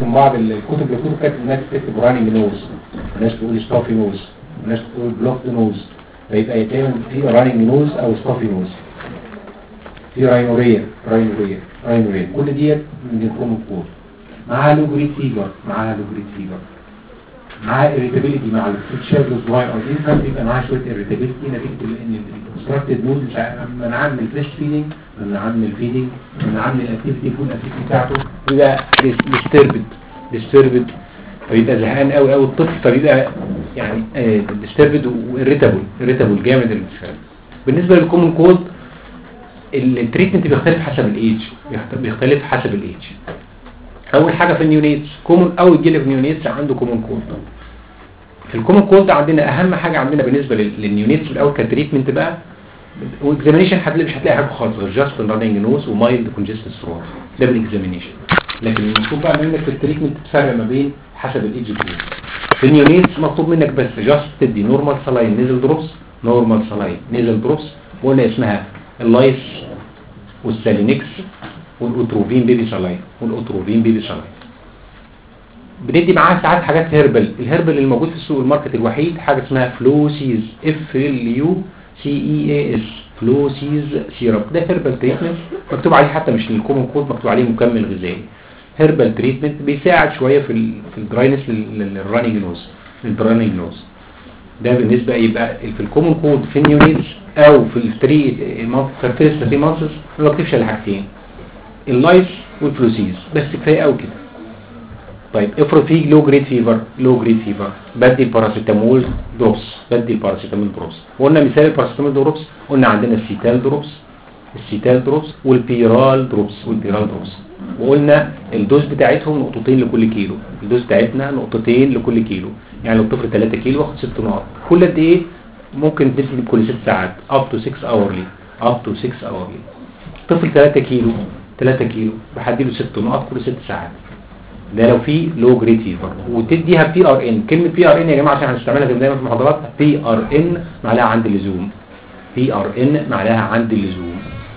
من بعض الكتب اللي بتقول كانت الناس تكتب رانينج نوز وناس تقول ستافي نوز وناس تقول بلوكد نوز فيبقى دايما في رانينج نوز او ستافي نوز في راينوريا راينوريا راينوريا كل ديت من الكومن كود معاها لو جريد فيفر معاها لو جريد فيفر معاها irritability مع الشاب الصغير او الانفانت بيبقى معاها شويه irritability نتيجه ان الكونستراكتد مود لما نعمل بريست فيدنج لما نعمل فيدنج لما نعمل الاكتيفيتي فول اكتيفيتي بتاعته بيبقى ديستربد ديستربد فبيبقى زهقان قوي قوي الطفل فبيبقى يعني ديستربد واريتابل اريتابل جامد المشكله بالنسبه للكومن كولد التريتمنت بيختلف حسب الايدج بيختلف حسب الايدج اول حاجه في النيونيتس كومن او يجي لك نيونيتس عنده كومن كولد في الكومن كولد عندنا اهم حاجه عندنا بالنسبه للنيونيتس الاول كتريتمنت بقى واكزامينيشن هتلاقي مش هتلاقي حاجه خالص غير جاست رانينج نوز ومايلد كونجستنس ثروت ده بالاكزامينيشن لكن المفروض بقى منك في التريتمنت تفرق ما بين حسب الايدج جروب في النيونيتس مطلوب منك بس جاست تدي نورمال سلاين نيزل دروبس نورمال سلاين نيزل دروبس ولا اسمها اللايس والسالينكس والاوتروفين بيبي سلاين والاوتروفين بيبي سلاين بندي معاه ساعات حاجات هيربل الهيربل اللي موجود في السوق الماركت الوحيد حاجه اسمها فلوسيز اف ال يو سي اي اي اس فلوسيز سيرب ده هيربل تريتمنت مكتوب عليه حتى مش الكومن كود مكتوب عليه مكمل غذائي هيربل تريتمنت بيساعد شويه في ال في الدراينس للرانينج نوز للرانينج نوز ده بالنسبه يبقى في الكومن كود في النيونيتس او في الثري في الفيرست ثري مانثس ما بكتبش الا حاجتين اللايف والفلوسيز بس كفايه قوي كده طيب افرض في لو جريد فيفر لو جريد فيفر بدي الباراسيتامول دروبس بدي الباراسيتامول دروبس وقلنا مثال الباراسيتامول دروبس قلنا عندنا السيتال دروبس السيتال دروبس والبيرال دروبس والبيرال دروبس وقلنا الدوز بتاعتهم نقطتين لكل كيلو الدوز بتاعتنا نقطتين لكل كيلو يعني لو الطفل 3 كيلو واخد 6 نقط كل قد ايه ممكن تدي كل 6 ساعات اب تو 6 اورلي اب تو 6 اورلي طفل 3 كيلو 3 كيلو بحديله 6 نقط كل 6 ساعات ده لو في لو جريد فيفر وتديها بي ار ان كلمه بي ار ان يا جماعه عشان هنستعملها دايما في المحاضرات بي ار ان معناها عند اللزوم بي ار ان معناها عند اللزوم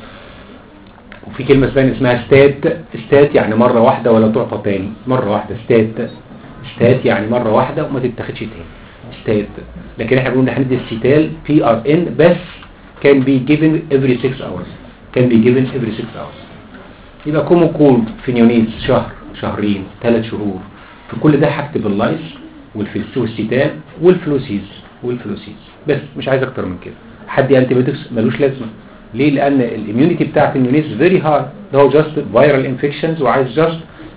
وفي كلمه اسمها اسمها ستات ستات يعني مره واحده ولا تعطى تاني مره واحده ستات ستات يعني مره واحده وما تتاخدش تاني ستات لكن احنا بنقول هندي السيتال بي ار ان بس كان بي جيفن افري 6 اورز كان بي جيفن افري 6 اورز يبقى كومو كولد في نيونيز شهر شهرين ثلاث شهور في كل ده هكتب اللايس والسيتال والفلوسيز والفلوسيز بس مش عايز اكتر من كده حد انتيبيوتكس ملوش لازمه ليه لان الاميونيتي بتاعت النيونيز فيري هاي ده هو جاست فيرال انفكشنز وعايز جاست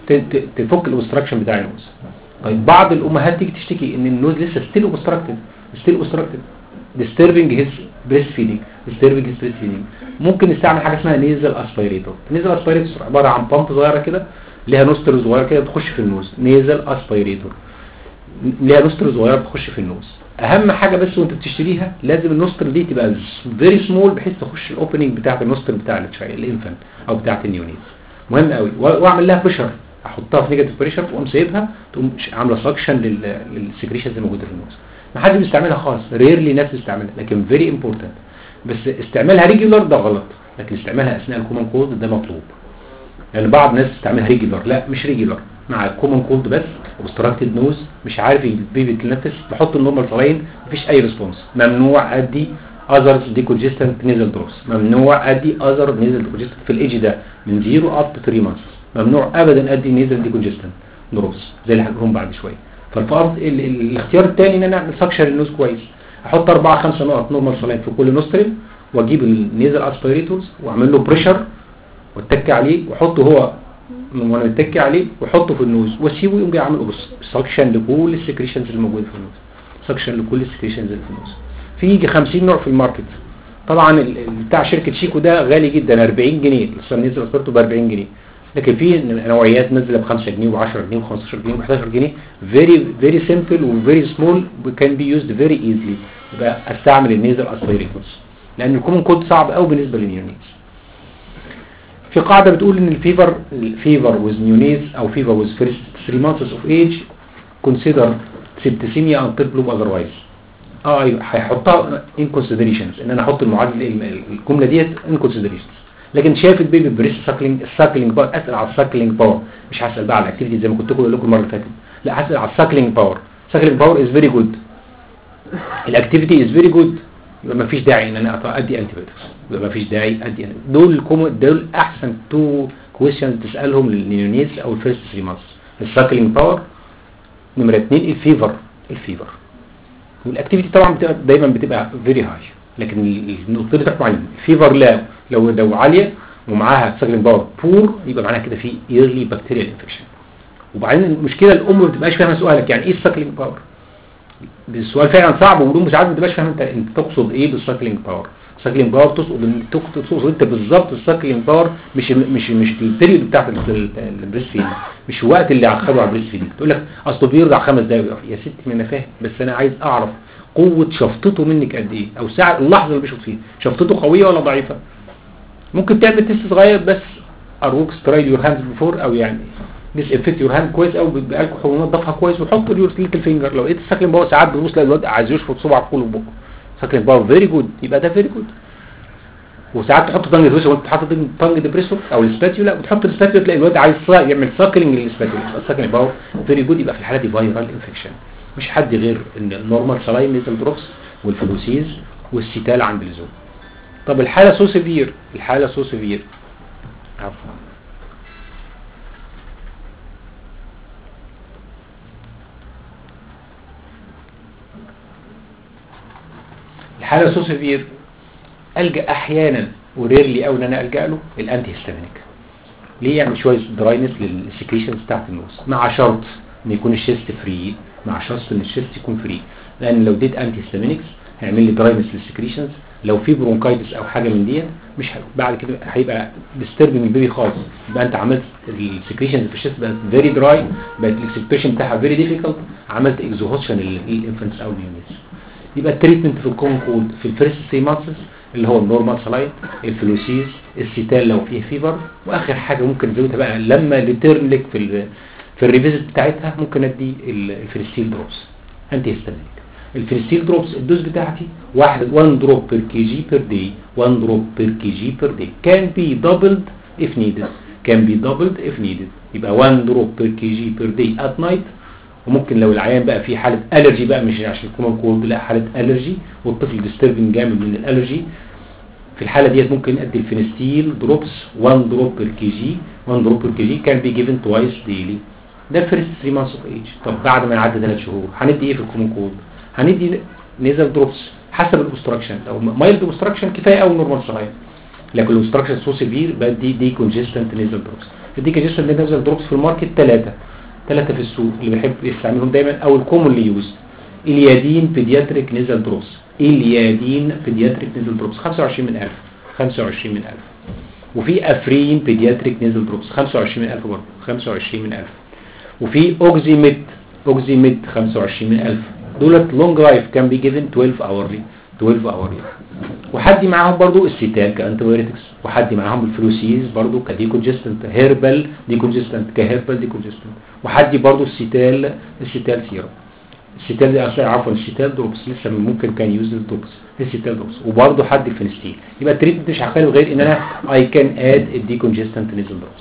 تفك الاوبستراكشن بتاع النوز طيب بعض الامهات تيجي تشتكي ان النوز لسه ستيل اوبستراكتد ستيل اوبستراكتد disturbing his breastfeeding disturbing his breastfeeding ممكن نستعمل حاجه اسمها نيزل اسبيريتور نيزل اسبيريتور عباره عن بامب صغيره كده ليها نوستر صغيره كده تخش في النوز نيزل اسبيريتور ليها نوستر صغيره تخش في النوز اهم حاجه بس وانت بتشتريها لازم النوستر دي تبقى فيري سمول بحيث تخش الاوبننج بتاعه النوستر بتاع الانفانت او بتاعه النيونيز مهم قوي واعمل لها بريشر احطها في نيجاتيف بريشر واقوم سايبها تقوم عامله سكشن للسكريشنز اللي موجوده في النوز ما حدش بيستعملها خالص ريرلي ناس بتستعملها لكن فيري امبورتنت بس استعمالها ريجولار ده غلط لكن استعمالها اثناء الكومن كولد ده مطلوب يعني بعض الناس بتستعملها ريجولار لا مش ريجولار مع الكومن كولد بس اوبستراكتد نوز مش عارف البيبي يتنفس بحط النورمال سلاين مفيش اي ريسبونس ممنوع ادي اذر ديكونجستنت نيزل دروبس ممنوع ادي اذر نيزل ديكونجستنت في الايدج ده من 0 اب تو 3 مانثس ممنوع ابدا ادي نيزل ديكونجستنت دروبس زي اللي هنقولهم بعد شويه فالفرض الاختيار الثاني ان انا اعمل سكشن النوز كويس احط 4 5 نقط نورمال سلاين في كل نوستريل واجيب النيزل اسبيريتورز واعمل له بريشر واتك عليه واحطه هو وانا متكي عليه واحطه في النوز واسيبه يقوم جاي عامل سكشن لكل السكريشنز اللي موجوده في النوز سكشن لكل السكريشنز اللي في النوز في يجي 50 نوع في الماركت طبعا بتاع شركه شيكو ده غالي جدا 40 جنيه لسه نزل اسبرتو ب 40 جنيه لكن في نوعيات نازله ب 5 جنيه و10 جنيه و15 جنيه و11 جنيه فيري فيري سمبل وفيري سمول كان بي يوزد فيري ايزلي يبقى استعمل النيزل اسبيريتورز لان الكومن كود صعب قوي بالنسبه للنيونيتس في قاعدة بتقول ان الفيفر الفيفر with neonates او fever with first 3 months of age consider septicemia until bloom otherwise اه ايوه هيحطها in considerations ان انا احط المعادله الجمله ديت in considerations لكن شايف البيبي بريس ساكلينج الساكلينج باور اسال على الساكلينج باور مش هسال بقى على الاكتيفيتي زي ما كنت بقول لكم المره اللي فاتت لا هسال على الساكلينج باور الساكلينج باور از فيري جود الاكتيفيتي از فيري جود يبقى ما فيش داعي ان انا أط- ادي انتي يبقى ما فيش داعي ادي antibiotics. دول كوم دول احسن تو كويشنز تسالهم للنيونيز او الفيرست 3 مانثs الساكلينج باور نمره اثنين الفيفر الفيفر والاكتيفيتي طبعا بتبقى دايما بتبقى فيري هاي لكن النقطتين اللي تحكم عليهم الفيفر لا لو لو عاليه ومعاها ساكلينج باور بور يبقى معناها كده في ايرلي بكتيريال انفكشن وبعدين المشكله الام ما بتبقاش فاهمه سؤالك يعني ايه الساكلينج باور السؤال فعلا صعب والام ساعات ما بتبقاش فاهمه انت انت تقصد ايه بالساكلينج باور الساكلينج باور تقصد ان تقصد تقصد انت بالظبط الساكلينج باور مش مش مش البيريود بتاعت البريست فيد مش الوقت اللي هتاخده على البريست فيد تقول لك اصله بيرضع خمس دقايق ويقف. يا ستي ما انا فاهم بس انا عايز اعرف قوه شفطته منك قد ايه او ساعه اللحظه اللي بيشفط فيها شفطته قويه ولا ضعيفه ممكن تعمل تيست صغير بس اروك سترايل يور هاندز بيفور او يعني ديس افكت يور هاند كويس او بالكحول ونضفها كويس وحط اليور ليتل فينجر لو لقيت الساكلين باور ساعات بتبص تلاقي الواد عايز يشفط صبعه في كله بقه ساكلين باور فيري جود يبقى ده فيري جود وساعات تحط طنج ديبريسور وانت حاطط طنج ديبريسور او السباتيولا بتحط السباتيولا تلاقي الواد عايز صا- يعمل ساكلينج للسباتيولا يبقى الساكلينج باور فيري جود يبقى في الحاله دي فايرال انفكشن مش حد غير ان النورمال سلاين نيزل دروبس والفلوسيز والسيتال عند اللزوم طب الحاله سو سيفير الحاله سو سيفير عفوا الحاله سو سيفير الجا احيانا وريرلي او ان انا الجا له الانتي هيستامينيك ليه يعمل شويه دراينس للسكريشنز بتاعت النوز مع شرط ان يكون الشيست فري مع شرط ان الشيست يكون فري لان لو اديت انتي هيستامينكس هيعمل لي دراينس للسكريشنز لو في برونكايتس او حاجه من ديت مش ه... بعد كده هيبقى ديستربنج البيبي خالص يبقى انت عملت السكريشنز في الشيست بقت فيري دراي بقت الاكسبريشن بتاعها فيري ديفيكولت عملت اكزوهوشن للانفنتس او اليونيتس يبقى التريتمنت في الكون كود في الفيرست سي مانثس اللي هو النورمال سلايد الفلوسيز السيتال لو فيه فيفر واخر حاجه ممكن نزودها بقى لما ريتيرن لك في ال في الريفيزيت بتاعتها ممكن ادي ال- الفريستيل دروبس انتي هيستامينيك الفريستيل دروبس الدوز بتاعتي واحد 1 دروب بير كي جي بير داي 1 دروب بير كي جي بير داي كان بي دبلد if needed كان بي دبلد if needed يبقى 1 دروب بير كي جي بير داي ات نايت وممكن لو العيان بقى فيه حالة ألرجي بقى مش عشان كومن كولد لا حالة ألرجي والطفل ديستربنج جامد من الألرجي في الحالة ديت ممكن ادي الفينستيل دروبس 1 دروب بير كي جي 1 دروب بير كي جي كان بي جيفن توايس ديلي ده الفيرست 3 مانثs اوف ايج طب بعد ما يعدي 3 شهور هندي ايه في الكومن كولد هندي نيزل دروبس حسب الاوبستراكشن لو مايلد اوبستراكشن كفايه قوي نورمال سلاين لكن الاوبستراكشن سو سيفير بدي دي كونجستنت نيزل دروبس الدي كونجستنت نيزل دروبس في الماركت ثلاثه ثلاثه في السوق اللي بيحب يستعملهم دايما او الكومونلي يوز اليادين بيدياتريك نيزل دروبس اليادين بيدياتريك نيزل دروبس 25 من 1000 25 من 1000 وفي افرين بيدياتريك نيزل دروبس 25 من 1000 برضه 25 من 1000 وفي اوكزيميت اوكزيميت 25 من 1000 دولت لونج لايف كان بي جيفن 12 اورلي 12 اورلي وحدي معاهم برضو السيتال كانتيبيوتكس وحدي معاهم الفلوسيز برضو كديكونجستنت هيربال ديكونجستنت كهيربال ديكونجستنت وحدي برضو السيتال السيتال سيرم السيتال دي اصلا عفوا السيتال دروبس لسه ممكن كان يوز الدروبس السيتال دروبس وبرضو حد الفينستين يبقى التريتمنت مش هخلي غير ان انا اي كان اد الديكونجستنت نيزل دروبس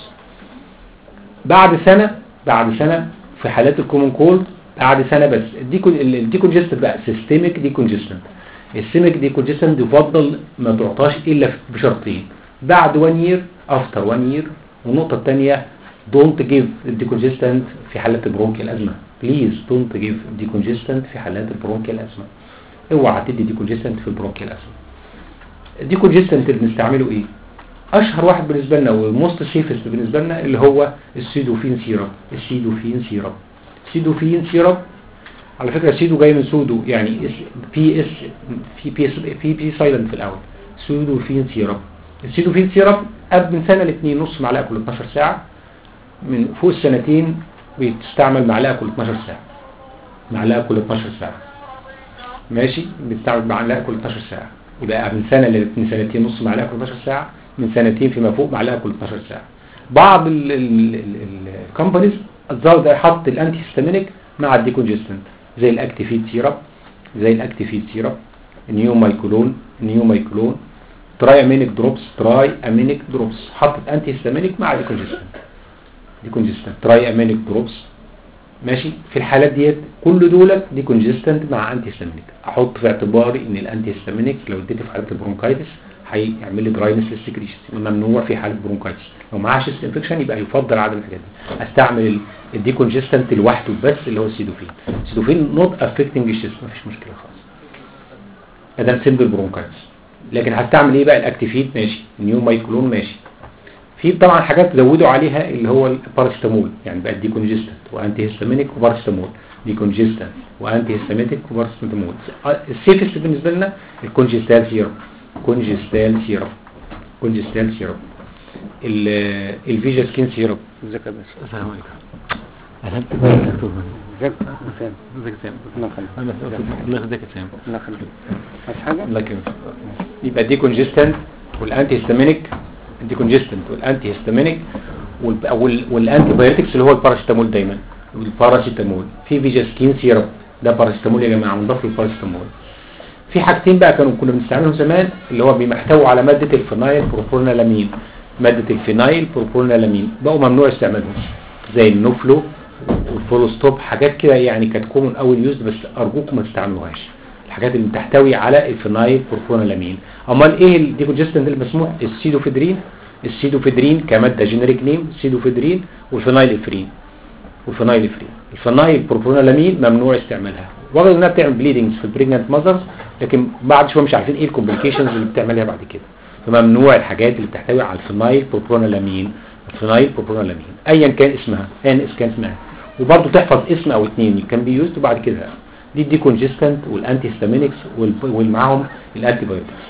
بعد سنه بعد سنه في حالات الكومن كولد بعد سنه بس الديكونجستنت بقى سيستميك ديكونجستنت السيستميك ديكونجستنت يفضل ما تعطاش الا بشرطين بعد 1 يير افتر 1 يير والنقطه الثانيه دونت جيف الديكونجستنت في حالات البرونكيال ازمه بليز دونت جيف ديكونجستنت في حالات البرونكيال ازمه اوعى تدي ديكونجستنت في البرونكيال ازمه الديكونجستنت اللي بنستعمله ايه اشهر واحد بالنسبه لنا والموست سيفست بالنسبه لنا اللي هو السيدوفين سيرب السيدوفين سيرب السيدوفين سيرب على فكره سيدو جاي من سودو يعني اس بي اس في بي اس في بي سايلنت في الاول سودوفين سيرب السيدوفين سيرب قبل من سنه لاثنين نص معلقه كل 12 ساعه من فوق السنتين بتستعمل معلقه كل 12 ساعه معلقه كل 12 ساعه ماشي بتستعمل معلقه كل 12 ساعه يبقى من سنه من سنتين نص معلقه كل 12 ساعه من سنتين فيما فوق معلقه كل 12 ساعه بعض الكومبانيز الظاهر حط الانتي هيستامينيك مع الديكونجستنت زي الاكتيفيت سيرب زي الاكتيفيت سيرب نيو مايكولون نيو مايكولون تراي امينيك دروبس تراي امينيك دروبس حطت انتي هيستامينيك مع ديكونجستنت ديكونجستنت تراي امينيك دروبس ماشي في الحالات ديت كل دولت ديكونجستنت مع انتي هيستامينيك احط في اعتباري ان الانتي هيستامينيك لو اديته في حاله البرونكايتس هيعمل لي دراينس للسكريشن ممنوع في حاله برونكايتس لو معاه شيست انفكشن يبقى يفضل عدم الحاجات دي استعمل الديكونجستنت لوحده بس اللي هو السيدوفين السيدوفين نوت افكتنج الشيست مفيش مشكله خالص ده سيمبل برونكايتس لكن هستعمل ايه بقى الاكتيفيت ماشي نيو مايكلون ماشي في طبعا حاجات زودوا عليها اللي هو الباراسيتامول يعني بقى ديكونجستنت وانتي هيستامينيك وباراسيتامول ديكونجستنت وانتي هيستامينيك وباراسيتامول السيفست بالنسبه لنا الكونجستال سيرم كونجستال سيرم كونجستال سيرم الفيجا سكين سيرم ازيك يا باشا السلام عليكم اهلا دكتور ازيك سام ازيك يا سام الله يخليك الله يخليك يا سام الله يخليك عايز حاجه الله يكرمك يبقى دي كونجستنت والانتي هيستامينيك دي كونجستنت والانتي هيستامينيك وال- وال- والانتي بايوتكس اللي هو الباراسيتامول دايما الباراسيتامول في فيجاسكين سيرم ده باراسيتامول يا جماعه منضاف للباراسيتامول في حاجتين بقى كانوا كنا بنستعملهم زمان اللي هو بيحتوي على ماده الفينايل بروبورنالامين ماده الفينايل بروبورنالامين بقوا ممنوع استعمالهم زي النوفلو والفولو ستوب حاجات كده يعني كانت كومن اول يوز بس ارجوكم ما تستعملوهاش الحاجات اللي بتحتوي على الفينايل بروبورنالامين امال ايه الديكونجستنت المسموح السيدوفيدرين السيدوفيدرين كماده جينيريك نيم السيدوفيدرين والفينايل افرين والفينايل افرين الفينايل بروبورنالامين ممنوع استعمالها رغم انها بتعمل بليدنجز في البريجننت ماذرز لكن بعد شويه مش عارفين ايه الكومبليكيشنز اللي بتعملها بعد كده فممنوع الحاجات اللي بتحتوي على الفينايل بروبورنالامين الفينايل بروبورنالامين ايا كان اسمها ان اس كان اسمها وبرضه تحفظ اسم او اتنين كان بيوزد وبعد كده دي الديكونجستنت والانتي هيستامينكس ومعاهم الانتي بايوتكس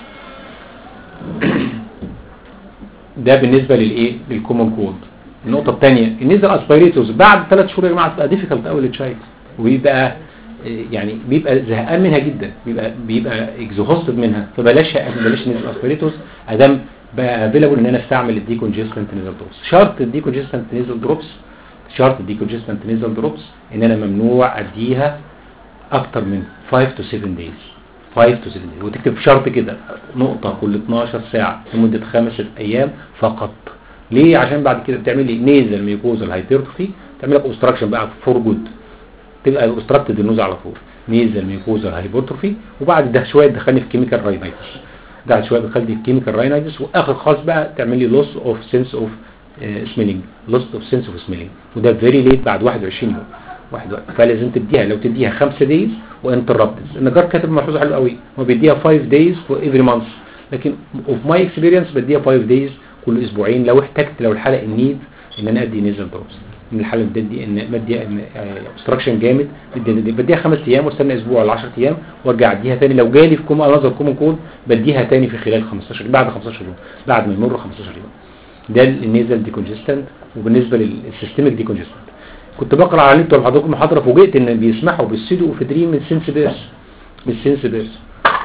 ده بالنسبه للايه للكومن كود النقطه الثانيه النيزل اسبيريتوز بعد ثلاث شهور يا جماعه بتبقى ديفيكالت قوي للتشايلد وبيبقى آه، يعني بيبقى زهقان منها جدا بيبقى بيبقى اكزوهوستد منها فبلاش بلاش نيزل اسبيريتوز ادام بقى افيلابل ان انا استعمل الديكونجستنت نيزل دروبس شرط الديكونجستنت نيزل دروبس شرط الديكونجستنت نيزل دروبس ان انا ممنوع اديها اكتر من 5 to 7 days 5 to 7 days وتكتب شرط كده نقطة كل 12 ساعة لمدة خمسة ايام فقط ليه عشان بعد كده بتعمل لي نيزل ميكوزال هايبرتروفي تعمل لك اوبستراكشن بقى فور جود تبقى اوبستراكتد النوز على طول نيزل ميكوزال هايبرتروفي وبعد ده شويه تدخلني في كيميكال راينايتس بعد شويه بتخلي في كيميكال راينايتس واخر خالص بقى تعمل لي لوس اوف سنس اوف سميلينج لوس اوف سنس اوف سميلينج وده فيري ليت بعد 21 يوم واحد وقت فلازم تديها لو تديها 5 دايز وانتربتد النجار كاتب ملحوظه حلوه قوي هو بيديها 5 دايز فور افري مانث لكن اوف ماي اكسبيرينس بديها 5 دايز كل اسبوعين لو احتجت لو الحاله النيد ان انا ادي نيزل دروبس ان الحاله بدي ان بدي ان اوبستراكشن جامد بدي بديها خمس ايام واستنى اسبوع ولا 10 ايام وارجع اديها تاني لو جالي في كوم انظر كومن كود بديها تاني في خلال 15 بعد 15 يوم بعد ما يمر 15 يوم ده النيزل ديكونجستنت وبالنسبه للسيستميك ديكونجستنت كنت بقرا على النت وحضرتك محاضره فوجئت ان بيسمحوا بالسيدو اوفيدرين من سنس بيرس من سنس بيرس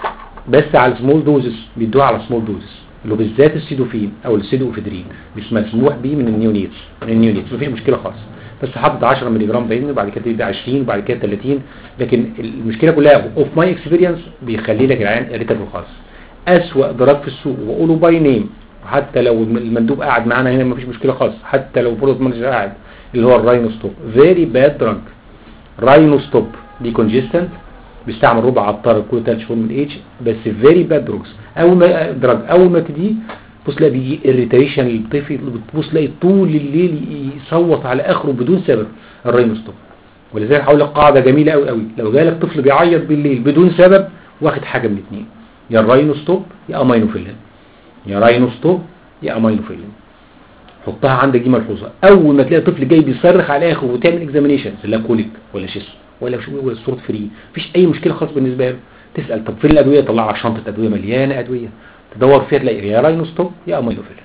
بس على سمول دوزز بيدوها على سمول دوزز اللي هو بالذات السيدوفين او السيدو اوفيدرين مش مسموح بيه من النيونيتس من النيونيتس مفيش مشكله خالص بس حاطط 10 مللي جرام باين وبعد كده يبقى 20 وبعد كده 30 لكن المشكله كلها اوف ماي اكسبيرينس بيخلي لك العيان اريتابل خالص اسوأ ضرب في السوق واقوله باي نيم حتى لو المندوب قاعد معانا هنا مفيش مشكله خالص حتى لو برودكت مانجر قاعد اللي هو الراينو ستوب فيري باد دراج راينو ستوب دي كونجستنت بيستعمل ربع عطار كل ثلاث شهور من ايج بس فيري باد دروجز اول ما دراج اول ما تديه بص تلاقي بيجي اريتيشن للطفل بتبص تلاقي طول الليل يصوت على اخره بدون سبب الراينو ستوب ولذلك هقول لك قاعده جميله قوي قوي لو جالك طفل بيعيط بالليل بدون سبب واخد حاجه من الاثنين يا الراينو ستوب يا امينوفيلين يا راينو ستوب يا امينوفيلين حطها عندك دي ملحوظه اول ما تلاقي طفل جاي بيصرخ على اخره وتعمل اكزامينيشن لا كوليك ولا شيست ولا شو ولا صوت فري مفيش اي مشكله خالص بالنسبه له تسال طب فين الادويه طلع على شنطه ادويه مليانه ادويه تدور فيها تلاقي يا راينو ستوب يا امينوفيلين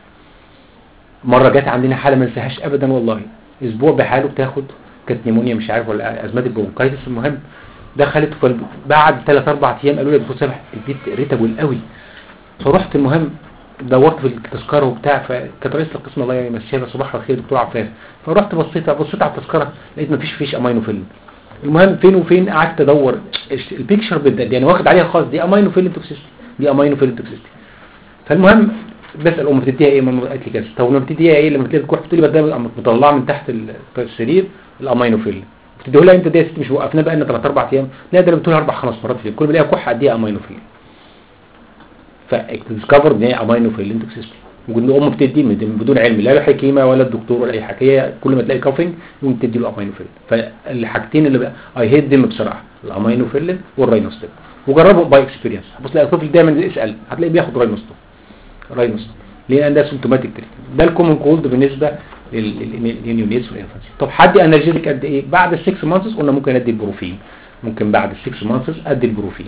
مره جت عندنا حاله ما ننساهاش ابدا والله اسبوع بحاله بتاخد كانت نيمونيا مش عارف ولا ازمات البرونكايتس المهم دخلت فال- بعد 3 4 ايام قالوا لي يا دكتور سامح البيت ريتابل قوي فرحت المهم دورت في التذكره وبتاع فكانت رئيسه القسم الله يمسيها لها صباح الخير دكتور عفاف فرحت بصيت بصيت على التذكره لقيت مفيش فيش امينوفيلين المهم فين وفين قعدت ادور البيكشر بالذات يعني واخد عليها خالص دي امينوفيلين توكسيستي دي امينوفيلين توكسيستي فالمهم بسال ام بتديها ايه ماما قالت لي كذا طب لما بتديها ايه لما بتلاقي الكحه بتقول لي بدل مطلعه من تحت السرير الامينوفيل بتديه لها انت دي مش وقفنا بقى لنا 3 4 ايام لا ده انا بتقول اربع خمس مرات في اليوم. كل ما الاقيها كحه اديها امينوفيل فديسكفر ان هي امينوفيل توكسيستي وان ام بتدي من من بدون علم لا الحكيمه ولا الدكتور ولا اي حاجه هي كل ما تلاقي كافينج يقوم تدي له امينوفيل فالحاجتين اللي اي هيت دم بصراحه الامينوفيل والراينوستيب وجربوا باي اكسبيرينس بص تلاقي الطفل دايما يسال هتلاقيه بياخد راينوستيب راينوستيب ليه ده سيمتوماتيك تريتمنت ده الكومن كولد بالنسبه للنيونيتس والانفانسي طب حد انرجيتك قد ايه بعد ال 6 مانثس قلنا ممكن ادي البروفين ممكن بعد ال 6 مانثس ادي البروفين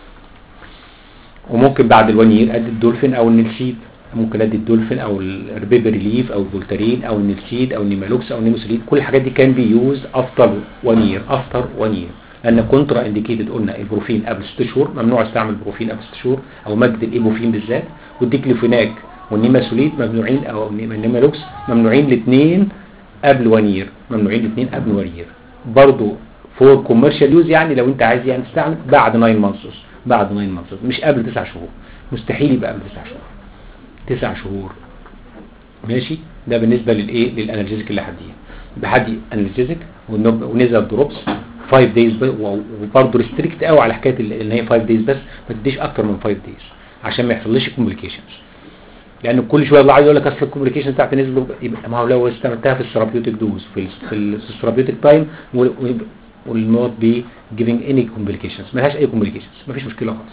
وممكن بعد الوان يير ادي الدولفين او النلسيد ممكن ادي الدولفين او الريبيبر ريليف او الفولتارين او النلسيد او النيمالوكس او النيموسيليد كل الحاجات دي كان بي يوز افتر وان يير افتر وان يير لان كونترا انديكيتد قلنا البروفين قبل 6 شهور ممنوع استعمل البروفين قبل 6 شهور او ماده الايبوفين بالذات والديكليفيناك والنيماسوليد ممنوعين او النيمالوكس ممنوعين الاثنين قبل 1 يير ممنوعين الاثنين قبل 1 يير برضه فور كوميرشال يوز يعني لو انت عايز يعني تستعمل بعد 9 مانثس بعد 9 مانثس مش قبل 9 شهور مستحيل يبقى قبل 9 شهور 9 شهور ماشي ده بالنسبه للايه للانالجيزك اللي هديها بحدي انالجيزك ونزل دروبس 5 دايز وبرضه ريستريكت قوي على حكايه ان هي 5 دايز بس ما تديش اكتر من 5 دايز عشان ما يحصلش كومبليكيشنز لان كل شويه الله عايز يقول لك اصل الكومبليكيشن بتاعت نزل يبقى ما هو لو استعملتها في الثيرابيوتيك دوز في ال في الثيرابيوتيك تايم will not be giving any complications ملهاش اي complications مفيش مشكله خالص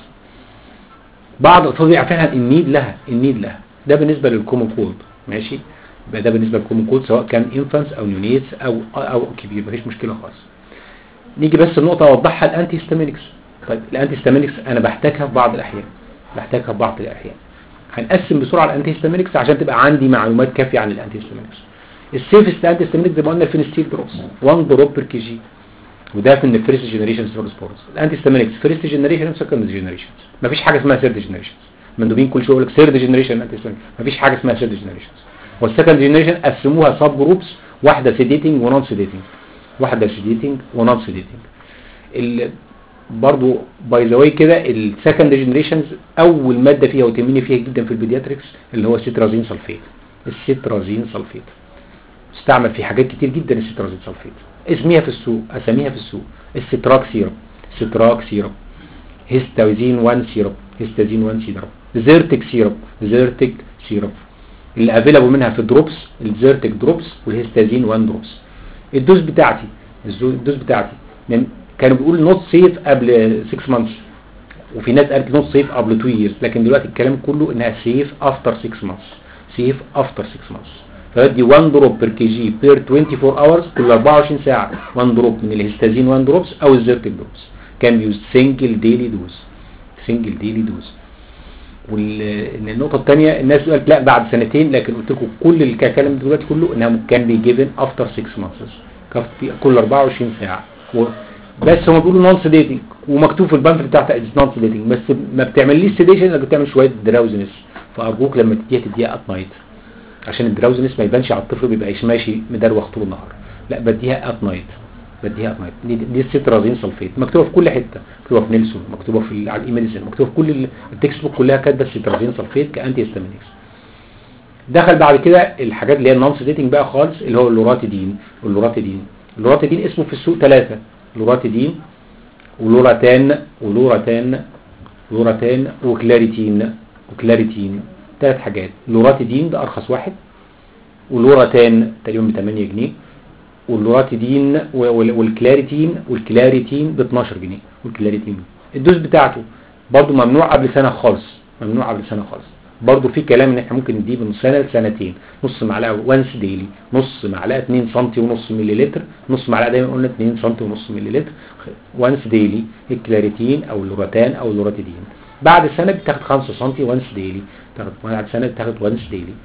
بعض الاطفال بيبقى فعلا النيد لها النيد لها ده بالنسبه للكومن كولد ماشي يبقى ده بالنسبه للكومن كولد سواء كان انفانس او نيونيتس او او كبير مفيش مشكله خالص نيجي بس النقطه اوضحها الانتي هيستامينكس طيب الانتي هيستامينكس انا بحتاجها في بعض الاحيان بحتاجها في بعض الاحيان هنقسم بسرعه الانتي هيستامينكس عشان تبقى عندي معلومات كافيه عن الانتي هيستامينكس السيفست انتي هيستامينكس زي ما قلنا الفينستيل دروبس 1 دروب بير كي جي وده في الفيرست جنريشن سبورتس الانتي هيستامينكس فيرست جنريشن وسكند جنريشن مفيش حاجه اسمها ثيرد جنريشن مندوبين كل شويه يقول لك ثيرد جنريشن انتي هيستامينكس مفيش حاجه اسمها ثيرد جنريشن والسكند جنريشن قسموها سب جروبس واحده سيديتنج ونون سيديتنج واحده سيديتنج ونون سيديتنج برضو باي ذا واي كده السكند جنريشنز اول ماده فيها وتهمني فيها جدا في البيدياتريكس اللي هو السيترازين سلفيت السيترازين سلفيت استعمل في حاجات كتير جدا السيترازين سلفيت اسميها في السوق اساميها في السوق السيتراك سيرب سيتراك سيرب هيستازين 1 سيرب هيستازين 1 سيرب زيرتك سيرب زيرتك سيرب اللي افيلابل منها في دروبس الزيرتك دروبس والهيستازين 1 دروبس الدوز بتاعتي الدوز بتاعتي كانوا بيقولوا نوت سيف قبل 6 مانثس وفي ناس قالت نوت سيف قبل 2 ييرز لكن دلوقتي الكلام كله انها سيف افتر 6 مانثس سيف افتر 6 مانثس فدي 1 دروب بير كي جي بير 24 اورز كل 24 ساعه 1 دروب من الهيستازين 1 دروبس او الزيرتك دروبس كان يوز سنجل ديلي دوز سنجل ديلي دوز والنقطه الثانيه الناس قالت لا بعد سنتين لكن قلت لكم كل الكلام دلوقتي كله انها كان بي جيفن افتر 6 مانثس كل 24 ساعه بس هم بيقولوا نون سيديتنج ومكتوب في البامفلت بتاعتها اتس نون سيديتنج بس ما بتعمليش سيديشن انك بتعمل شويه دراوزنس فارجوك لما تديها تديها ات نايت عشان الدراوزنس ما يبانش على الطفل بيبقى ماشي مدروخ طول النهار لا بديها ات نايت بديها ات نايت دي, دي السيترازين سلفيت مكتوبه في كل حته مكتوبه في نيلسون مكتوبه في على الايميديسن مكتوبه في كل التكست بوك كلها كاتبه السيترازين سلفيت كانتي هيستامينكس دخل بعد كده الحاجات اللي هي النون سيديتنج بقى خالص اللي هو اللوراتيدين اللوراتيدين اللوراتيدين اسمه في السوق ثلاثه لوراتيدين ولوراتان ولوراتان لوراتان وكلاريتين وكلاريتين ثلاث حاجات لوراتيدين ده ارخص واحد ولوراتان تقريبا ب 8 جنيه واللوراتيدين والكلاريتين والكلاريتين ب 12 جنيه والكلاريتين الدوز بتاعته برضه ممنوع قبل سنه خالص ممنوع قبل سنه خالص برضه في كلام ان احنا ممكن نديه من سنه لسنتين نص معلقه وانس ديلي نص معلقه 2 سم ونص مليلتر نص معلقه دايما قلنا 2 سم ونص مليلتر وانس ديلي الكلاريتين او اللوراتان او اللوراتيدين بعد سنه بتاخد 5 سم وانس ديلي تاخد بعد سنه بتاخد وانس ديلي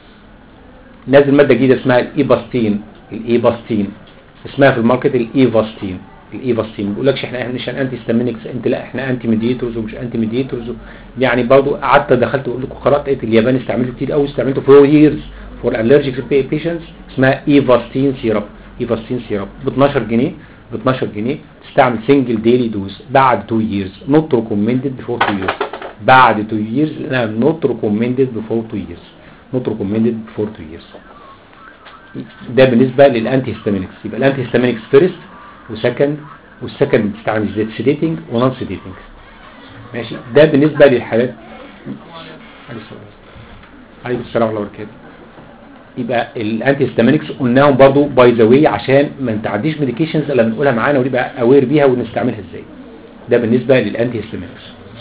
نازل ماده جديده اسمها الايباستين الايباستين اسمها في الماركت الايفاستين الايفاستين ما بيقولكش احنا مش انتي ستامينكس انت لا احنا انتي ميديتورز ومش انتي ميديتورز يعني برضو قعدت دخلت اقول لكم قرات لقيت اليابان استعملته كتير قوي استعملته فور ييرز فور الرجيك بيشنتس اسمها ايفاستين سيرب ايفاستين سيرب ب 12 جنيه ب 12 جنيه تستعمل سنجل ديلي دوز بعد 2 ييرز نوت ريكومندد بفور 2 ييرز بعد 2 years انا not recommended before 2 years not recommended before 2 years ده بالنسبة للانتي هيستامينكس يبقى الانتي هيستامينكس فيرست وسكند والسكند بتستعمل سيديتنج ونون سيديتنج ماشي ده بالنسبة للحالات عليكم السلام عليكم السلام ورحمة الله وبركاته يبقى الانتي هيستامينكس قلناهم برضو باي ذا واي عشان ما نتعديش ميديكيشنز الا بنقولها معانا ونبقى اوير بيها ونستعملها ازاي ده بالنسبة للانتي هيستامينكس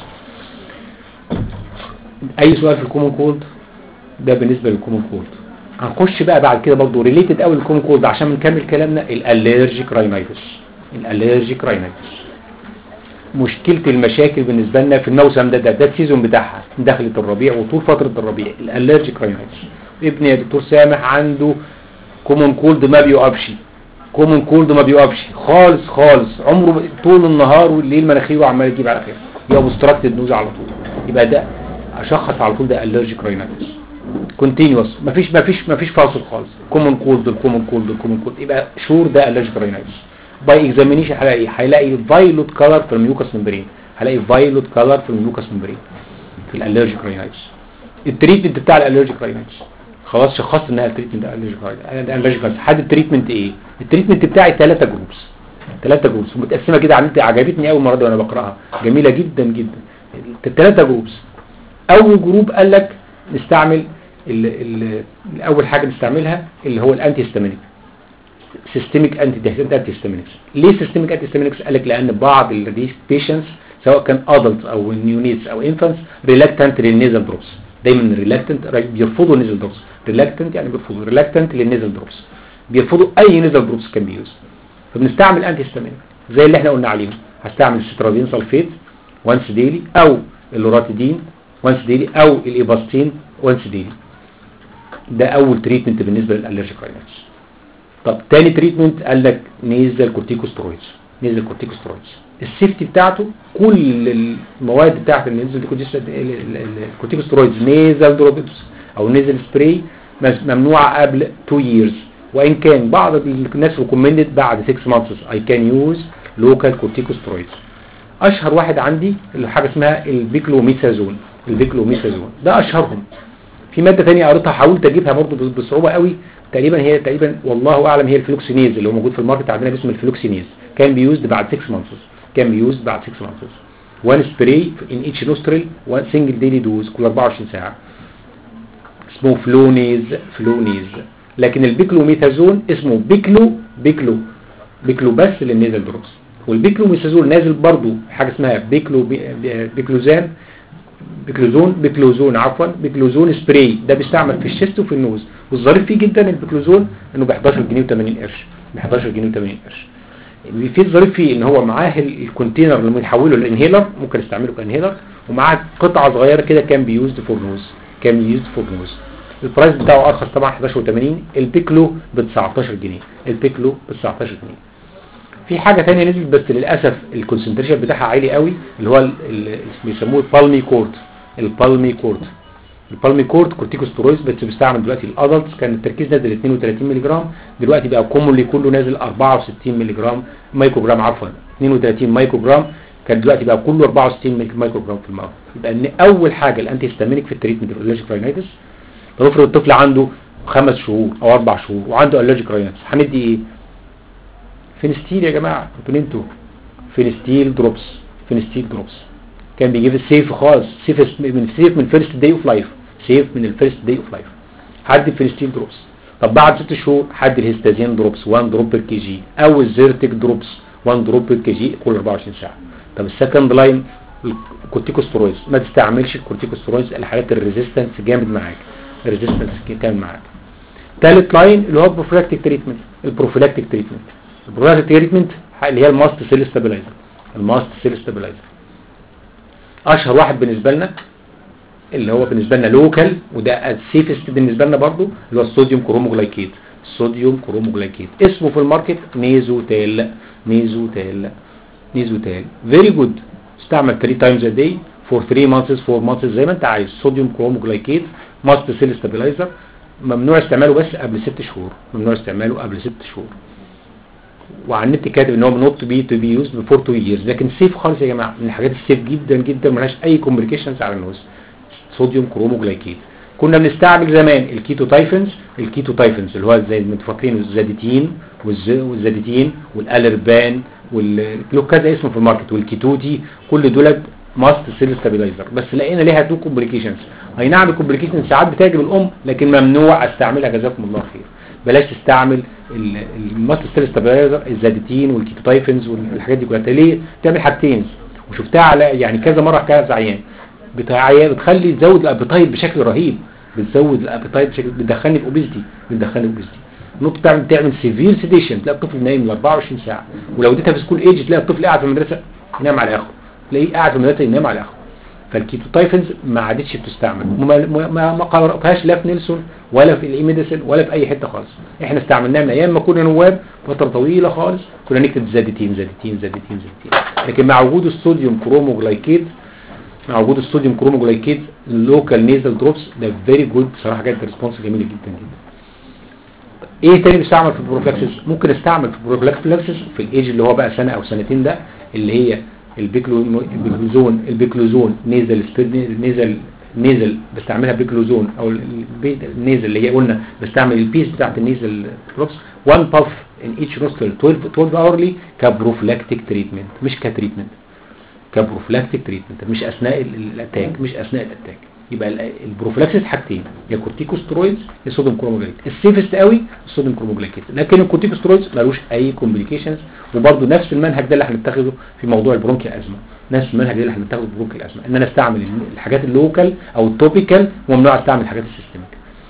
اي سؤال في الكومن كولد ده بالنسبة للكومن كولد هنخش بقى بعد كده برضو ريليتد قوي للكومن كولد عشان نكمل كلامنا الالرجيك راينايتس الالرجيك راينايتس مشكلة المشاكل بالنسبة لنا في الموسم ده ده, ده السيزون بتاعها دخلت الربيع وطول فترة الربيع الالرجيك راينايتس ابني يا دكتور سامح عنده كومن كولد ما بيقفش كومن كولد ما بيقفش خالص خالص عمره طول النهار والليل مناخيره عمال يجيب على خير يبقى اوبستراكتد نوز على طول يبقى ده اشخص على طول ده الرجيك راينايتس كونتينوس مفيش مفيش مفيش فاصل خالص كومن كولد الكومن كولد الكومن كولد يبقى شور ده الرجيك راينايتس باي اكزامينيشن هلاقي ايه هيلاقي فايلوت كلر في الميوكس ممبرين هلاقي فايلوت كلر في الميوكس ممبرين في الالرجيك راينايتس التريتمنت بتاع الالرجيك راينايتس خلاص شخصت انها التريتمنت الالرجيك راينايتس حد التريتمنت ايه التريتمنت بتاعي ثلاثه جروبس ثلاثه جروبس متقسمه كده عملت عجبتني اول مره دي وانا بقراها جميله جدا جدا الثلاثه جروبس اول جروب قال لك نستعمل ال ال اول حاجه نستعملها اللي هو الانتي هيستامينيك سيستميك انتي انتي هيستامينكس ليه سيستميك انتي هيستامينكس قال لك لان بعض البيشنتس سواء كان ادلت او نيونيتس او انفانتس ريلاكتنت للنيزل دروبس دايما ريلاكتنت بيرفضوا النيزل دروبس ريلاكتنت يعني بيرفضوا ريلاكتنت للنيزل دروبس بيرفضوا اي نيزل دروبس كان بيوز فبنستعمل انتي هيستامينيك زي اللي احنا قلنا عليهم هستعمل السترادين سلفيت وانس ديلي او اللوراتيدين وانس ديلي او الايباستين وانس ديلي ده اول تريتمنت بالنسبه للالرجيك راينايتس طب تاني تريتمنت قال لك نيزل كورتيكوسترويدز نيزل كورتيكوسترويدز السيفتي بتاعته كل المواد بتاعت النيزل الكورتيكوسترويدز نيزل دروبس او نيزل سبراي ممنوعه قبل 2 years وان كان بعض الناس ريكومندد بعد 6 months I can use local corticosteroids اشهر واحد عندي اللي حاجه اسمها البيكلوميثازون البيكلوميثازون ده اشهرهم في ماده ثانيه قريتها حاولت اجيبها برضه بصعوبه قوي تقريبا هي تقريبا والله اعلم هي الفلوكسينيز اللي هو موجود في الماركت عندنا اسمه الفلوكسينيز كان بيوزد بعد 6 مانثس كان بيوزد بعد 6 مانثس وان سبراي ان ايتش نوستريل وان سنجل ديلي دوز كل 24 ساعه اسمه فلونيز فلونيز لكن البيكلوميثازون اسمه بيكلو بيكلو بيكلو بس للنيزل دروبس والبيكلوميثازون نازل برضه حاجه اسمها بيكلو بيكلوزان بيكلوزون بيكلوزون عفوا بيكلوزون سبراي ده بيستعمل في الشيست وفي النوز والظريف فيه جدا البيكلوزون انه ب 11 جنيه و80 قرش ب 11 جنيه و80 قرش في الظريف فيه ان هو معاه الكونتينر اللي بنحوله للانهيلر ممكن استعمله كانهيلر ومعاه قطعه صغيره كده كان بيوزد فور نوز كان بيوزد فور نوز البرايس بتاعه ارخص طبعا 11 و80 البيكلو ب 19 جنيه البيكلو ب 19 جنيه في حاجة تانية نزلت بس للأسف الكونسنتريشن بتاعها عالي قوي اللي هو بيسموه البالمي كورت البالمي كورت البالمي كورت كورتيكوستيرويدز بس بيستعمل دلوقتي الادلتس كان التركيز نازل 32 مللي جرام دلوقتي بقى كومونلي كله نازل 64 مللي جرام مايكرو جرام عفوا 32 مايكرو جرام كان دلوقتي بقى كله 64 مايكرو جرام في المرة يبقى ان اول حاجة الانتي هيستامينيك في التريتمنت الالرجيك راينيتس لو افرض الطفل عنده خمس شهور او اربع شهور وعنده الرجيك راينيتس هندي ايه فينستيل يا جماعة انتوا نمتوا فينستيل دروبس فينستيل دروبس كان بيجيب السيف خالص سيف من سيف من فيرست داي اوف لايف سيف من الفيرست داي اوف لايف حد الفينستيل دروبس طب بعد ست شهور حد الهيستازين دروبس 1 دروب بير كي جي او الزيرتك دروبس 1 دروب بير كي جي كل 24 ساعه طب السكند لاين الكورتيكوسترويدز ما تستعملش الكورتيكوسترويدز الحالات الريزيستنس جامد معاك الريزيستنس كامل معاك ثالث لاين اللي هو البروفيلاكتيك تريتمنت البروفيلاكتيك تريتمنت البروفيلاكتيك تريتمنت اللي هي الماست سيل ستابلايزر الماست سيل ستابلايزر اشهر واحد بالنسبه لنا اللي هو بالنسبه لنا لوكال وده السيفست بالنسبه لنا برضو اللي هو الصوديوم كروموجلايكيت الصوديوم كروموجلايكيت اسمه في الماركت نيزوتيل نيزوتيل نيزوتيل فيري جود استعمل 3 تايمز ا داي فور 3 مانثس 4 مانثس زي ما انت عايز صوديوم كروموجلايكيت ماست سيل ستابلايزر ممنوع استعماله بس قبل 6 شهور ممنوع استعماله قبل 6 شهور وعلى النت كاتب ان هو نوت تو بي تو بي يوز بفور تو ييرز لكن سيف خالص يا جماعه من الحاجات السيف جدا جدا ملهاش اي كومبليكيشنز على النوز صوديوم كروموجلايكيد كنا بنستعمل زمان الكيتو تايفنز الكيتو تايفنز اللي هو زي ما انتوا فاكرين الزاديتين والز- والزاديتين والالربان وله كذا اسم في الماركت والكيتوتي كل دول ماست سيل ستابيلايزر بس لقينا ليها تو كومبليكيشنز اي نعم الكومبليكيشنز ساعات بتعجب الام لكن ممنوع استعملها جزاكم الله خير بلاش تستعمل الماست سيل ستابيلايزر الزاديتين والكيتوتايفنز والحاجات دي كلها ليه تعمل حاجتين وشفتها على يعني كذا مره في كذا عيان بتاع بتخلي تزود الابيتايت بشكل رهيب بتزود الابيتايت بشكل بتدخلني في اوبيزيتي بتدخلني في اوبيزيتي نقطة تعمل تعمل سيفير سيديشن تلاقي الطفل نايم ل 24 ساعة ولو اديتها في سكول ايج تلاقي الطفل قاعد في المدرسة ينام على اخره تلاقيه قاعد في المدرسة ينام على اخره فالكيتوتايفنز ما عادتش بتستعمل وما ما ما, ما قرأتهاش لا في نيلسون ولا في الاي ميديسن ولا في اي حتة خالص احنا استعملناها من ايام ما كنا نواب فترة طويلة خالص كنا نكتب زادتين زادتين زادتين زادتين لكن مع وجود الصوديوم كروموجلايكيد مع وجود الصوديوم كروموجلايكيد اللوكال نيزل دروبس ده فيري جود بصراحه جت ريسبونس جميل جدا جدا ايه تاني بيستعمل في البروفلاكسس ممكن استعمل في البروفلاكسس في الايج اللي هو بقى سنه او سنتين ده اللي هي البيكلو البيكلوزون البيكلوزون نيزل سبيد نيزل نيزل بستعملها بيكلوزون او البي- النيزل اللي هي قلنا بستعمل البيس بتاعت النيزل دروبس 1 باف ان ايتش نوستل 12 12 اورلي كبروفلاكتيك تريتمنت مش كتريتمنت كبروفلاكتيك تريتمنت مش اثناء ال- الاتاك مش اثناء الاتاك يبقى ال- البروفلاكسيس حاجتين يا كورتيكوسترويدز يا صوديوم كروموجلايكيد السيفست قوي الصوديوم كروموجلايكيد لكن الكورتيكوسترويدز ملوش اي كومبليكيشنز وبرده نفس المنهج ده اللي هنتخذه في موضوع البرونكي ازمه نفس المنهج ده اللي هنتخذه في البرونكي الازمه ان انا استعمل ال- الحاجات اللوكال او التوبيكال وممنوع استعمل الحاجات السيستميك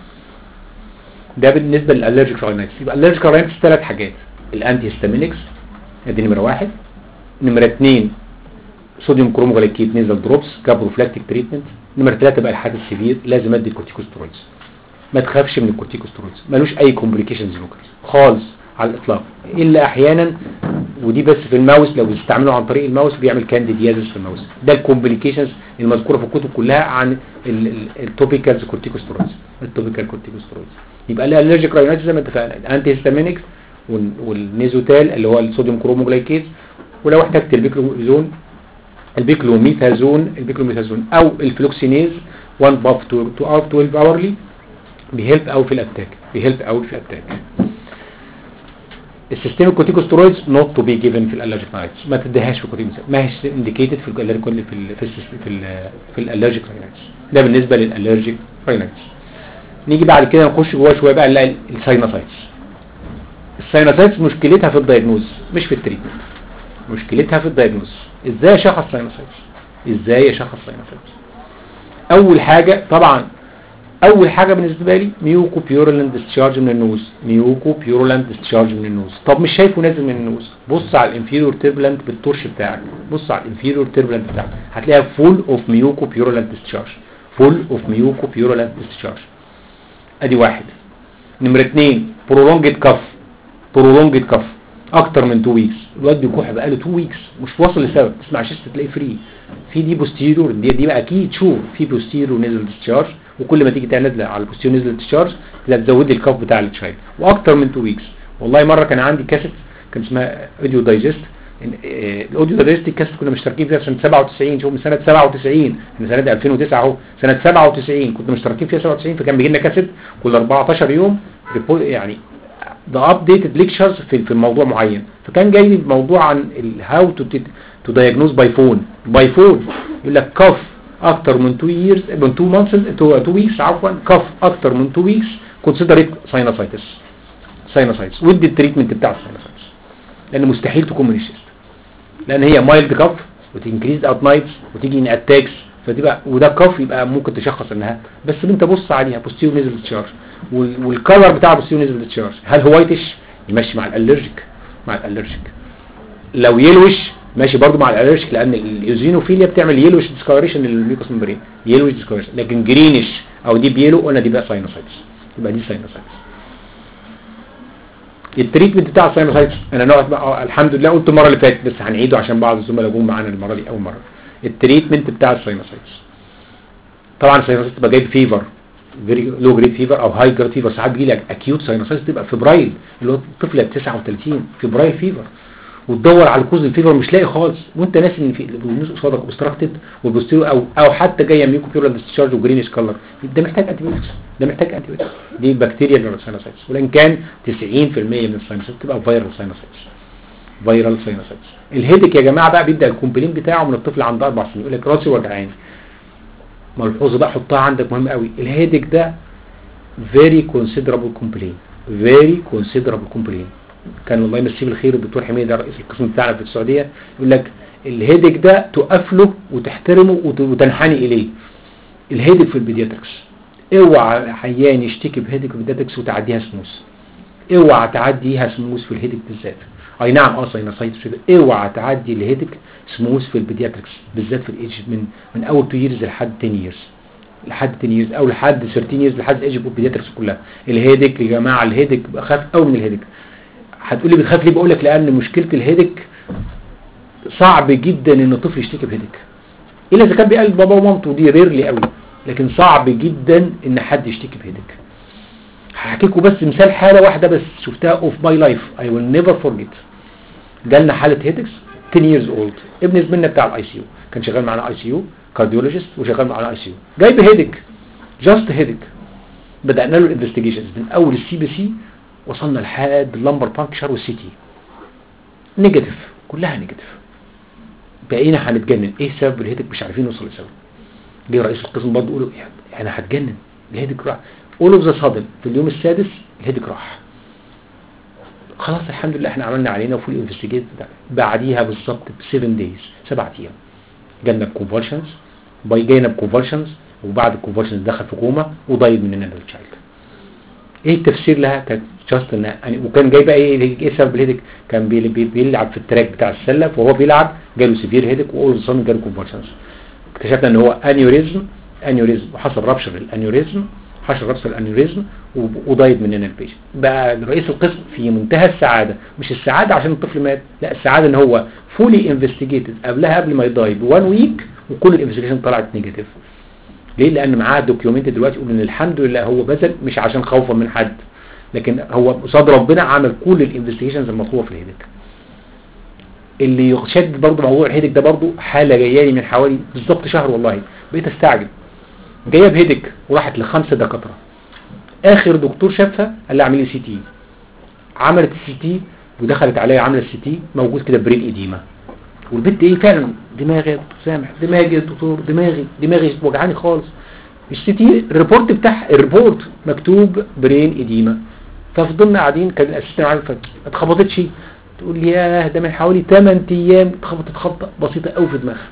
ده بالنسبه للالرجيك راينايتس يبقى الالرجيك راينايتس ثلاث حاجات الانتي هيستامينكس ادي نمره واحد نمره اثنين صوديوم كروموجلايكيد نيزل دروبس كبروفلاكتيك تريتمنت نمره ثلاثة بقى الحالات السيفير لازم ادي الكورتيكوسترويدز ما تخافش من الكورتيكوسترويدز ملوش اي كومبليكيشنز لوكال خالص على الاطلاق الا احيانا ودي بس في الماوس لو بتستعمله عن طريق الماوس بيعمل كانديديازس في الماوس ده الكومبليكيشنز المذكوره في الكتب كلها عن التوبيكالز كورتيكوسترويدز التوبيكال كورتيكوسترويدز يبقى الالرجيك راينايتس زي ما اتفقنا الانتي هيستامينكس والنيزوتال اللي هو الصوديوم كروموجلايكيز ولو احتجت البيكلوزون البيكلوميثازون البيكلوميثازون او الفلوكسينيز 1 باف تو تو اور 12 اورلي بيهلب قوي في الاتاك بيهلب قوي في الاتاك السيستميك كورتيكوسترويدز نوت تو بي جيفن في الالرجيك راينايتس ما تديهاش في الكورتيكوسترويدز ما هيش انديكيتد في الالرجيك في ال في ال في ال في الالرجيك راينايتس ده بالنسبه للالرجيك راينايتس نيجي بعد كده نخش جوه شويه بقى نلاقي الساينوسايتس الساينوسايتس مشكلتها في الدايجنوز مش في التريتمنت مشكلتها في الدايجنوز ازاي اشخص ساينوسايتس ازاي اشخص ساينوسايتس اول حاجه طبعا اول حاجه بالنسبه لي ميوكو بيورولنت ديسشارج من النوز ميوكو بيورولنت ديسشارج من النوز طب مش شايفه نازل من النوز بص على الانفيريور تيربلنت بالتورش بتاعك بص على الانفيريور تيربلنت بتاعك هتلاقيها فول اوف ميوكو بيورولنت ديسشارج فول اوف ميوكو بيورولنت ديسشارج ادي واحد نمرة اتنين برولونجد كف برولونجد كف اكتر من 2 ويكس الواد بيكح بقاله 2 ويكس مش واصل لسبب تسمع شيست تلاقيه فري في دي بوستيرور دي دي بقى اكيد شور في بوستيرور نزل ديسشارج وكل ما تيجي تنزل على البوستيرور نزل ديسشارج تلاقي تزود لي الكف بتاع التشايلد واكتر من 2 ويكس والله مره كان عندي كاسيت كان اسمها اوديو دايجست الاوديو دايجست الكاسيت كنا مشتركين فيها سنه 97 شوف من سنه 97 من سنه 2009 اهو سنه 97 كنا مشتركين فيها 97 فكان بيجي لنا كاسيت كل 14 يوم ريبو- يعني ده ابديتد ليكتشرز في في موضوع معين فكان جاي لي موضوع عن هاو تو تو دايجنوز باي فون باي فون يقول لك كف اكتر من 2 ييرز من 2 مانثس 2 ويكس عفوا كف اكتر من 2 ويكس كونسيدر ات ساينوسايتس ساينوسايتس ودي التريتمنت بتاع الساينوسايتس لان مستحيل تكون من الشيست لان هي مايلد كف وتنكريز ات نايتس وتيجي ان اتاكس فتبقى وده كف يبقى ممكن تشخص انها بس انت بص عليها بوستيرو نيزل تشارج والكلر بتاع بوستيرو نيزل تشارج هل هو وايتش يمشي مع الالرجيك مع الالرجيك لو يلوش ماشي برضو مع الالرجيك لان الايوزينوفيليا بتعمل يلوش ديسكوريشن للميوكوس ممبرين يلوش ديسكوريشن لكن جرينش او ديب يلو قلنا دي بقى ساينوسايتس يبقى دي ساينوسايتس التريتمنت بتاع الساينوسايتس انا نقعد بقى الحمد لله قلت المره اللي فاتت بس هنعيده عشان بعض الزملاء جم معانا المره دي اول مره التريتمنت بتاع الساينوسايتس طبعا الساينوسايتس تبقى جايب فيفر فيري لو جريد فيفر او هاي جريد فيفر ساعات بيجي لك اكيوت ساينوسايتس تبقى فبرايل اللي هو الطفل 39 فبرايل فيفر وتدور على كوز الفيفر مش لاقي خالص وانت ناسي ان في الناس قصادك اوبستراكتد والبوستيرو او او حتى جايه ميكو بيورال ديسشارج وجرينيش كلر ده محتاج انتي ده محتاج انتي دي بكتيريا الساينوسايتس ولان كان 90% من الساينوسايتس تبقى فيرال ساينوسايتس فيرال ساينوسايتس الهيدك يا جماعه بقى بيبدا الكومبلين بتاعه من الطفل عنده اربع سنين يقول لك راسي وجعان ملحوظه بقى حطها عندك مهم قوي الهيدك ده very considerable complaint very considerable complaint كان الله يمسيه بالخير الدكتور حميد ده رئيس القسم بتاعنا في السعوديه يقول لك الهيدك ده تقف له وتحترمه وت- وتنحني اليه الهيدك في البيدياتريكس اوعى عيان يشتكي بهيدك في البيدياتريكس وتعديها سموث اوعى تعديها سموث في الهيدك بالذات اي نعم اه ساينوسايتس اوعى تعدي الهيدك سموث في البيدياتريكس بالذات في الايدج من من اول 2 ييرز لحد 10 ييرز لحد 10 ييرز او لحد 13 ييرز لحد الايدج اوف البيدياتريكس كلها الهيدك يا جماعه الهيدك بخاف قوي من الهيدك هتقولي بتخاف ليه بقول لك لان مشكله الهيدك صعب جدا ان الطفل يشتكي بهيدك الا اذا كان بيقلب بابا ومامته دي ريرلي قوي لكن صعب جدا ان حد يشتكي بهيدك هحكي لكم بس مثال حاله واحده بس شفتها اوف ماي لايف اي ويل نيفر فورجيت جالنا حاله هيدكس 10 years old ابن زميلنا بتاع الاي سي يو كان شغال معانا اي سي يو كارديولوجيست وشغال معانا اي سي يو جاي بهيدك جاست هيدك بدانا له الانفستيجيشنز من اول السي بي سي وصلنا لحد اللمبر بانكشر والسي تي نيجاتيف كلها نيجاتيف بقينا هنتجنن ايه سبب الهيدك مش عارفين نوصل لسبب جه رئيس القسم برضه يقول انا هتجنن الهيدك راح اول اوف ذا صادم في اليوم السادس الهيدك راح خلاص الحمد لله احنا عملنا علينا وفول انفستيجيت بعديها بالظبط ب 7 دايز سبع ايام جالنا بكونفولشنز باي جاينا بكونفولشنز وبعد الكونفولشنز دخل في كوما وضايد مننا التشايلد ايه التفسير لها كانت جاست ان يعني وكان جاي بقى ايه ايه سبب الهيدك كان بي بي بيلعب في التراك بتاع السله فهو بيلعب جاله سيفير هيدك واول صن جاله كونفولشنز اكتشفنا ان هو انيوريزم انيوريزم وحصل رابشر الانيوريزم حصل رابشر الانيوريزم وضايد مننا البيشنت بقى رئيس القسم في منتهى السعاده مش السعاده عشان الطفل مات لا السعاده ان هو فولي انفستيجيتد قبلها قبل ما يضايد 1 ويك وكل الانفستيجيشن طلعت نيجاتيف ليه لان معاه دوكيومنت دلوقتي يقول ان الحمد لله هو بذل مش عشان خوفا من حد لكن هو قصاد ربنا عمل كل الانفستيجيشنز المطلوبه في الهيدك اللي يشد برضه موضوع الهيدك ده برضه حاله جايه لي من حوالي بالظبط شهر والله بقيت استعجب جايه بهيدك وراحت لخمسه دكاتره اخر دكتور شافها قال لي اعمل لي سي تي عملت السي تي ودخلت عليا عامله السي تي موجود كده برين اديمه والبنت ايه فعلا دماغي يا دكتور سامح دماغي يا دكتور دماغي دماغي وجعاني خالص السي تي الريبورت بتاع الريبورت مكتوب برين اديمه ففضلنا قاعدين كان الاسيستنت معايا ما اتخبطتش تقول لي ياه ده من حوالي 8 ايام اتخبطت خبطه بسيطه قوي في دماغها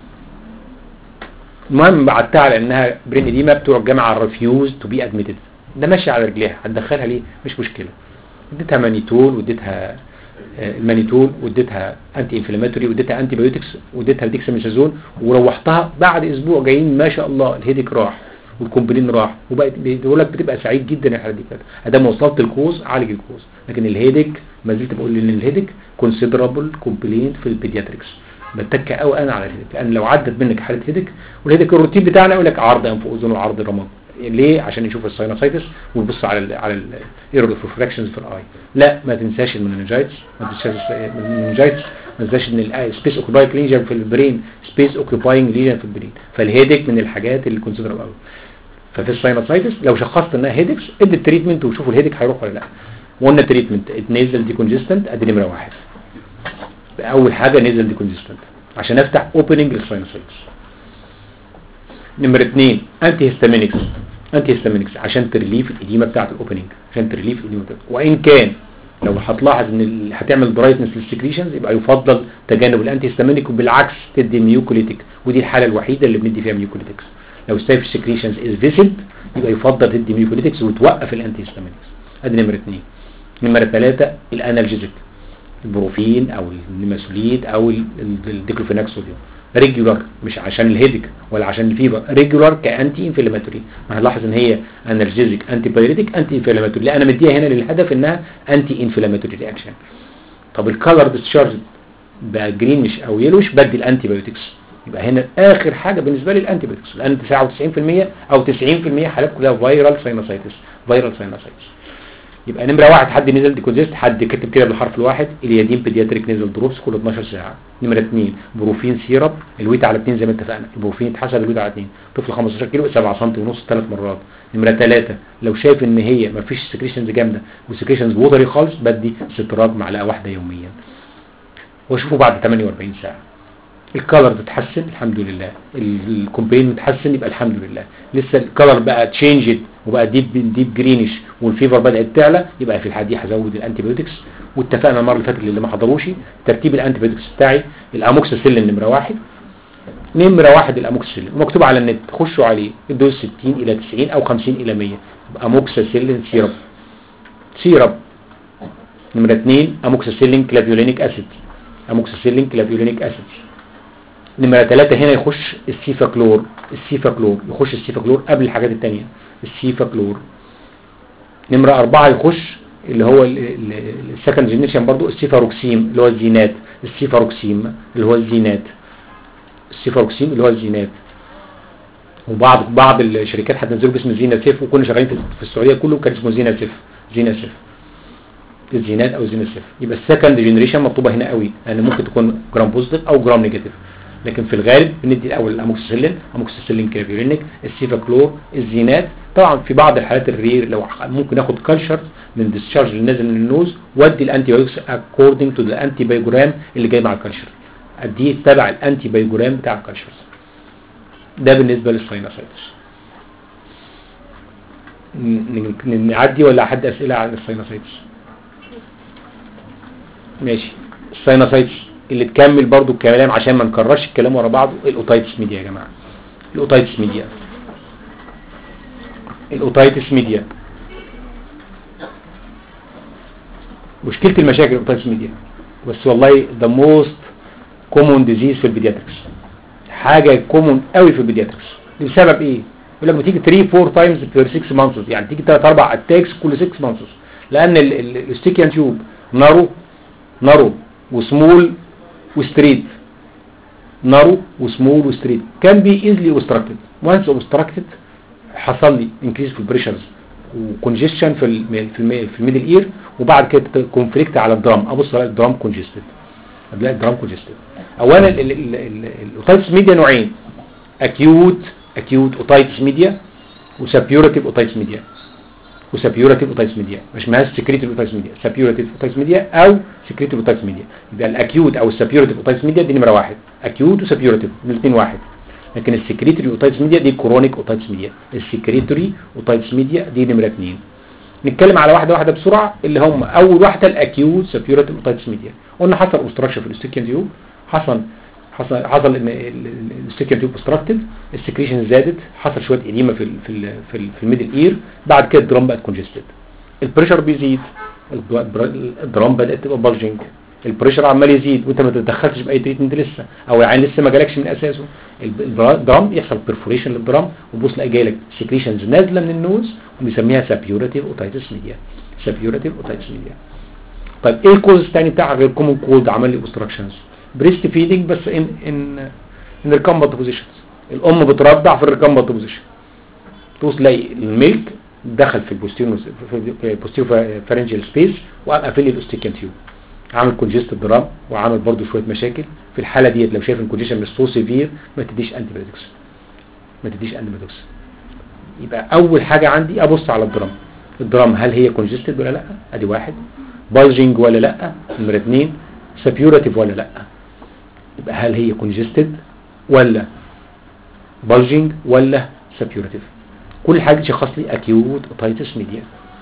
المهم بعتها على انها برين اديمه بتوع الجامعه ريفيوز تو بي ادميتد ده ماشي على رجليها هتدخلها ليه مش مشكله اديتها مانيتول واديتها المانيتول واديتها انتي انفلاماتوري واديتها انتي بايوتكس واديتها ديكساميثازون وروحتها بعد اسبوع جايين ما شاء الله الهيديك راح والكومبلين راح وبقت بيقول لك بتبقى سعيد جدا الحاله دي كده ادام وصلت الكوز عالج الكوز لكن الهيديك ما زلت بقول ان الهيديك كونسيدرابل كومبلين في البيدياتريكس بتك قوي انا على الهيديك لان لو عدت منك حاله هيديك والهيديك الروتين بتاعنا يقول لك عرض انف واذن وعرض رماد ليه عشان يشوف الساينوسايتس ويبص على ال على الايرور اوف ريفراكشنز في الاي لا ما تنساش المننجايتس ما تنساش المننجايتس ما تنساش ان السبيس اوكيباينج ليجن في البرين سبيس اوكيباينج ليجن في البرين فالهيديك من الحاجات اللي كونسيدر قوي ففي الساينوسايتس لو شخصت انها هيدكس ادي التريتمنت وشوفوا الهيديك هيروح ولا لا وقلنا التريتمنت نيزل ديكونجستنت ادي نمره واحد اول حاجه نيزل ديكونجستنت عشان افتح اوبننج للساينوسايتس نمرة اثنين انتي هيستامينكس انتي هيستامينكس عشان تريليف الاديمه بتاعه الاوبننج عشان تريليف الاديمه بتاعته وان كان لو هتلاحظ ان ال- هتعمل برايتنس للسكريشنز يبقى يفضل تجنب الانتي هيستامينيك وبالعكس تدي ميوكوليتيك ودي الحاله الوحيده اللي بندي فيها ميوكوليتكس لو ستايف سكريشنز از فيسد يبقى يفضل تدي ميوكوليتكس وتوقف الانتي هيستامينكس ادي نمره اثنين نمره ثلاثه الانالجيزيك البروفين او النيماسوليد او ال- ال- الديكلوفيناك صوديوم ريجولار مش عشان الهيدك ولا عشان الفيبر ريجولار كانتي انفلاماتوري ما هنلاحظ ان هي انرجيزيك انتي بايريتيك انتي انفلاماتوري لا انا مديها هنا للهدف انها انتي انفلاماتوري رياكشن طب الكالر ديسشارج بقى جرينش او يلوش بدي الانتي بايوتكس يبقى هنا اخر حاجه بالنسبه لي الانتيبيوتكس لان 99% او 90% حالات كلها فيرال ساينوسايتس فيرال ساينوسايتس يبقى نمره واحد حد نزل ديكوزيست حد كتب كده بالحرف الواحد اليادين بيدياتريك نزل دروبس كل 12 ساعه نمره اثنين بروفين سيرب الويت على 2 زي ما اتفقنا البروفين اتحسب الويت على 2 طفل 15 كيلو 7 سم ونص ثلاث مرات نمره ثلاثه لو شايف ان هي ما فيش سكريشنز جامده وسكريشنز ووتري خالص بدي ستراج معلقه واحده يوميا واشوفه بعد 48 ساعه الكالر تتحسن الحمد لله الكومبين متحسن يبقى الحمد لله لسه الكالر بقى تشينجد وبقى ديب ديب جرينش والفيفر بدات تعلى يبقى في الحاله دي هزود الانتيبيوتكس واتفقنا المره اللي فاتت اللي ما حضروش ترتيب الانتيبيوتكس بتاعي الاموكسيسيلين نمره واحد نمره واحد الاموكسيسيلين مكتوب على النت خشوا عليه الدوز 60 الى 90 او 50 الى 100 اموكسيسيلين سيرب سيرب نمره 2 اموكسيسيلين كلافيولينيك اسيد اموكسيسيلين كلافيولينيك اسيد نمرة ثلاثة هنا يخش السيفاكلور السيفاكلور يخش السيفاكلور قبل الحاجات التانية السيفاكلور نمرة أربعة يخش اللي هو السكند جينيشن برضو السيفاروكسيم اللي هو الزينات السيفاروكسيم اللي هو الزينات السيفاروكسيم اللي هو الزينات وبعض بعض الشركات هتنزله باسم زينة سيف وكنا شغالين في السعودية كله كان اسمه زينة سيف زينة سيف الزينات او زينة سيف يبقى السكند جينيريشن مطلوبة هنا قوي لان يعني ممكن تكون جرام بوزيتيف او جرام نيجاتيف لكن في الغالب بندي الاول الاموكسيسيلين اموكسيسيلين كرافيورينيك السيفاكلور الزينات طبعا في بعض الحالات الرير لو ممكن اخد كالشر من ديسشارج اللي نازل من النوز وادي الانتي بايوكس اكوردنج تو ذا انتي بايوجرام اللي جاي مع الكالشر اديه تبع الانتي بايوجرام بتاع الكالشر ده بالنسبه للساينوسايتس نعدي ولا حد اسئله عن الساينوسايتس ماشي الساينوسايتس اللي تكمل برضو الكلام عشان ما نكررش الكلام ورا بعضه الاوتايتس ميديا يا جماعه الاوتايتس ميديا الاوتايتس ميديا مشكله المشاكل الاوتايتس ميديا بس والله ذا موست كومون ديزيز في البيدياتريكس حاجه كومون قوي في البيدياتريكس بسبب ايه يقول لك بتيجي 3 4 تايمز بير 6 مانثس يعني تيجي 3 4 اتاكس كل 6 مانثس لان الاستيكيان تيوب نارو نارو وسمول وستريت نارو وسمول وستريت كان بي ايزلي اوبستراكتد وانس اوبستراكتد حصل لي انكريز في البريشرز وكونجيشن في ال في ال في الميدل اير وبعد كده كونفليكت على الدرام ابص على الدرام كونجستد الاقي الدرام كونجستد اولا الاوتايتس ميديا نوعين اكيوت اكيوت اوتايتس ميديا وسابيوراتيف اوتايتس ميديا وسابيوراتيف اوتايتس ميديا مش اسمهاش سكريتيف اوتايتس ميديا سابيوراتيف اوتايتس ميديا او سكريتيف اوتايتس ميديا يبقى الاكيوت او السابيوراتيف اوتايتس ميديا دي نمره واحد اكيوت وسابيوراتيف الاثنين واحد لكن السكريتوري اوتايتس ميديا دي كرونيك اوتايتس ميديا السكريتوري اوتايتس ميديا دي نمره اثنين نتكلم على واحده واحده بسرعه اللي هم اول واحده الاكيوت سابيوراتيف اوتايتس ميديا قلنا حصل اوبستراكشن في الاستيكين تيوب حصل حصل حصل ان الاستيكين تيوب اوبستراكتد السكريشن زادت حصل شويه اديمه في ال في ال في, ال في الميدل اير بعد كده الدرام بقت كونجستد البريشر بيزيد الدرام بدات تبقى بلجنج البريشر عمال يزيد وانت ما تتدخلتش باي تريتمنت لسه او العين لسه ما جالكش من اساسه الدرام يحصل بيرفوريشن للدرام وبص تلاقي جاي لك سكريشنز نازله من النوز وبيسميها سابيوراتيف اوتايتس ميديا سابيوراتيف اوتايتس ميديا طيب ايه الكوز الثاني بتاعها غير كومن كولد عمل لي اوبستراكشنز بريست فيدنج بس ان ان ان ريكامبت بوزيشنز الام بترضع في الريكامبت بوزيشن تبص تلاقي الميلك دخل في البوستيرو في البوستيرو فارنجيال سبيس وقام قافل لي الاوستيكان تيوب عامل كونجست درام وعامل برضو شويه مشاكل في الحاله ديت لو شايف الكونجيشن مش سو سيفير ما تديش انتي بايوتكس ما تديش انتي بايوتكس يبقى اول حاجه عندي ابص على الدرام الدرام هل هي كونجستد ولا لا ادي واحد بالجنج ولا لا نمره اثنين سابيوراتيف ولا لا يبقى هل هي كونجستد ولا بالجنج ولا سابيوراتيف كل حاجه تشخص لي اكيوت اوتايتس ميديا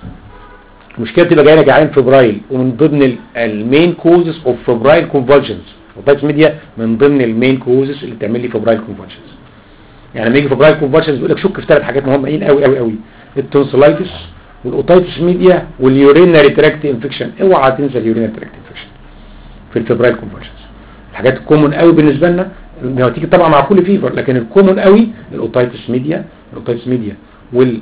المشكله بتبقى جايه جعان فبرايل ومن ضمن المين كوزز اوف فبرايل كونفولجنز اوتايتس ميديا من ضمن المين كوزز اللي بتعمل لي فبرايل كونفولجنز يعني لما يجي فبرايل كونفولجنز يقول لك شك في ثلاث حاجات مهمين قوي قوي قوي التونسلايتس والاوتايتس ميديا واليورينري تراكت انفكشن اوعى تنسى اليورينري تراكت انفكشن في الفبرايل كونفولجنز الحاجات الكومون قوي بالنسبه لنا هو تيجي طبعا مع كل فيفر لكن الكومون قوي الاوتايتس ميديا الاوتايتس ميديا وال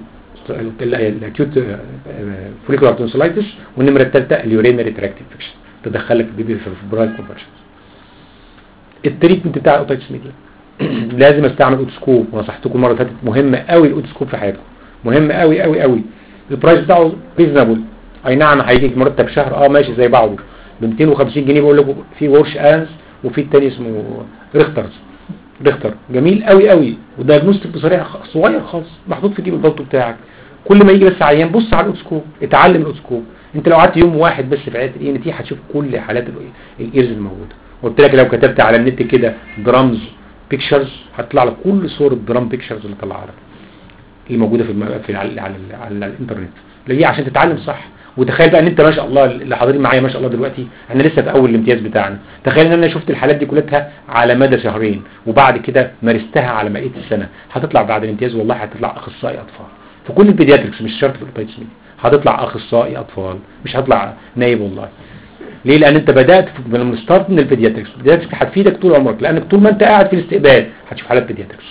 الاكيوت فوليكولار تونسلايتس والنمره الثالثه اليورينري تراكت انفكشن تدخلك البيبي في الفبرايل كونفرشن التريتمنت بتاع الاوتايتس ميديا لازم استعمل اوتوسكوب ونصحتكم المره اللي فاتت مهم قوي الاوتوسكوب في حياتكم مهم قوي قوي قوي البرايس بتاعه ريزنبل اي نعم هيجي مرتب شهر اه ماشي زي بعضه ب 250 جنيه بقول لكم في ورش انز وفي التاني اسمه ريخترز ريختر جميل قوي قوي ودايجنوستيك بصريح خ- صغير خالص محطوط في جيب البلطو بتاعك كل ما يجي بس عيان بص على الاوتوسكوب اتعلم الاوتوسكوب انت لو قعدت يوم واحد بس في عياده الاي ان تي هتشوف كل حالات ال- الايرز الموجوده قلت لك لو كتبت على النت كده درامز بيكتشرز هتطلع لك كل صور الدرام بيكتشرز اللي طلعها لك اللي موجوده في, الم... في على, على, على الانترنت ليه عشان تتعلم صح وتخيل بقى ان انت ما شاء الله اللي حاضرين معايا ما شاء الله دلوقتي احنا لسه في اول الامتياز بتاعنا تخيل ان انا شفت الحالات دي كلها على مدى شهرين وبعد كده مارستها على بقيه السنه هتطلع بعد الامتياز والله هتطلع اخصائي اطفال في كل البيدياتريكس مش شرط في الاوبيتس هتطلع اخصائي اطفال مش هتطلع نايب والله ليه لان انت بدات في- من الستارت من البيدياتريكس البيدياتريكس هتفيدك طول عمرك لانك طول ما انت قاعد في الاستقبال هتشوف حالات بيدياتريكس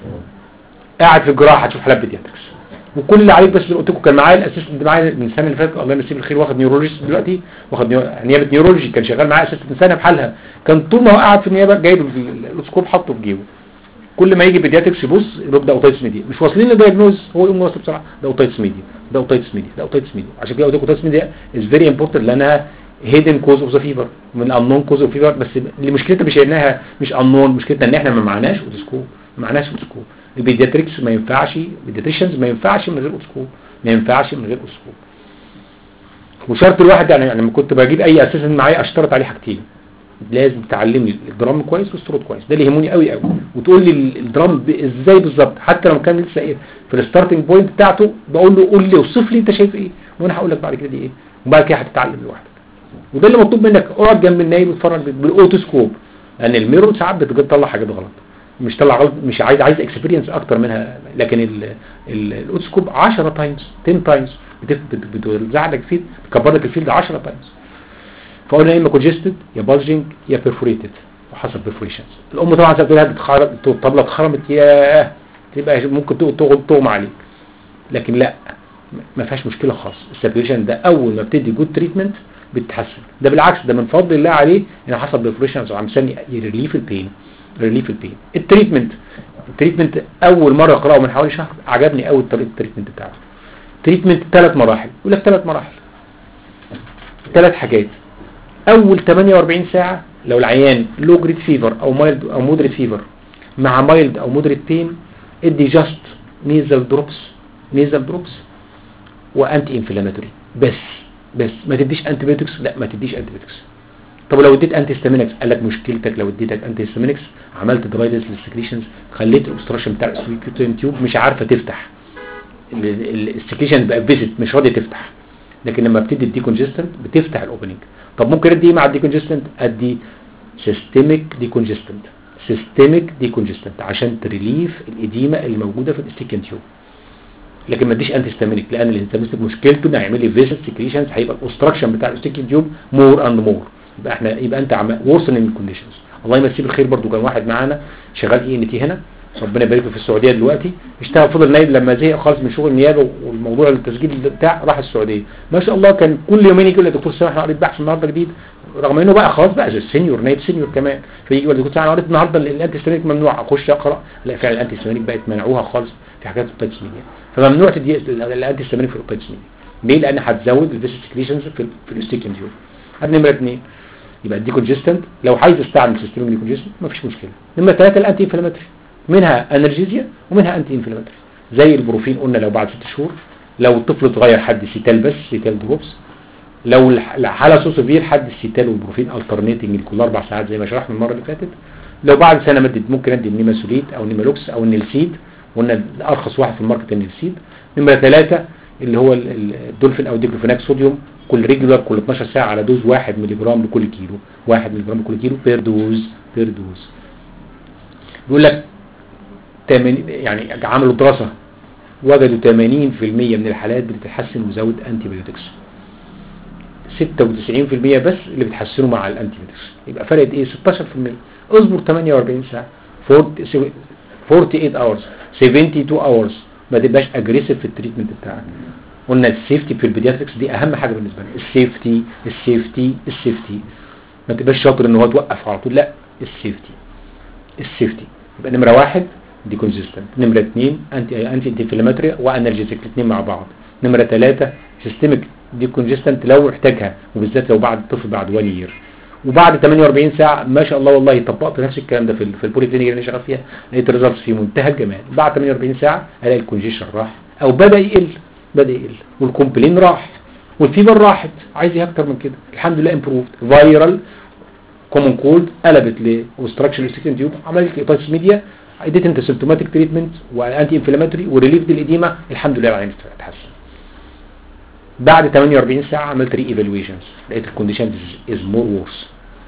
قاعد في الجراحه هتشوف حالات بيدياتريكس وكل اللي عليك بس اللي قلت لكم كان معايا الاسيستنت معايا من السنه اللي فاتت الله يمسيه بالخير واخد نيورولوجيست دلوقتي واخد نيو... نيابه نيورولوجي كان شغال معايا اسيستنت سنه بحالها كان طول ما هو قاعد في النيابه جايب ال- الاوسكوب حاطه في جيبه كل ما يجي بيدياتريكس يبص يقول ده اوتايتس ميديا مش واصلين لدايجنوز هو يقوم واصل بسرعه ده اوتايتس ميديا ده اوتايتس ميديا ده اوتايتس ميديا عشان كده قلت لكم اوتايتس ميديا از فيري امبورتنت لانها هيدن كوز اوف ذا فيفر من انون كوز اوف فيفر بس اللي مشكلتها مش انها مش انون مشكلتها ان احنا ما معناش اوتوسكوب ما معناش اوتوسكوب البيدياتريكس ما ينفعش البيدياتريشنز ما ينفعش من غير اوتوسكوب ما ينفعش من غير اوتوسكوب وشرط الواحد يعني يعني لما كنت بجيب اي اساسا معايا اشترط عليه حاجتين لازم تعلمني الدرام كويس والستروت كويس ده اللي يهمني قوي قوي وتقول لي ال- الدرام ب- ازاي بالظبط حتى لو كان لسه ايه في الستارتنج بوينت بتاعته بقول له قول لي اوصف لي انت شايف ايه وانا هقول لك بعد كده دي ايه وبعد كده هتتعلم لوحدك وده اللي مطلوب منك اقعد جنب النايب واتفرج بالاوتوسكوب لان الميرور ساعات بتطلع حاجات غلط مش طلع غلط مش عايز عايز اكسبيرينس اكتر منها لكن ال- ال- الاوتوسكوب 10 تايمز 10 تايمز بتوزع لك فيلد بتكبر لك الفيلد 10 تايمز فقلنا يا اما كونجستد يا بازجنج يا بيرفوريتد وحسب بيرفوريشنز الام طبعا ساعات تقولها بتخرب الطبله اتخرمت ياه تبقى ممكن تغ- تغ- تغمى عليك لكن لا ما فيهاش مشكله خالص السابيوليشن ده اول ما بتدي جود تريتمنت بتتحسن ده بالعكس ده من فضل الله عليه ان حصل بيرفوريشنز وعم ثاني يريليف البين ريليف البين التريتمنت التريتمنت اول مره اقراه من حوالي شهر عجبني قوي طريقه التريتمنت بتاعته تريتمنت ثلاث مراحل يقول لك ثلاث مراحل ثلاث حاجات اول 48 ساعة لو العيان لو جريد فيفر او مايلد او مودريت فيفر مع مايلد او مودريت بين ادي جاست نيزل دروبس نيزل دروبس وانتي انفلاماتوري بس بس ما تديش انتي بيوتكس لا ما تديش انتي بيوتكس طب لو اديت انتي هيستامينكس قال لك مشكلتك لو اديتك انتي هيستامينكس عملت درايدس للسكريشنز خليت الاوبستراكشن بتاع السويكيوتين تيوب مش عارفه تفتح السكريشن بقى فيزيت مش راضيه تفتح لكن لما بتدي الديكونجستنت بتفتح الاوبننج طب ممكن ادي ايه مع الديكونجستنت ادي سيستميك ديكونجستنت سيستميك ديكونجستنت عشان تريليف الاديمه اللي موجوده في الاستيكن تيوب لكن ما اديش انتي ستامينيك لان الانتي مشكلته انه هيعمل لي فيزيت سكريشنز هيبقى الاوبستراكشن بتاع الاستيكن تيوب مور اند مور يبقى احنا يبقى انت عم ورسننج الكونديشنز الله يمسيه بالخير برضو كان واحد معانا شغال اي ان تي هنا ربنا يبارك له في السعوديه دلوقتي اشتغل فضل نايب لما زهق خالص من شغل النيابه والموضوع التسجيل بتاع راح السعوديه ما شاء الله كان كل يومين يجي يقول لي دكتور سامح انا قريت بحث النهارده جديد رغم انه بقى خلاص بقى زي سينيور نايب سينيور كمان فيجي يقول لي دكتور سامح انا قريت النهارده الانتي ستامينيك ممنوع اخش اقرا لا فعلا الانتي ستامينيك بقت منعوها خالص في حاجات البيتس ميديا فممنوع تدي الانتي ستامينيك في البيتس ميديا ليه لان هتزود الفيسيت سكريشنز في في الاستيكن تيوب هذه نمره اثنين يبقى الديكونجستنت لو عايز استعمل سيستم ديكونجستنت مفيش مشكله نمره ثلاثه الانتي انفلاماتوري منها انرجيزيا ومنها انتي انفلاماتوري زي البروفين قلنا لو بعد ست شهور لو الطفل اتغير حد سيتال بس سيتال دروبس لو الح- الحاله سو سيفير حد السيتال والبروفين الترنيتنج كل اربع ساعات زي ما شرحنا المره اللي فاتت لو بعد سنه مدد ممكن ادي النيماسوليت او النيمالوكس او النيلسيد قلنا ارخص واحد في الماركت النيلسيد نمره ثلاثه اللي هو ال- ال- الدولفين او ديكلوفيناك صوديوم كل ريجولار كل 12 ساعه على دوز 1 مللي جرام لكل كيلو 1 مللي جرام لكل كيلو بير دوز بير دوز بيقول لك تمن- يعني عملوا دراسه وجدوا 80% من الحالات بتتحسن وزود انتي بيوتكس 96% بس اللي بتحسنوا مع الانتي بيوتكس يبقى فرقت ايه 16% اصبر 48 ساعه 40 48 hours 72 hours ما تبقاش اجريسيف في التريتمنت بتاعك قلنا السيفتي في البيدياتريكس دي اهم حاجه بالنسبه لنا السيفتي السيفتي السيفتي ما تبقاش شاطر ان هو توقف على طول لا السيفتي السيفتي يبقى نمره واحد دي كونسيستنت نمره اثنين انتي انتي انفلاماتوري وانالجيزيك الاثنين مع بعض نمره ثلاثه سيستميك دي كونجستنت لو احتاجها وبالذات لو بعد الطفل بعد 1 يير وبعد 48 ساعه ما شاء الله والله طبقت نفس الكلام ده في ال- في البولي كلينيك اللي انا شغال فيها لقيت الريزلتس في منتهى الجمال بعد 48 ساعه الاقي الكونجيشن راح او بدا يقل بدا يقل والكومبلين راح والفيبر راحت عايز ايه اكتر من كده الحمد لله امبروفد فايرال كومون كولد قلبت لاوستراكشن ريستريكشن تيوب عملت لي اوتايتس ميديا اديت انت سيمتوماتيك تريتمنت وانتي انفلاماتوري وريليف الاديمه الحمد لله العين اتحسن بعد 48 ساعه عملت ري ايفالويشنز لقيت الكونديشن از مور وورس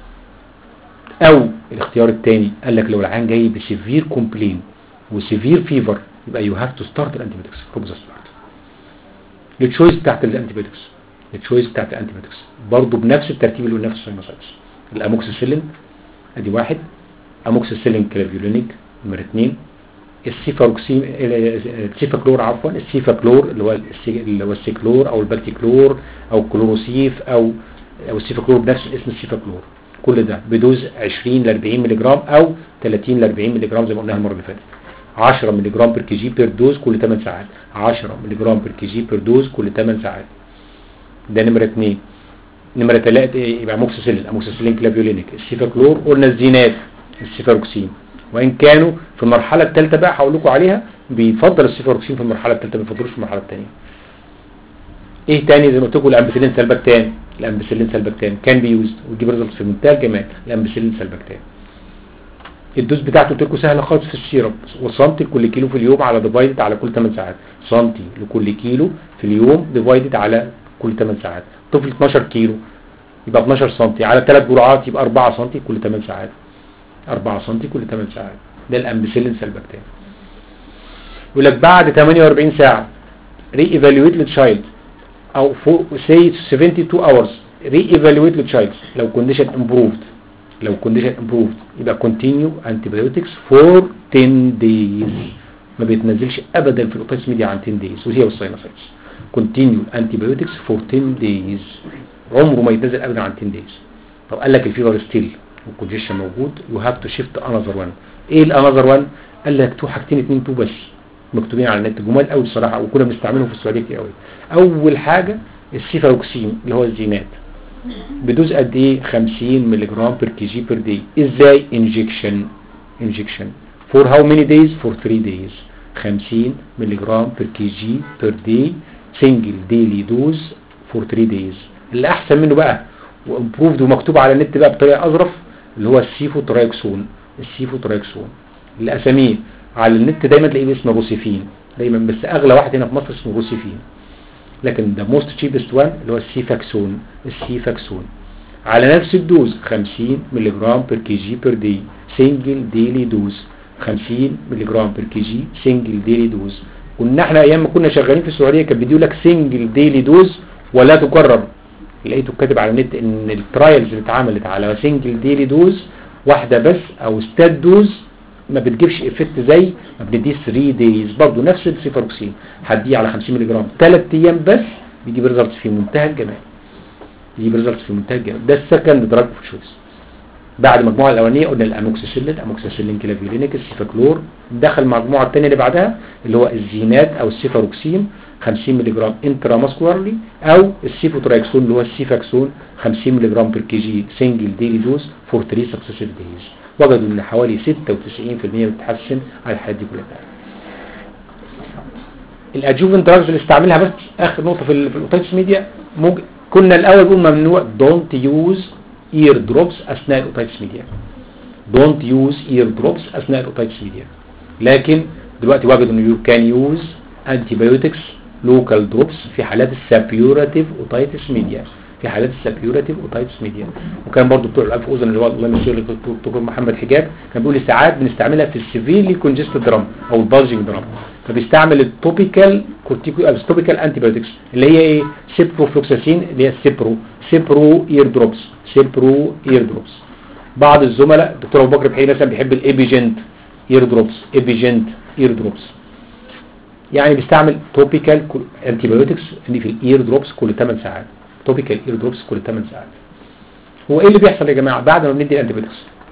او الاختيار الثاني قال لك لو العيان جاي بسيفير كومبلين وسيفير فيفر يبقى يو هاف تو ستارت الانتيبيوتكس فروم ذا ستارت التشويس بتاعت الانتيبيوتكس التشويس بتاعت الانتيبيوتكس برضه بنفس الترتيب اللي قلناه في الساينوسايتس الاموكسيسيلين ادي واحد اموكسيسيلين كلافيولينيك نمرة اثنين السيفاروكسين السيفاكلور عفوا السيفاكلور اللي هو السي- اللي هو السيكلور او البكتيكلور او الكلوروسيف او او السيفاكلور بنفس اسم السيفاكلور كل ده بدوز 20 ل 40 ملي جرام او 30 ل 40 ملي جرام زي ما قلناها المره اللي فاتت 10 ملي جرام بير كي جي بير دوز كل 8 ساعات 10 ملي جرام بير كي جي بير دوز كل 8 ساعات ده نمره 2 نمرة 3 يبقى اموكسيسيلين اموكسيسيلين كلافيولينيك السيفاكلور قلنا الزينات السيفاروكسين وان كانوا في المرحلة الثالثة بقى هقول لكم عليها بيفضل السيفاروكسين في المرحلة الثالثة ما بيفضلوش في المرحلة الثانية ايه تاني زي ما قلت لكم الامبسيلين سلبكتان الامبسيلين سلبكتان كان بيوزد ويجيب ريزلت في منتهى الجمال الامبسيلين سلبكتان الدوز بتاعته قلت لكم سهله خالص في السيرب وسنتي لكل كيلو في اليوم على ديفايدد على كل 8 ساعات سنتي لكل كيلو في اليوم ديفايدد على كل 8 ساعات طفل 12 كيلو يبقى 12 سنتي على 3 جرعات يبقى 4 سنتي كل 8 ساعات 4 سنتي كل 8 ساعات ده الامبسيلين سلبكتان يقول لك بعد 48 ساعه ري ايفالويت للتشايلد او فوق سي 72 hours ري ايفالويت للتشايلد لو كونديشن امبروفد لو كونديشن امبروفد يبقى كونتينيو انتيبيوتكس فور 10 دايز ما بيتنزلش ابدا في الاوتايتس ميديا عن 10 دايز وهي والساينوسايتس كونتينيو انتيبيوتكس فور 10 دايز عمره ما يتنزل ابدا عن 10 دايز طب قال لك الفيفر ستيل والكونجيشن موجود يو هاف تو شيفت انذر وان ايه الانذر وان قال لك تو حاجتين اتنين تو بس مكتوبين على النت جمال قوي الصراحه وكنا بنستعملهم في السعوديه كتير قوي اول حاجه السيفاروكسين اللي هو الزينات بدوز قد ايه 50 ملي جرام بير كي جي بير داي ازاي انجكشن انجكشن فور هاو ماني دايز فور 3 دايز 50 ملي جرام بير كي جي بير داي سنجل ديلي دوز فور 3 دايز اللي احسن منه بقى وامبروفد ومكتوب على النت بقى بطريقه اظرف اللي هو السيفو ترايكسون السيفو ترايكسون اللي اساميه على النت دايما تلاقيه باسم روسيفين دايما بس اغلى واحد هنا في مصر اسمه روسيفين لكن ده موست تشيبست وان اللي هو السيفاكسون السيفاكسون على نفس الدوز 50 ملي جرام بير كي جي بير دي سنجل ديلي دوز 50 ملي جرام بير كي جي سنجل ديلي دوز كنا احنا ايام ما كنا شغالين في السعوديه كان بيديوا لك سنجل ديلي دوز ولا تكرر لقيته كاتب على النت ان الترايلز اللي اتعملت على سنجل ديلي دوز واحده بس او ستات دوز ما بتجيبش افكت زي ما بنديه 3 دايز برضه نفس السيفاروكسين هديه على 50 ملي جرام 3 ايام بس بيجيب ريزلتس في منتهى الجمال يجيب ريزلتس في منتهى الجمال ده السكند دراج اوف تشويس بعد المجموعه الاولانيه قلنا الاموكسيسيلين اموكسيسيلين كلافيولينيك السيفاكلور دخل المجموعه الثانيه اللي بعدها اللي هو الزينات او السيفاروكسين 50 ملي جرام انتراماسكولارلي او السيفوترايكسون اللي هو السيفاكسون 50 ملي جرام بير كي جي سنجل ديلي دوز فور 3 سكسيسيف دايز وجدوا ان حوالي 96% بتتحسن على الحالات دي كلها الادجوفنت دراجز اللي استعملها بس اخر نقطه في ال- في الاوتايتس ميديا موج... كنا الاول بنقول ممنوع دونت يوز اير دروبس اثناء الاوتايتس ميديا دونت يوز اير دروبس اثناء الاوتايتس ميديا لكن دلوقتي وجدوا انه يو كان يوز انتي بايوتكس لوكال دروبس في حالات السابيوراتيف اوتايتس ميديا في حالات السابيوراتيف اوتايتس ميديا وكان برضو بتوع الانف واذن اللي هو الله يمسيه الدكتور محمد حجاب كان بيقول لي ساعات بنستعملها في السيفيرلي كونجستد درام او البالجنج درام فبيستعمل التوبيكال كورتيكو التوبيكال انتي بايوتكس اللي هي ايه سيبروفلوكساسين اللي هي السيبرو سيبرو اير دروبس سيبرو اير دروبس بعض الزملاء الدكتور ابو بكر بحيي مثلا بيحب الايبيجنت اير دروبس ايبيجنت اير دروبس يعني بيستعمل توبيكال انتي بايوتكس في الاير دروبس كل 8 ساعات توبيكال اير دروبس كل 8 ساعات هو ايه اللي بيحصل يا جماعه بعد ما بندي الانتي بايوتكس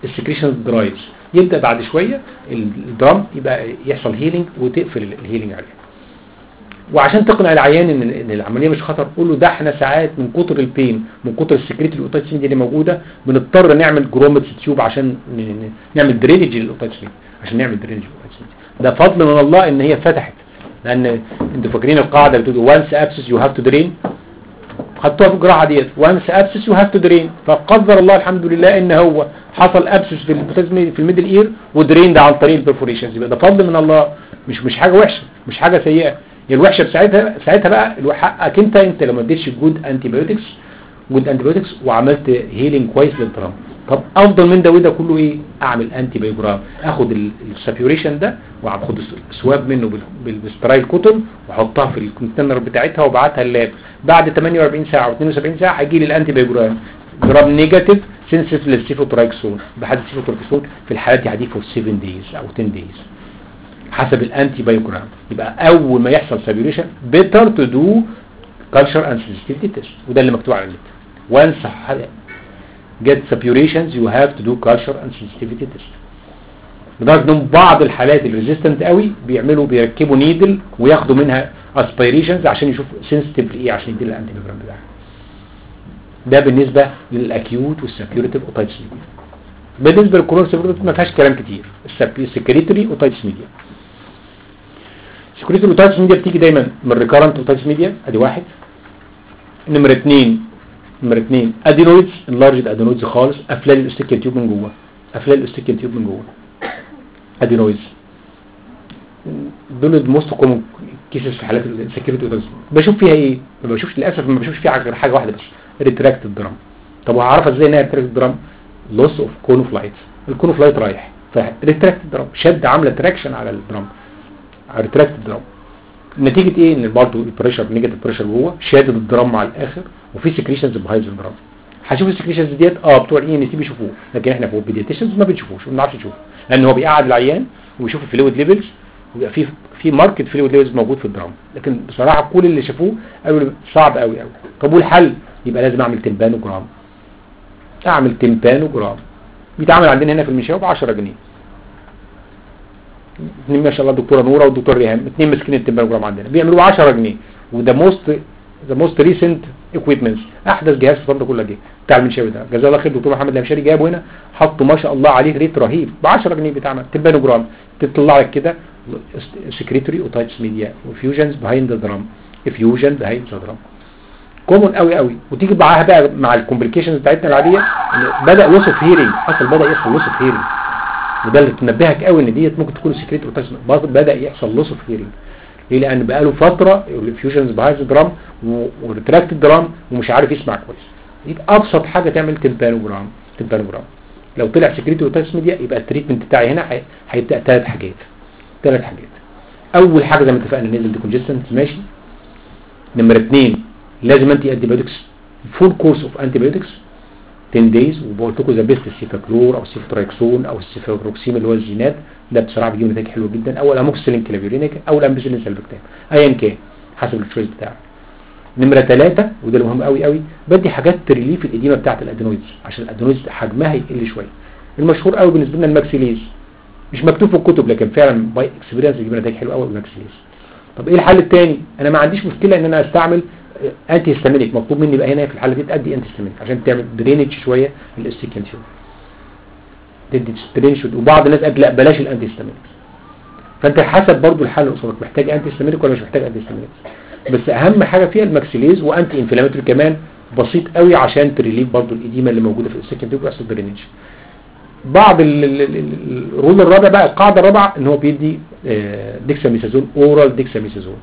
السكريشن درايفز يبدا بعد شويه الدرام يبقى يحصل هيلينج وتقفل الهيلينج عليه وعشان تقنع العيان ان ان العمليه مش خطر قول له ده احنا ساعات من كتر البين من كتر السكريت الاوتايتس اللي موجوده بنضطر نعمل جرومتس تيوب عشان ن- ن- نعمل درينج للاوتايتس عشان نعمل درينج للاوتايتس ده فضل من الله ان هي فتحت لان انتوا فاكرين القاعده بتقول وانس ابسس يو هاف تو درين خدتوها في الجراحه ديت وانس ابسس يو هاف تو درين فقدر الله الحمد لله ان هو حصل ابسس في البوتازم- في الميدل اير ودرين ده عن طريق البرفوريشنز يبقى ده فضل من الله مش مش حاجه وحشه مش حاجه سيئه هي الوحشه بساعتها ساعتها بقى الو- حقك انت انت لو ما اديتش جود انتي بايوتكس جود انتي بايوتكس وعملت هيلينج كويس للترام طب افضل من ده وده كله ايه اعمل انتي بايوجرام اخد السابيوريشن ده واخد سواب منه بال- بال- بالسترايل كوتون واحطها في الكونتينر بتاعتها وابعتها اللاب بعد 48 ساعه او 72 ساعه هيجي لي الانتي بايوجرام جرام نيجاتيف سنسيف للسيفوترايكسون بحد السيفوترايكسون في الحالات دي هديه فور 7 دايز او 10 دايز حسب الانتي بايوجرام يبقى اول ما يحصل سابيوريشن بيتر تو دو كالتشر اند سنسيتيفيتي تيست وده اللي مكتوب على النت وانس get separations you have to do culture and sensitivity test لدرجه ان بعض الحالات الريزيستنت قوي بيعملوا بيركبوا نيدل وياخدوا منها اسبيريشنز عشان يشوفوا سنسيتيف لايه عشان يدي الانتي بيوجرام بتاعها ده بالنسبه للاكيوت والسبيوريتيف اوتايتس ميديا بالنسبه للكورون سبيوريتيف ما فيهاش كلام كتير السكريتوري اوتايتس ميديا السكريتوري اوتايتس ميديا بتيجي دايما من ريكارنت اوتايتس ميديا ادي واحد نمرة اتنين نمرة اتنين ادينويدز انلارجد ادينويدز خالص افلال الاستيكال تيوب من جوه افلال الاستيكال تيوب من جوه ادينويدز دول الموست كومن كيسز في حالات السكيورتي اوتايتس بشوف فيها ايه ما بشوفش للاسف ما بشوفش فيها غير حاجه واحده بس ريتراكت الدرام طب وهعرفها ازاي انها ريتراكت الدرام لوس اوف كونو فلايت الكونو فلايت رايح فريتراكت الدرام شد عامله تراكشن على الدرام على ريتراكت الدرام نتيجة ايه ان برضه البريشر نيجاتيف بريشر جوه شادد الدرام على الاخر وفي سكريشنز بهايز الدرام هشوف السكريشنز ديت اه بتوع الاي ان سي بيشوفوه لكن احنا فوق البيدياتيشنز ما بنشوفوش ما بنعرفش نشوفه لان هو بيقعد العيان ويشوف الفلويد ليفلز ويبقى في في ماركت فلويد ليفلز موجود في الدرام لكن بصراحه كل اللي شافوه قالوا لي صعب قوي قوي طب والحل يبقى لازم اعمل تمبانوجرام اعمل تمبانوجرام بيتعمل عندنا هنا في المشاوي ب 10 جنيه اثنين ما شاء الله الدكتوره نوره والدكتور ريهام اثنين ماسكين التمبانوجرام عندنا بيعملوا 10 جنيه وده موست ذا موست ريسنت اكويبمنتس احدث جهاز في طنطا كلها جه بتاع المنشاوي ده جزاه الله خير الدكتور محمد الهمشري جابه هنا حطه ما شاء الله عليه ريت رهيب ب 10 جنيه بيتعمل تمبانوجرام تطلع لك كده سكريتوري اوتايتس ميديا وفيوجنز بيهايند ذا درام افيوجن بيهايند ذا درام كومون قوي قوي وتيجي معاها بقى مع الكومبليكيشنز بتاعتنا العاديه إن بدا لوس اوف هيرنج اصلا بدا يحصل لوس اوف هيرنج وده اللي تنبهك قوي ان ديت ممكن تكون سكريت اوتايتس بدا يحصل لوس اوف هيرنج ليه لان بقاله فتره الفيوجنز بهايند درام وريتراكت درام ومش عارف يسمع كويس يبقى ابسط حاجه تعمل تمبانوجرام تمبانوجرام لو طلع سكريتي اوتايتس ميديا يبقى التريتمنت بتاعي هنا هي- هيبدا ثلاث حاجات ثلاث حاجات اول حاجه زي ما اتفقنا نزل ديكونجستنت ماشي نمره اثنين لازم انتي انتي بايوتكس فول كورس اوف انتي بايوتكس 10 دايز وقلت لكم ذا بيست السيفاكلور او السيفترايكسون او السيفاكروكسيم اللي هو الجينات ده بصراحه بيجيب نتائج حلوه جدا او الاموكسيلين كلافيورينيك او الامبيسيلين سلفكتان ايا كان حسب التشويس بتاعك نمرة ثلاثة وده اللي مهم قوي قوي بدي حاجات تريليف الإديمة بتاعت الأدينويدز عشان الأدينويدز حجمها يقل شوية المشهور قوي بالنسبة لنا الماكسيليز مش مكتوب في الكتب لكن فعلا باي اكسبيرينس يجيب نتائج حلوه قوي الماكسيليز طب ايه الحل الثاني انا ما عنديش مشكله ان انا استعمل انتي هيستامينيك مطلوب مني بقى هنا في الحاله دي تدي انتي هيستامينيك عشان تعمل درينج شويه للاستيكال تيوب تدي درينج وبعض الناس قال لا بلاش الانتي هيستامينيك فانت حسب برضو الحل اللي قصادك محتاج انتي هيستامينيك ولا مش محتاج انتي هيستامينيك بس اهم حاجه فيها الماكسيليز وانتي انفلاماتوري كمان بسيط قوي عشان تريليف برضو الاديمه اللي موجوده في الاستيكال تيوب ويحصل درينج بعض ال- ال- ال- الرول الرابع بقى القاعده الرابعه ان هو بيدي آه، ديكساميثازون اورال ديكساميثازون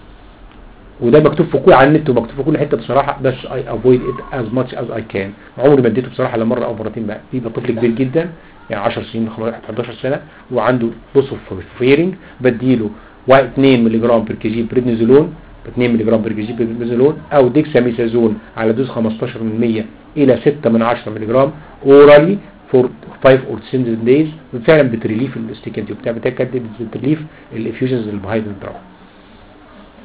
وده مكتوب في كل على النت ومكتوب في كل حته بصراحه بس اي افويد ات از ماتش از اي كان عمري ما اديته بصراحه لا مره او مرتين بقى بيبقى طفل كبير جدا يعني 10 سنين 15 11 سنه وعنده بوس اوف فيرنج بديله 2 مللي جرام بير كي جي بريدنيزولون 2 مللي جرام بير كي جي بريدنيزولون او ديكساميثازون على دوز 15 من 100 الى 6 من 10 مللي جرام اورالي فور 5 اور 6 دايز وفعلا بتريليف الاستيكنت بتاع بتاعك بتريليف الافيوجنز اللي بهايد الدراما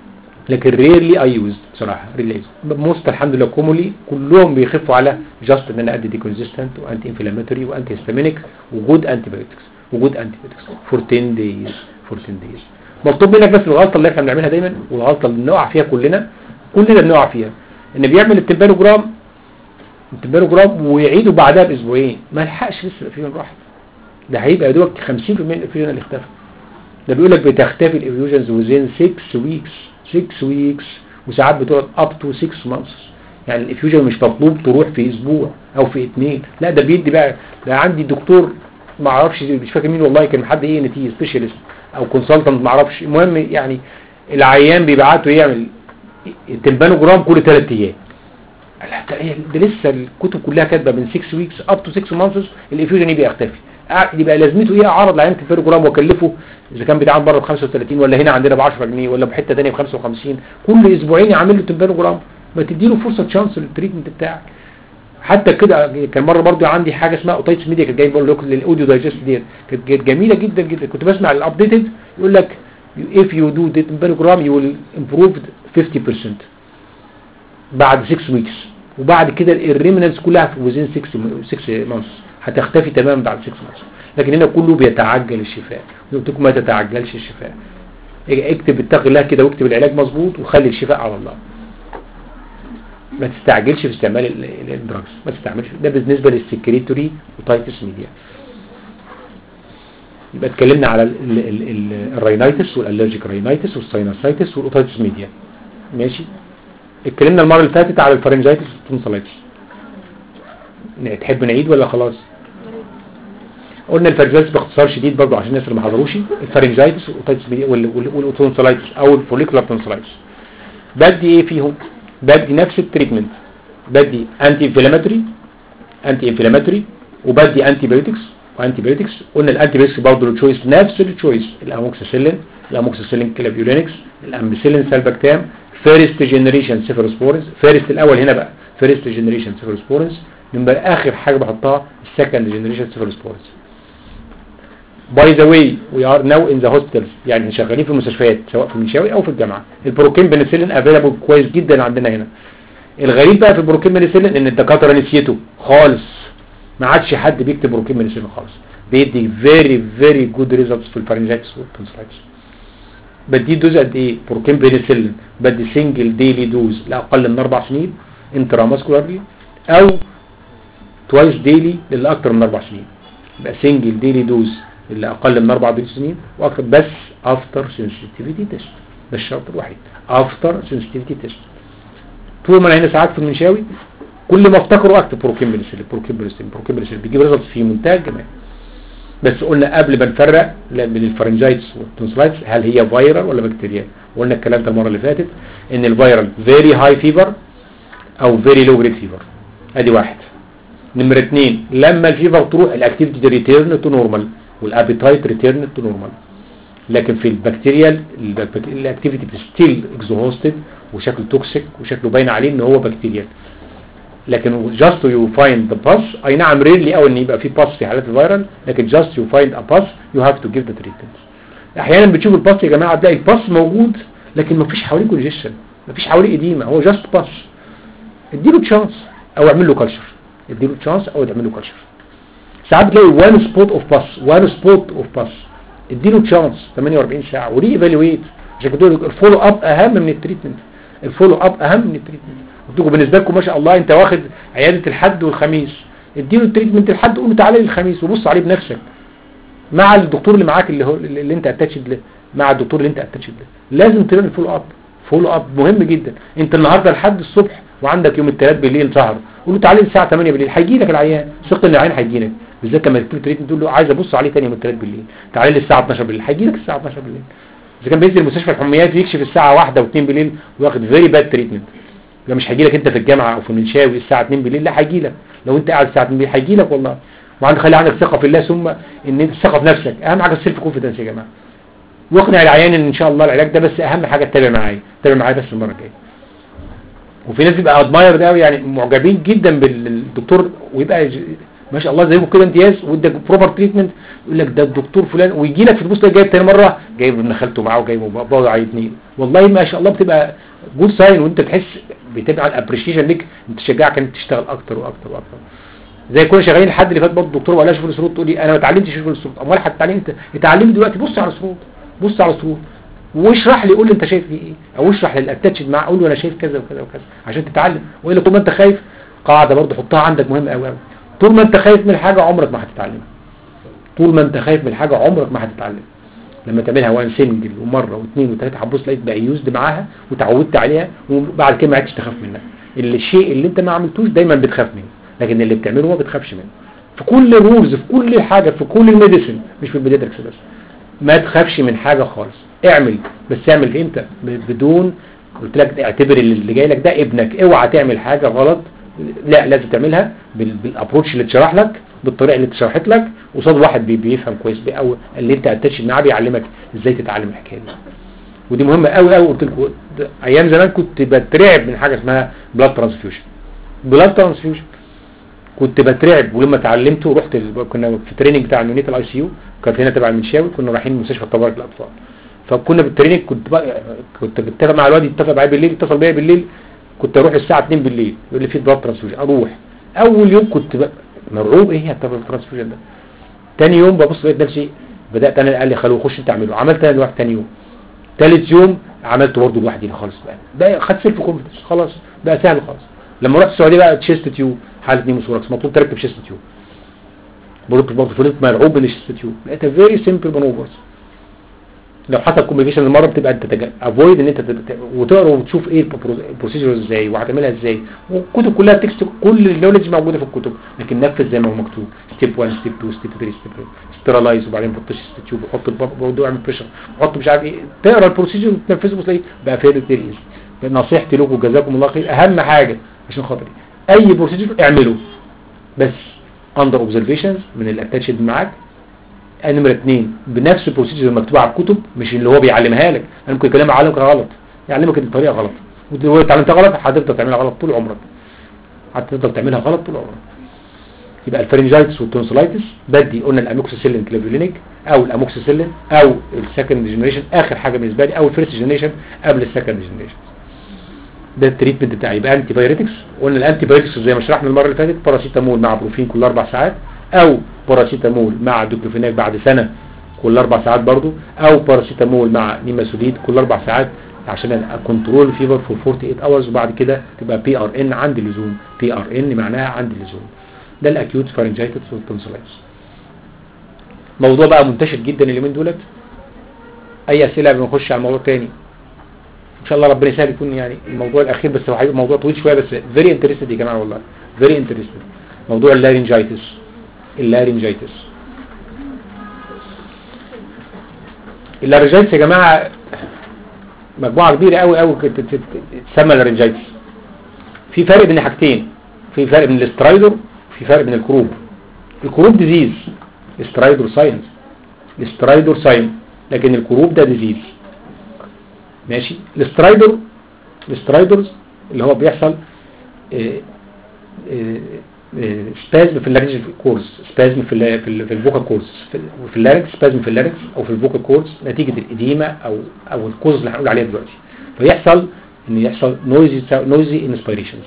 لكن ريرلي اي يوز بصراحه ريرلي موست الحمد لله كومولي كلهم بيخفوا على جاست ان انا ادي ديكونزيستنت وانتي انفلاماتوري وانتي هيستامينيك وجود انتي بايوتكس وجود انتي بايوتكس فور 10 دايز فور 10 دايز مطلوب منك بس الغلطه اللي احنا بنعملها دايما والغلطه اللي بنقع فيها كلنا كلنا بنقع فيها ان بيعمل التمبانوجرام التمبانوجرام ويعيده بعدها باسبوعين ما لحقش لسه الافيون راحت ده هيبقى يا دوبك 50% من الافيون اللي اختفى ده بيقول لك بتختفي الافيوجنز وزين 6 ويكس 6 ويكس وساعات بتقعد اب تو 6 مانثس يعني الافيوجن مش مطلوب تروح في اسبوع او في اثنين لا ده بيدي بقى ده عندي دكتور ما اعرفش مش فاكر مين والله كان حد ايه ان تي سبيشالست او كونسلتنت ما اعرفش المهم يعني العيان بيبعته يعمل تمبانوجرام كل 3 ايام لا ده إيه ده لسه الكتب كلها كاتبه من 6 ويكس اب تو 6 مانثس الافيوجن يبقى يختفي قاعد يبقى لازمته ايه اعرض لعيان تمبانوجرام واكلفه اذا كان بيتعامل بره ب 35 ولا هنا عندنا ب 10 جنيه ولا بحته ثانيه ب 55 كل اسبوعين يعمل له تمبانوجرام ما تديله فرصه تشانس للتريتمنت بتاعك حتى كده كان مره برضو عندي حاجه اسمها اوتايتس ميديا كانت جايبه لكم للاوديو دايجست ديت كانت كانت جميله جدا جدا كنت بسمع الابديتد يقول لك if you do tympanograph you will improve 50% بعد 6 weeks وبعد كده الريمننس كلها في within 6 6 months هتختفي تماما بعد 6 months لكن هنا كله بيتعجل الشفاء قلت لكم ما تتعجلش الشفاء اكتب اتق الله كده واكتب العلاج مظبوط وخلي الشفاء على الله ما تستعجلش في استعمال الدراجز ما تستعملش ده بالنسبه للسكريتوري وتايتس ميديا يبقى اتكلمنا على ال- ال- ال- ال- الراينايتس والالرجيك راينايتس والساينوسايتس والاوتايتس ميديا ماشي اتكلمنا المره اللي فاتت على الفارنجايتس والتونسلايتس تحب نعيد ولا خلاص قلنا الفارنجايتس باختصار شديد برضو عشان الناس اللي ما حضروش الفارنجايتس والاوتايتس ميديا وال- وال- والاوتونسلايتس او الفوليكولار تونسلايتس بدي ايه فيهم بدي نفس التريتمنت بدي انتي انفلاماتوري انتي انفلاماتوري وبدي انتي بايوتكس وانتي بايوتكس قلنا الانتي بايوتكس برضه له تشويس نفس التشويس الاموكسيسيلين الاموكسيسيلين كلابيولينكس الامبيسيلين سالباكتام فيرست جنريشن سيفروسبورنز فيرست الاول هنا بقى فيرست جنريشن سيفروسبورنز نبقى اخر حاجه بحطها السكند جنريشن سيفروسبورنز باي ذا واي وي ار ناو ان ذا هوستلز يعني شغالين في المستشفيات سواء في المنشاوي او في الجامعه البروكين بنسلين افيلابل كويس جدا عندنا هنا الغريب بقى في البروكين بنسلين ان الدكاتره نسيته خالص ما عادش حد بيكتب بروكين بنسلين خالص بيدي فيري فيري جود ريزلتس في الفارنجايتس والتونسلايتس بدي دوز قد ايه بروكين بنسلين بدي سنجل ديلي دوز لا اقل من اربع سنين انتراماسكولارلي او توايس ديلي للي اكتر من اربع سنين يبقى سنجل ديلي دوز اللي اقل من اربع سنين واكتر بس افتر سنسيتيفيتي تيست ده الشرط الوحيد افتر سنسيتيفيتي تيست طول ما انا هنا ساعات في المنشاوي كل ما افتكره اكتب بروكين بنسلين بروكين بنسلين بروكين بنسلين بيجيب ريزلت في منتهى الجمال بس قلنا قبل ما نفرق لا بين الفرنجايتس والتونسلايتس هل هي فيرال ولا بكتيريال وقلنا الكلام ده المره اللي فاتت ان الفيرال فيري هاي فيفر او فيري لو جريد فيفر ادي واحد نمرة اتنين لما الفيفر تروح الاكتيفيتي ريتيرن تو نورمال والابيتايت ريتيرن تو نورمال لكن في البكتيريال الاكتيفيتي ستيل اكزوهوستد وشكله توكسيك وشكله باين عليه ان هو بكتيريال لكن just you find the pus اي نعم ريرلي او ان يبقى في pus في حالات الفيرال لكن just you find a pus you have to give the treatment احيانا بتشوف الباس يا جماعه تلاقي الباس موجود لكن مفيش حواليه كونجيشن مفيش حواليه اديمه هو جاست باس اديله تشانس او اعمل له كلشر اديله تشانس او تعمل له كلشر ساعات بتلاقي وان سبوت اوف باس وان سبوت اوف باس اديله تشانس 48 ساعه وري ايفالويت عشان كده بقول لك الفولو اب اهم من التريتمنت الفولو اب اهم من التريتمنت قلت لكم بالنسبه لكم ما شاء الله انت واخد عياده الحد والخميس اديله التريتمنت الحد قول له تعالى لي الخميس وبص عليه بنفسك مع الدكتور اللي معاك اللي هو اللي انت اتاتشد له مع الدكتور اللي انت اتاتشد له لازم تعمل فولو اب فولو اب مهم جدا انت النهارده لحد الصبح وعندك يوم الثلاث بالليل سهر قول له تعالى لي الساعه 8 بالليل هيجي لك العيان ثق ان العيان هيجي لك بالذات لما تكتب تريتمنت تقول له عايز ابص عليه تاني يوم الثلاث بالليل تعالى لي الساعه 12 بالليل هيجي لك الساعه 12 بالليل اذا كان بينزل مستشفى الحميات ويكشف الساعه 1 و2 بالليل وياخد فيري باد تريتمنت يبقى مش هيجي لك انت في الجامعه او في المنشاوي الساعه 2 بالليل لا هيجي لك لو انت قاعد الساعه 2 بالليل هيجي لك والله وعندك خلي عندك ثقه في الله ثم ان انت الثقه في نفسك اهم حاجه السيلف كونفيدنس يا جماعه واقنع العيان ان ان شاء الله العلاج ده بس اهم حاجه تتابع معايا تتابع معايا بس المره الجايه وفي ناس بيبقى ادماير ده يعني معجبين جدا بالدكتور ويبقى ما شاء الله زيكم كده امتياز وادك بروبر تريتمنت يقول لك ده الدكتور فلان ويجي لك في البوست تلاقي جايب تاني مره جايب ابن خالته معاه وجايب بابا اتنين والله ما شاء الله بتبقى جود ساين وانت تحس بتبقى الابريشيشن ليك انت تشجعك انك تشتغل اكتر واكتر واكتر زي كنا شغالين الحد اللي فات برضه الدكتور وقال لها شوف السرود تقول لي انا ما اتعلمتش اشوف السرود امال اتعلمت اتعلمت دلوقتي بص على السرود بص على السرود واشرح لي قول لي انت شايف فيه ايه او اشرح للاتاتشد معاه قول له انا شايف كذا وكذا وكذا عشان تتعلم والا طول ما انت خايف قاعده برضه حطها عندك مهمه قوي قوي طول ما انت خايف من حاجه عمرك ما هتتعلم طول ما انت خايف من حاجه عمرك ما هتتعلم لما تعملها وان سنجل ومره واثنين وثلاثه هتبص لقيت بقى يوزد معاها وتعودت عليها وبعد كده ما عدتش تخاف منها اللي الشيء اللي انت ما عملتوش دايما بتخاف منه لكن اللي بتعمله ما بتخافش منه في كل الرولز في كل حاجه في كل الميديسن مش في البيدياتريكس بس ما تخافش من حاجه خالص اعمل بس اعمل امتى ب- بدون قلت لك اعتبر اللي جاي لك ده ابنك اوعى تعمل حاجه غلط لا لازم تعملها بال- بالابروتش اللي اتشرح لك بالطريقه اللي اتشرحت لك قصاد واحد بي- بيفهم كويس بي- او اللي انت اتاتش معاه بيعلمك ازاي تتعلم الحكايه دي ودي مهمه قوي قوي قلت لكم ده- ايام زمان كنت بترعب من حاجه اسمها بلاد ترانسفيوجن بلاد ترانسفيوجن كنت بترعب ولما اتعلمته رحت ال... كنا في التريننج بتاع اليونيت الاي سي يو كانت هنا تبع المنشاوي كنا رايحين مستشفى الطوارئ الاطفال فكنا بالتريننج كنت بقى كنت بتفق مع الواد يتفق معايا بالليل اتصل بيا بالليل كنت اروح الساعه 2 بالليل يقول لي في بلاد ترانسفيوجن اروح اول يوم كنت بقى مرعوب ايه هي البلاد ترانسفيوجن ده تاني يوم ببص لقيت نفسي بدات انا قال لي خلوه خش انت اعمله عملت انا لوحدي تاني يوم تالت يوم عملته برضه لوحدي خالص بقى بقى خدت سيلف كونفدنس خلاص بقى سهل خالص لما رحت السعوديه بقى تشيست تيوب حاله نيموثوركس مطلوب تركب شيست تيوب برضه برضه فضلت مرعوب من الشيست تيوب لقيتها فيري سيمبل مانوفرز لو حصل كومبليكيشن المره بتبقى انت افويد ان انت تت- وتقرا وتشوف ايه البروسيجر ازاي وهتعملها ازاي والكتب كلها تكست كل النولج موجوده في الكتب لكن نفذ زي ما هو مكتوب ستيب 1 ستيب 2 ستيب 3 ستيب ستيرالايز وبعدين حط الشيست تيوب وحط البرضه اعمل بريشر وحط مش عارف ايه تقرا البروسيجر وتنفذه وتلاقيه بقى فيري فيري ايزي نصيحتي لكم جزاكم الله خير اهم حاجه عشان خاطري اي بروسيجر اعمله بس اندر اوبزرفيشنز من الاتاتشد معاك نمرة اتنين بنفس البروسيجر المكتوبة على الكتب مش اللي هو بيعلمها لك انا ممكن كلام يعلمك غلط يعلمك الطريقة غلط ولو اتعلمتها غلط هتفضل تعملها غلط طول عمرك هتفضل تعملها غلط طول عمرك يبقى الفرنجايتس والتونسلايتس بدي قلنا الاموكسيسيلين كلافيلينيك او الاموكسيسيلين او السكند جنريشن اخر حاجه بالنسبه لي او الفيرست جنريشن قبل السكند جنريشن ده التريتمنت بتاعي يبقى انتي بايريتكس قلنا الانتي بايريتكس زي ما شرحنا المره اللي فاتت باراسيتامول مع بروفين كل اربع ساعات او باراسيتامول مع دوكلوفيناك بعد سنه كل اربع ساعات برضو او باراسيتامول مع نيماسوليد كل اربع ساعات عشان اكونترول فيفر فور 48 اورز وبعد كده تبقى بي ار ان عند اللزوم بي ار ان معناها عند اللزوم ده الاكيوت فارنجايتس والتونسلايتس موضوع بقى منتشر جدا اليومين دولت اي اسئله قبل ما نخش على الموضوع تاني ان شاء الله ربنا يسهل يكون يعني الموضوع الاخير بس هو هيبقى موضوع طويل شويه بس فيري انترستد يا جماعه والله فيري انترستد موضوع اللارنجايتس اللارنجايتس اللارنجايتس يا جماعه مجموعه كبيره قوي قوي كت- تت- تسمى لارنجايتس في فرق بين حاجتين في فرق بين الاسترايدر وفي فرق بين الكروب الكروب ديزيز استرايدر ساينس الاسترايدر ساين لكن الكروب ده ديزيز ماشي الاسترايدر الاسترايدرز اللي هو بيحصل سبازم في اللارنج كورس سبازم في ال في, ال في الفوكال كورس في, ال- في اللارنج سبازم في اللارنج او في الفوكال كورس نتيجة الإديمة او او الكوز اللي هنقول عليها دلوقتي فيحصل ان يحصل نويزي نويزي انسبيريشن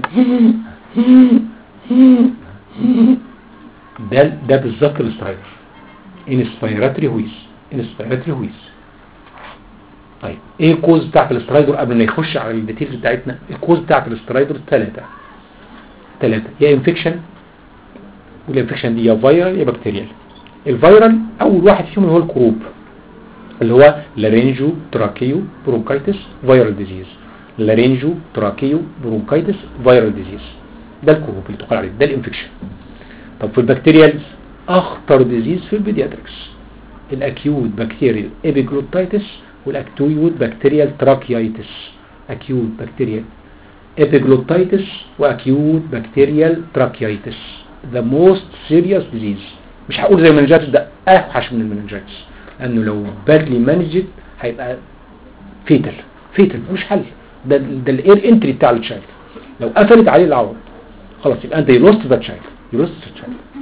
ده ده بالظبط الاسترايدر انسبيراتوري هويس انسبيراتوري هويس طيب ايه الكوز بتاعت الاسترايدر قبل ما يخش على الديتيلز بتاعتنا الكوز بتاعت الاسترايدر ثلاثة ثلاثة يا انفكشن والانفكشن دي يا فيرال يا بكتيريال الفيرال اول واحد فيهم اللي هو الكروب اللي هو لارينجو تراكيو برونكايتس فيرال ديزيز لارينجو تراكيو برونكايتس فيرال ديزيز ده الكروب اللي تقال عليه ده الانفكشن طب في البكتيريال اخطر ديزيز في البيدياتريكس الاكيوت بكتيريال ايبيجلوتايتس والاكتويوت بكتيريال تراكيايتس اكيوت بكتيريال epiglottitis واكيوت بكتيريال تراكيايتس the most serious disease مش هقول زي المنجاتس ده اوحش من المنجاتس لانه لو badly managed هيبقى فيتال فيتال مش حل ده ده الاير انتري بتاع التشايلد لو قفلت عليه العوض خلاص يبقى انت يلوست ذا تشايلد يلوست ذا تشايلد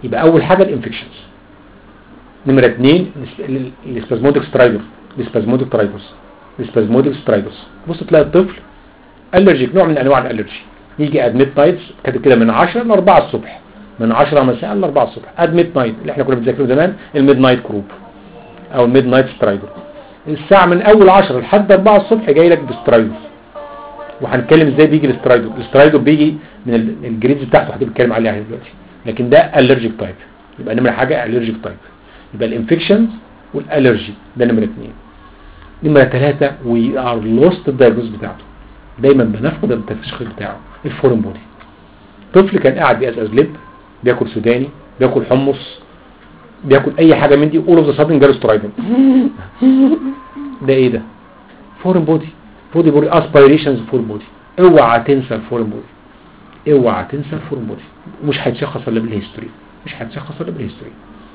يبقى اول حاجه الانفكشنز نمره اثنين السبازموديك سترايدر السبازموديك ترايدرز السبازموديك سترايدرز بص تلاقي الطفل الرجيك نوع من انواع الالرجي يجي ادميت نايتس كاتب كده من 10 ل 4 الصبح من 10 مساء ل 4 الصبح ادميت نايت اللي احنا كنا بنذاكره زمان الميد نايت كروب او الميد نايت سترايدر الساعه من اول 10 لحد 4 الصبح جاي لك بسترايدر وهنتكلم ازاي بيجي الاسترايدر الاسترايدر بيجي من ال- الجريدز بتاعته هتتكلم عليها دلوقتي لكن ده الرجيك تايب يبقى نمره حاجه الرجيك تايب يبقى الانفكشنز والالرجي ده نمره اثنين نمره ثلاثه وي ار لوست الدايجنوز بتاعته دايما بنفقد التشخيص بتاعه الفورن بودي طفل كان قاعد بيقزقز لب بياكل سوداني بياكل حمص بياكل اي حاجه من دي اول اوف ذا سادن جاله سترايدر ده ايه ده فورن بودي بودي بودي اسبيريشنز فورن بودي اوعى تنسى الفورن بودي اوعى تنسى الفورن بودي مش هيتشخص الا بالهيستوري مش هيتشخص الا بالهيستوري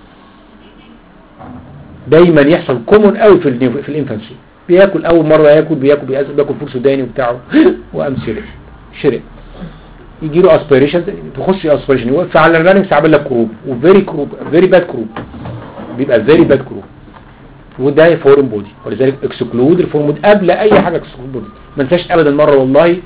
دايما يحصل كومون قوي في النيو- في الانفانسي بياكل اول مره ياكل بياكل بيأكل, بياكل فول سوداني وبتاعه وقام شرق شرق يجي له اسبيريشن تخش اسبيريشن يوقف على الرانكس عامل لك كروب وفيري كروب فيري باد كروب بيبقى فيري باد كروب وده فورم بودي ولذلك اكسكلود الفورم بودي قبل اي حاجه اكسكلود بودي ما انساش ابدا مره والله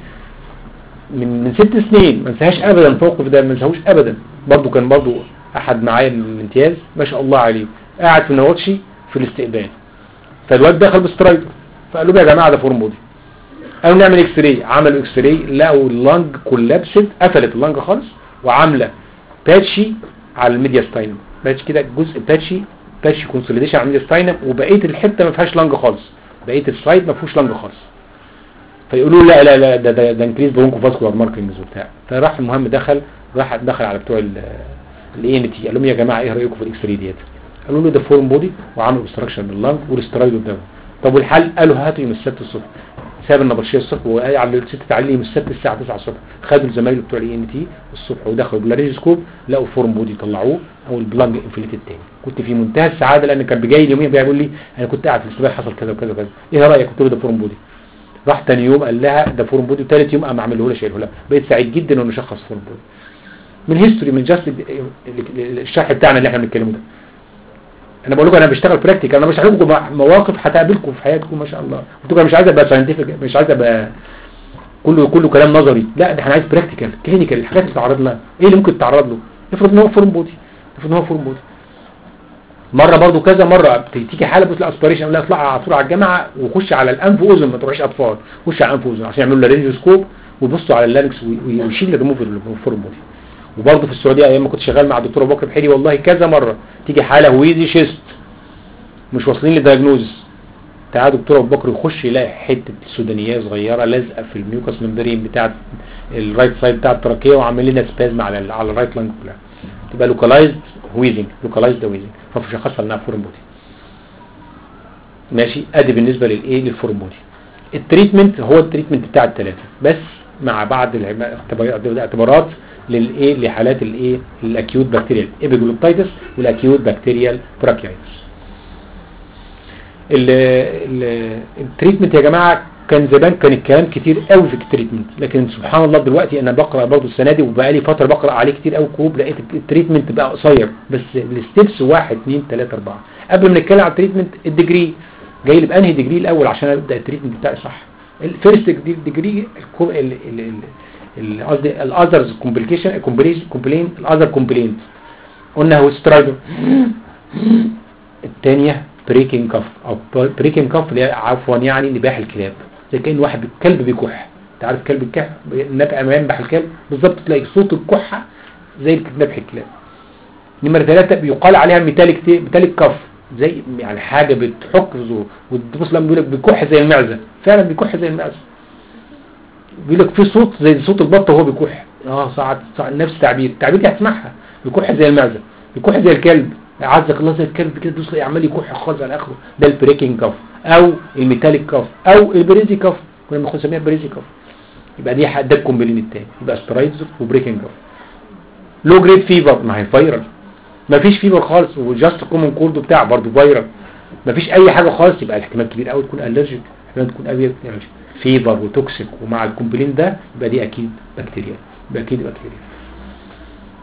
من من ست سنين ما انساهاش ابدا الموقف ده ما انساهوش ابدا برضه كان برضه احد معايا من الامتياز ما شاء الله عليه قاعد في نواتشي في الاستقبال فالواد دخل بسترايدر فقالوا له يا جماعه ده فورم بودي قالوا نعمل اكس راي عملوا اكس راي لقوا اللنج كولابسد قفلت اللنج خالص وعامله باتشي على الميديا ستاينم باتش كده جزء باتشي باتشي كونسوليديشن على الميديا ستاينم وبقيه الحته ما فيهاش لنج خالص بقيه السايد ما فيهوش لنج خالص فيقولوا لا لا لا ده ده, ده انكريز برونكو فاسكولار ماركينجز وبتاع فراح المهم دخل راح دخل على بتوع الاي ان تي قال لهم يا جماعه ايه رايكم في الاكس راي ديت قالوا له ده فورم بودي وعملوا استراكشن باللنج والاسترايد قدامه طب والحل قالوا هاتوا يوم السبت الصبح ساب النبطشيه الصبح وقال على الست تعلي يوم السبت الساعه 9 الصبح خدوا زمايله بتوع الاي ان تي الصبح ودخلوا بالريجسكوب لقوا فورم بودي طلعوه او البلانج انفليت التاني كنت في منتهى السعاده لان كان بيجي لي يومين بيقول لي انا كنت قاعد في الاستقبال حصل كذا وكذا وكذا ايه رايك قلت له ده فورم بودي راح تاني يوم قال لها ده فورم بودي وثالث يوم قام عامله لها شايله لها بقيت سعيد جدا انه شخص فورم بودي من هيستوري من جاست الشرح بتاعنا اللي احنا بنتكلمه ده انا بقول لكم انا بشتغل براكتيك انا بشرح لكم مواقف هتقابلكم في حياتكم ما شاء الله قلت لكم مش عايز ابقى ساينتفك مش عايز ابقى كله كله كلام نظري لا ده احنا عايز براكتيكال كلينيكال الحاجات اللي تتعرض لها ايه اللي ممكن تتعرض له افرض ان هو فورم بودي افرض ان هو فورم بودي مره برضو كذا مره تيجي حاله بتلاقي اسبيريشن لا اطلع على طول على الجامعه وخش على الانف واذن ما تروحش اطفال خش على الانف واذن عشان يعملوا له رينجوسكوب ويبصوا على اللارنكس ويشيل الريموف الفورم بودي وبرضه في السعوديه ايام ما كنت شغال مع الدكتور ابو بكر بحيري والله كذا مره تيجي حاله ويزي شيست مش واصلين للدياجنوز تعالى دكتور ابو بكر يخش يلاقي حته سودانيه صغيره لازقه في الميوكس ممبرين بتاع الرايت سايد بتاع التراكيه وعامل لنا سبازم على ال على الرايت لانج كلها تبقى لوكالايزد ويزنج لوكالايزد ويزنج فشخصها انها فورم بودي ماشي ادي بالنسبه للايه للفورم بودي التريتمنت هو التريتمنت بتاع الثلاثه بس مع بعض الاعتبارات للايه لحالات الايه الاكيوت بكتيريال ايبيجلوبتايتس والاكيوت بكتيريال براكيايتس التريتمنت يا جماعه كان زمان كان الكلام كتير قوي في التريتمنت لكن سبحان الله دلوقتي انا بقرا برضه السنه دي وبقى لي فتره بقرا عليه كتير قوي كروب لقيت التريتمنت بقى قصير بس الستبس 1 2 3 4 قبل ما نتكلم على التريتمنت الديجري جاي لي بانهي ديجري الاول عشان ابدا التريتمنت بتاعي صح الفيرست ديجري قصدي الاذرز كومبليكيشن كومبلين الاذر كومبلين قلنا هو سترايدر الثانيه بريكنج كف او بريكنج كف اللي عفوا يعني نباح الكلاب زي كان واحد كلب بيكح انت عارف كلب الكح نبع ما ينبح الكلب بالظبط تلاقي صوت الكحه زي نبح الكلاب نمرة ثلاثة بيقال عليها ميتاليك ميتاليك كف زي يعني حاجة بتحك في زور وتبص لما بيقول لك بيكح زي المعزة فعلا بيكح زي المعزة بيقول لك في صوت زي صوت البطة وهو بيكح اه ساعات نفس التعبير التعبير دي هتسمعها بيكح زي المعزة بيكح زي الكلب عزك الله زي الكلب كده دوس عمال يكح خالص على اخره ده البريكنج كف او الميتاليك كف او البريزي كف كنا بنسميها بريزي كف يبقى دي ده الكومبلين الثاني يبقى سترايدز وبريكنج كف لو جريد فيفر ما هي فايرال ما فيش فيفر خالص وجاست كومن كولد بتاع برضه فايرال ما فيش اي حاجه خالص يبقى الاحتمال كبير قوي تكون الرجيك احتمال تكون قوي الرجيك فيفر وتوكسيك ومع الكومبلين ده يبقى دي اكيد بكتيريا يبقى اكيد بكتيريا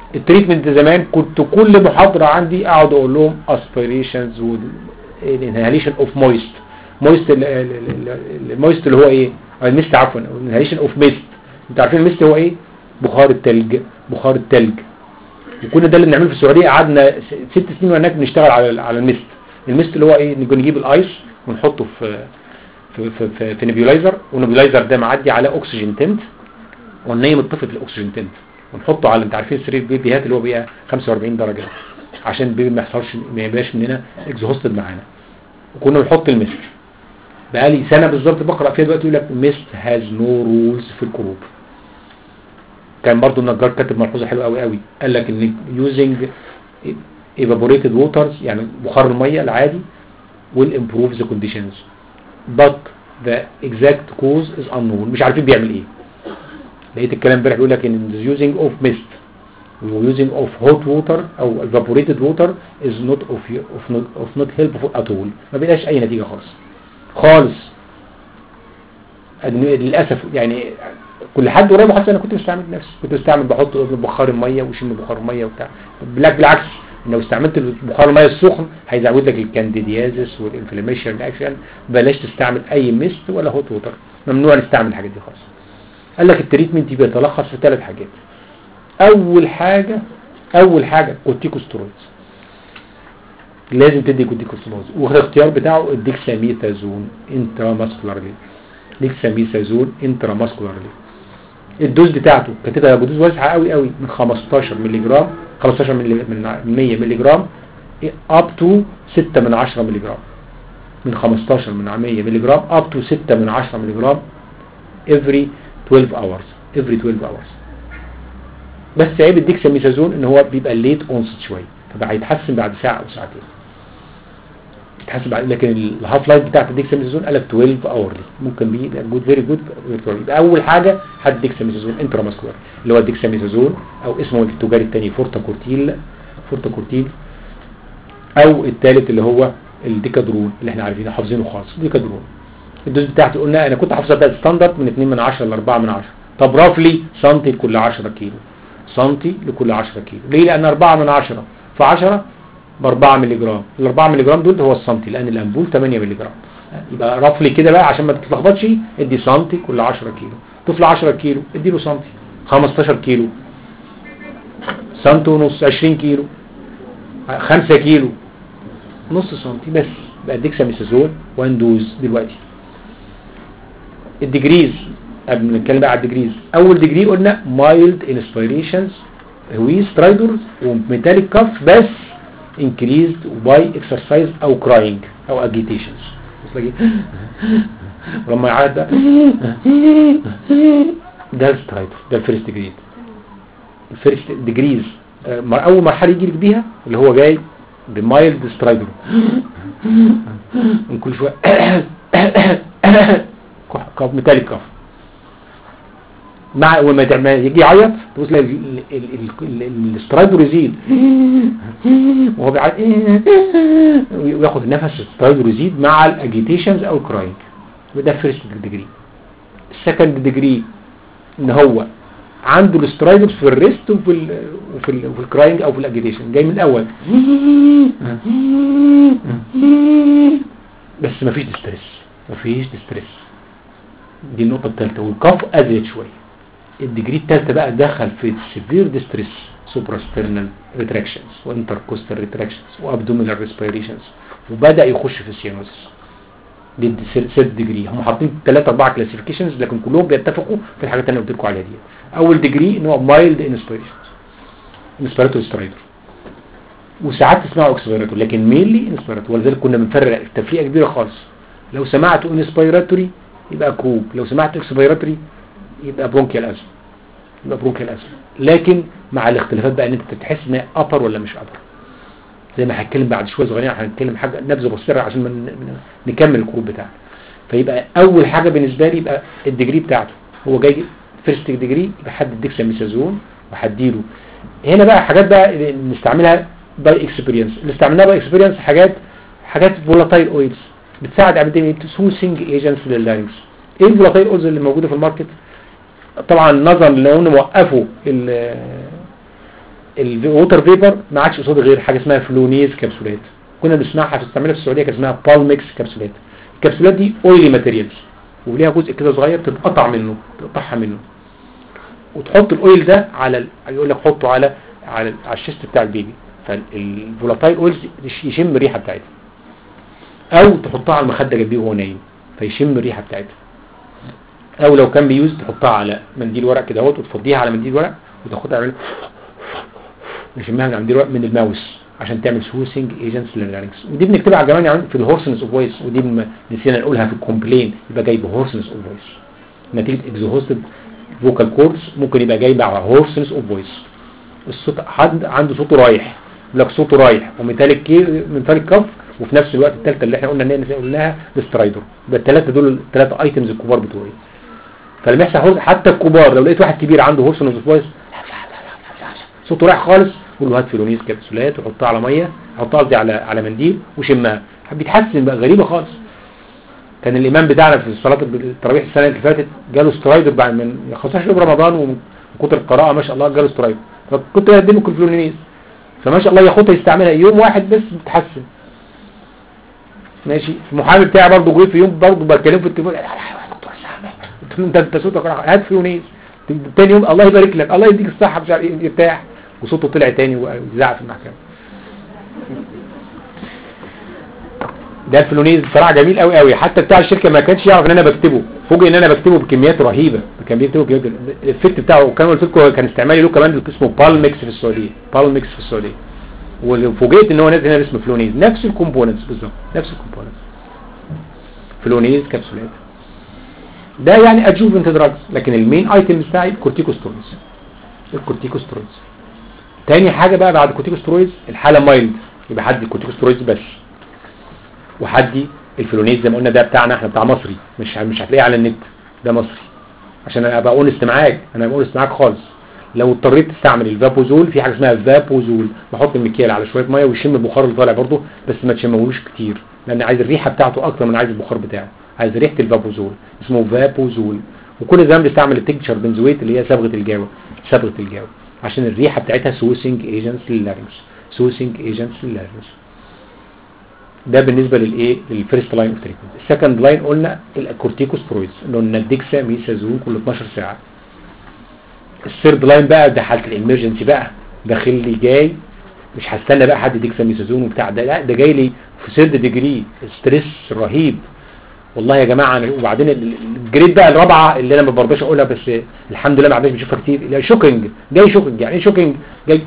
التريتمنت زمان كنت كل محاضرة عندي اقعد اقول لهم اسبيريشنز والانهاليشن اوف مويست مويست المويست اللي هو ايه الميست عفوا الانهاليشن اوف ميست انتوا عارفين الميست هو ايه بخار التلج بخار التلج وكنا ده اللي بنعمله في السعوديه قعدنا س- ست سنين وهناك بنشتغل على على الميست الميست اللي هو ايه نيجي نجيب الايس ونحطه في في في, في, في نبيولايزر والنبيولايزر ده معدي على اكسجين تنت وننيم الطفل في الاكسجين تنت ونحطه على انت عارفين سرير البيبيهات اللي هو بيبقى 45 درجه عشان البيبي ما يحصلش ما يبقاش مننا اكزهوستد معانا وكنا بنحط الميست بقالي سنه بالظبط بقرا فيها دلوقتي يقول لك ميست هاز نو رولز في الكروب كان برضو النجار كاتب ملحوظه حلوه قوي قوي قال لك ان using evaporated waters يعني بخار الميه العادي will improve the conditions but the exact cause is unknown مش عارفين بيعمل ايه لقيت الكلام امبارح بيقول لك ان the using of mist و using of hot water او evaporated water is not of, of, not, of not helpful at all ما بيلاش اي نتيجه خالص خالص أدن- للاسف يعني كل حد قريب حتى انا كنت بستعمل نفسي كنت بستعمل بحط بخار الميه وشم بخار الميه وبتاع بالعكس بالعكس لو استعملت بخار الميه السخن هيزود لك الكانديديازيس والانفلاميشن رياكشن بلاش تستعمل اي ميست ولا هوت ووتر ممنوع نستعمل الحاجات دي خالص قال لك التريتمنت بيتلخص في ثلاث حاجات اول حاجه اول حاجه كورتيكوستيرويدز لازم تدي كورتيكوستيرويدز والاختيار بتاعه الديكساميثازون انتراماسكولارلي ديكساميثازون انتراماسكولارلي الدوز بتاعته كاتبها بدوز واسعه قوي قوي من 15 مللي جرام 15 مللي من 100 مللي جرام اب تو 6 من 10 مللي جرام من 15 من 100 مللي جرام اب تو 6 من 10 مللي جرام every 12 hours every 12 hours بس عيب الديكساميثازون ان هو بيبقى ليت اونست شويه فبقى هيتحسن بعد ساعه او ساعتين يتحسن بعد لكن الهاف لايف بتاعت الديكساميثازون قال لك 12 اورلي ممكن بي يبقى جود فيري جود يبقى اول حاجه هات ديكساميثازون انتراماسكولار اللي هو الديكساميثازون او اسمه التجاري الثاني فورتاكورتيل فورتاكورتيل او الثالث اللي هو الديكادرون اللي احنا عارفينه حافظينه خالص ديكادرون الدوز بتاعته قلنا انا كنت حافظها بقى ستاندرد من 2 من 10 ل 4 من 10 طب رافلي سنتي لكل 10 كيلو سنتي لكل 10 كيلو ليه لان 4 من 10 في 10 ب 4 مللي جرام ال 4 مللي جرام دول هو السنتي لان الامبول 8 مللي جرام يبقى رفلي كده بقى عشان ما تتلخبطش ادي سنتي كل 10 كيلو طفل 10 كيلو ادي له سنتي 15 كيلو سنتي ونص 20 كيلو 5 كيلو نص سنتي بس بقى ديكساميثازون وان دوز دلوقتي الديجريز قبل ما نتكلم بقى على الديجريز اول ديجري قلنا مايلد انسبيريشنز وي سترايدرز وميتاليك كاف بس increased by exercise او crying او agitations بس لقي ولما يعاد ده ده السترايدر ده الفيرست ديجري الفيرست ديجريز اول مرحله يجي لك بيها اللي هو جاي بمايلد سترايدر من كل شويه كف ميتاليك كف مع وما لما يجي يعيط تبص تلاقي الاسترايدر يزيد وهو بيعيط وياخد نفس الاسترايدر يزيد مع الاجيتيشنز او الكراينج وده فيرست ديجري السكند ديجري ان هو عنده الاسترايدرز في الريست وفي ال وفي ال وفي الكراينج او في الاجيتيشن جاي من الاول بس مفيش ديستريس مفيش ديستريس دي النقطة الثالثة والكف أزيد شوية الديجري الثالثة بقى دخل في السيفير ديستريس سوبراسترنال ريتراكشنز وانتركوستال ريتراكشنز وابدومينال ريسبيريشنز وبدأ يخش في السيانوسيس دي السيرت ديجري هم حاطين ثلاثة أربعة كلاسيفيكيشنز لكن كلهم بيتفقوا في الحاجات اللي أنا قلت لكم عليها دي أول ديجري إن هو مايلد انسبيريشنز انسبيراتور سترايدر وساعات تسمعوا اكسبيراتور لكن مينلي انسبيراتور ولذلك كنا بنفرق تفريقه كبيره خالص لو سمعتوا انسبيراتوري يبقى كروب لو سمعت اكسبيراتوري يبقى برونكيال ازم يبقى برونكيال ازم لكن مع الاختلافات بقى ان انت تحس ان ابر ولا مش ابر زي ما هنتكلم بعد شويه صغيرين هنتكلم حاجه نبذه بسيطه عشان من نكمل الكروب بتاعنا فيبقى اول حاجه بالنسبه لي يبقى الديجري بتاعته هو جاي فيرست ديجري يبقى حد ديكساميثازون وهديله هنا بقى حاجات بقى نستعملها باي اكسبيرينس اللي استعملناها باي اكسبيرينس حاجات حاجات فولاتايل اويلز بتساعد عمليه سوسنج ايجنتس لللارنكس ايه الفولاتايل اويلز اللي موجوده في الماركت طبعا نظرا لو انه وقفوا الووتر فيبر ما عادش قصاد غير حاجه اسمها فلونيز كبسولات كنا بنسمعها في استعمالها في السعوديه كان اسمها بالميكس كبسولات الكبسولات دي اويلي ماتيريالز وليها جزء كده صغير تتقطع منه تقطعها منه وتحط الاويل ده على ال- يقول لك حطه على على على الشيست بتاع البيبي فالفولاتايل اويلز يشم الريحه بتاعتها او تحطها على المخده جنبيه وهو نايم فيشم الريحه بتاعتها او لو كان بيوز تحطها على منديل ورق كده اهوت وتفضيها على منديل ورق وتاخدها على نشمها من منديل ورق من الماوس عشان تعمل سوسنج ايجنتس لللارنكس ودي بنكتبها كمان يعني في الهورسنس اوف فويس ودي بن- نسينا نقولها في الكومبلين يبقى جايب هورسنس اوف فويس نتيجه اكزوهوستد فوكال كوردز ممكن يبقى جايب على هورسنس اوف فويس الصوت حد عنده صوته رايح يقول لك صوته رايح وميتاليك كي ميتاليك كف وفي نفس الوقت الثالثه اللي احنا قلنا ان هي قلناها السترايدر يبقى الثلاثه دول الثلاثه ايتمز الكبار بتوعي فلما يحصل هورس حتى الكبار لو لقيت واحد كبير عنده هورسنس اوف فويس صوته رايح خالص قول له هات فلونيز كبسولات وحطها على ميه حطها قصدي على على منديل وشمها بيتحسن بقى غريبه خالص كان الامام بتاعنا في صلاه التراويح السنه اللي فاتت جاله سترايدر بعد من 15 يوم رمضان ومن كتر القراءه ما شاء الله جاله سترايدر فكنت بقدم له الفلونيز فما شاء الله ياخدها يستعملها يوم واحد بس بتتحسن ماشي المحامي بتاعي برضه جه في يوم برضه بكلمه في التليفون قال لي يا دكتور سامح قلت له انت انت صوتك راح هات فلونيز تاني يوم الله يبارك لك الله يديك الصحه مش عارف ايه يرتاح وصوته طلع تاني وزعق في المحكمه ده الفلونيز بصراحه جميل قوي قوي حتى بتاع الشركه ما كانش يعرف ان انا بكتبه فوجئ ان انا بكتبه بكميات رهيبه كان بيكتبه بكميات الافكت بتاعه وكان قلت لكم كان استعمالي له كمان اسمه بالميكس في السعوديه بالميكس في السعوديه وفوجئت ان هو نازل هنا اسمه فلونيز نفس الكومبوننتس بالظبط نفس الكومبوننتس فلونيز كبسولات ده يعني ادجوفنت دراجز لكن المين ايتم بتاعي الكورتيكوسترويدز الكورتيكوسترويدز تاني حاجة بقى بعد الكورتيكوسترويدز الحالة مايلد يبقى حد الكورتيكوسترويدز بس وحدي الفلونيز زي ما قلنا ده بتاعنا احنا بتاع مصري مش مش هتلاقيه على النت ده مصري عشان انا ابقى اونست معاك انا اونست معاك خالص لو اضطريت تستعمل الفابوزول في حاجه اسمها فابوزول بحط المكيال على شويه ميه ويشم البخار اللي طالع برضه بس ما تشمهوش كتير لان عايز الريحه بتاعته اكتر من عايز البخار بتاعه عايز ريحه الفابوزول اسمه فابوزول وكل ده بيستعمل التكتشر بنزويت اللي هي صبغه الجاوه صبغه الجاوه عشان الريحه بتاعتها سوسنج ايجنتس لللارنكس سوسنج ايجنتس لللارنكس ده بالنسبه للايه للفيرست لاين اوف تريتمنت السكند لاين قلنا الكورتيكوسترويدز اللي قلنا الديكسا ميسازون كل 12 ساعه الثيرد لاين بقى ده حاله الامرجنسي بقى داخل لي جاي مش هستنى بقى حد ديكسا ميسازون وبتاع ده لا ده جاي لي في سيرد ديجري ستريس رهيب والله يا جماعه أنا وبعدين الجريد بقى الرابعه اللي انا ما برضاش اقولها بس الحمد لله ما عدناش بنشوفها كتير اللي هي شوكينج جاي شوكينج يعني ايه شوكينج جاي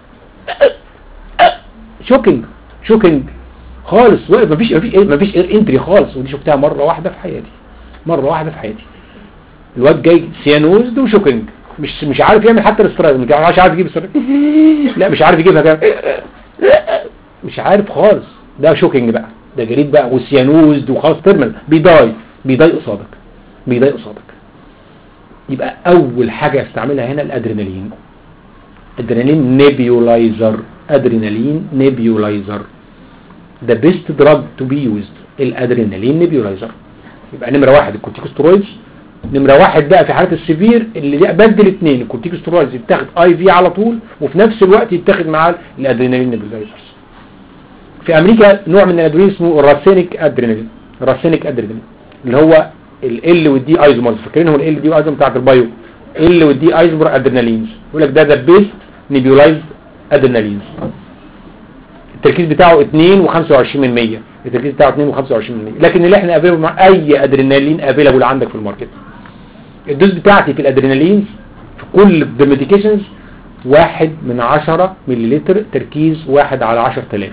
شوكينج شوكينج خالص واقف مفيش مفيش مفيش اير انتري خالص ودي شفتها مره واحده في حياتي مره واحده في حياتي الواد جاي سيانوزد وشوكينج مش مش عارف يعمل حتى الاسترايد مش عارف يجيب الاسترايد لا مش عارف يجيبها كمان مش عارف خالص ده شوكينج بقى ده جريد بقى وسيانوزد وخلاص ترمل بيضاي بيضاي قصادك بيضاي قصادك يبقى اول حاجه استعملها هنا الادرينالين ادرينالين نيبيولايزر ادرينالين نيبيولايزر the best drug to be used الادرينالين نيبيولايزر يبقى نمره واحد الكورتيكوسترويدز نمره واحد بقى في حالات السيفير اللي دي بدل اثنين الكورتيكوسترويدز يتاخد اي في على طول وفي نفس الوقت يتاخد معاه الادرينالين نيبيولايزرز في امريكا نوع من الادرينالين اسمه راسينيك ادرينالين راسينيك ادرينالين اللي هو ال والدي ايزومرز فاكرينهم ال دي ايزومر بتاعت البايو ال والدي ايزومر ادرينالينز يقول لك ده ذا بيست نيبيولايزد ادرينالينز التركيز بتاعه 2 و25 من 100 التركيز بتاعه 2 و25 من 100 لكن اللي احنا افيلبل مع اي ادرينالين افيلبل عندك في الماركت الدوز بتاعتي في الادرينالين في كل الميديكيشنز واحد من 10 مللتر تركيز واحد على 10000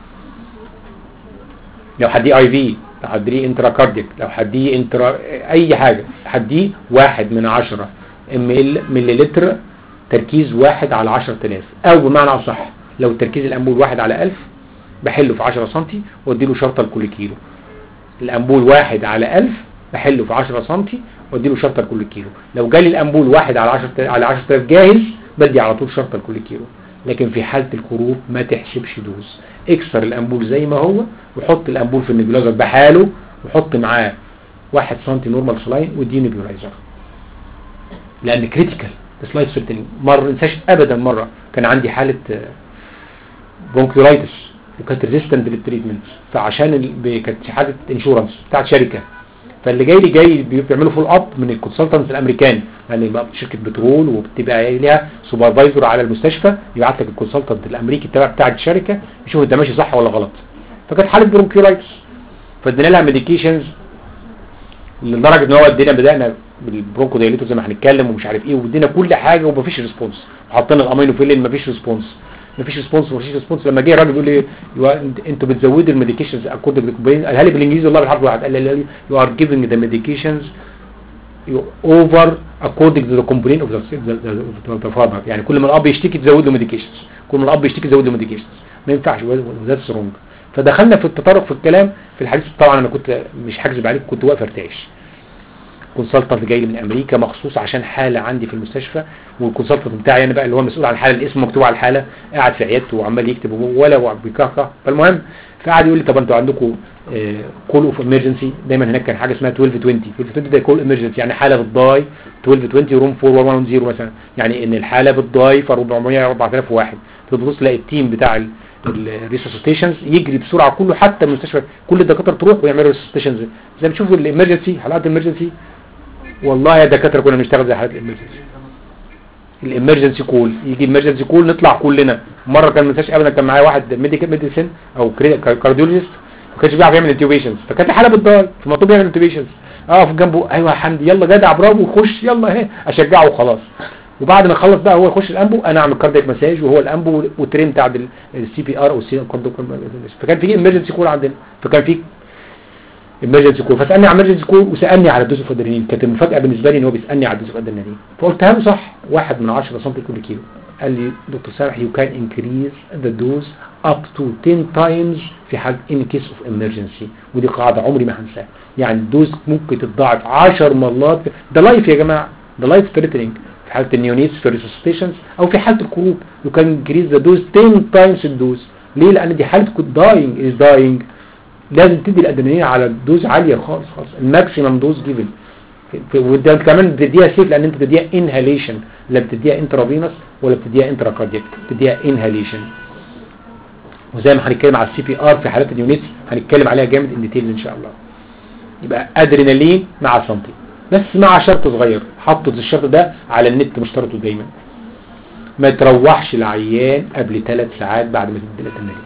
لو هديه اي في لو هديه انترا كارديك لو هديه انترا اي حاجه هديه واحد من 10 مللتر تركيز واحد على 10000 او بمعنى اصح لو التركيز الأنبول واحد على ألف بحله في 10 سنتي واديله شرطة لكل كيلو الأنبول واحد على ألف بحله في 10 سنتي واديله شرطة لكل كيلو لو جالي الأنبول واحد على 10 على 10000 جاهز بدي على طول شرطة لكل كيلو لكن في حالة الكروب ما تحسبش دوز اكسر الأنبول زي ما هو وحط الأنبول في النبيولايزر بحاله وحط معاه واحد سنتي نورمال سلاين ودي نبيولايزر لأن كريتيكال سلايد سيرتين مره انساش ابدا مره كان عندي حاله برونكيولايتس وكانت ريزيستنت للتريتمنت فعشان ال- ب- كانت حاله انشورنس بتاعت شركه فاللي جاي لي جاي بيعملوا فول اب من الكونسلتنتس الامريكان يعني بقى شركه بترول وبتبقى ليها سوبرفايزر على المستشفى يبعت لك الكونسلتنت الامريكي التابع بتاع الشركه يشوف ده ماشي صح ولا غلط فكانت حاله برونكيولايتس فادينا لها ميديكيشنز لدرجه ان هو ادينا بدانا بالبرونكو دايليتور زي ما هنتكلم ومش عارف ايه وادينا كل حاجه ومفيش ريسبونس وحطينا الامينو فيلين مفيش ريسبونس مفيش ريسبونس مفيش ريسبونس لما جه الراجل بيقول لي يو ار- انت- انتوا بتزودوا الميديكيشنز اكوردنج قالها لي بالانجليزي والله بالحرف الواحد قال لي يو ار جيفنج ذا ميديكيشنز اوفر according to the complaint of the, the, the, the farmer يعني كل ما الاب يشتكي تزود له ميديكيشنز كل ما الاب يشتكي تزود له ميديكيشنز ما ينفعش ذاتس رونج فدخلنا في التطرق في الكلام في الحديث طبعا انا كنت مش هكذب عليك كنت واقف ارتعش كونسلتنت جاي لي من امريكا مخصوص عشان حاله عندي في المستشفى والكونسلتنت بتاعي انا بقى اللي هو المسؤول عن الحاله الاسم مكتوب على الحاله قاعد في عيادته وعمال يكتب ولا بيكهكه فالمهم فقعد يقول لي طب انتوا عندكم كول اوف امرجنسي دايما هناك كان حاجه اسمها 1220 1220 ده كول امرجنسي يعني حاله بتضاي 1220 روم 4110 مثلا يعني ان الحاله بتضاي في 400 4000 تبص تلاقي التيم بتاع الريسوسيتيشنز يجري بسرعه كله حتى المستشفى كل الدكاتره تروح ويعملوا ريسوسيتيشنز زي ما بتشوفوا الامرجنسي حالات الامرجنسي والله يا دكاتره كنا بنشتغل زي حالات الامرجنسي الامرجنسي كول يجي الامرجنسي كول نطلع كلنا مره كان ما انساش ابدا كان معايا واحد ميديكال ميديسن او كارديولوجيست ما كانش بيعرف يعمل انتوبيشنز فكانت الحاله بتضايق فمطلوب يعمل انتوبيشنز اقف جنبه ايوه يا حمدي يلا جدع برافو خش يلا اهي اشجعه وخلاص وبعد ما يخلص بقى هو يخش الانبو انا اعمل كاردياك مساج وهو الانبو والترين بتاع السي بي ار او السي فكان في امرجنسي كول عندنا فكان في امرجنسي كول فسالني على امرجنسي كول وسالني على الدوز اوف ادرينالين كانت المفاجاه بالنسبه لي ان هو بيسالني على الدوز اوف ادرينالين فقلتها له صح واحد من 10 سم كل كيلو قال لي دكتور سامح يو كان انكريز ذا دوز اب تو 10 تايمز في حال ان كيس اوف امرجنسي ودي قاعده عمري ما هنساها يعني الدوز ممكن تتضاعف 10 مرات ده لايف يا جماعه ده لايف ثريتنينج في حاله النيونيتس في الريسوسيتيشنز او في حاله الكروب يو كان انكريز ذا دوز 10 تايمز الدوز ليه لان دي حاله داينج از داينج لازم تدي الادرينالين على دوز عاليه خالص خالص الماكسيمم دوز جيفن وده كمان بتديها سيف لان انت بتديها انهاليشن لا بتديها انترافينوس ولا بتديها انترا كاردياك بتديها انهاليشن وزي ما هنتكلم على السي بي ار في حالات اليونيتس هنتكلم عليها جامد ان ديتيلز ان شاء الله يبقى ادرينالين مع سنتي بس مع شرط صغير حطوا الشرط ده على النت مشترطه دايما ما تروحش العيان قبل ثلاث ساعات بعد ما تدي الادرينالين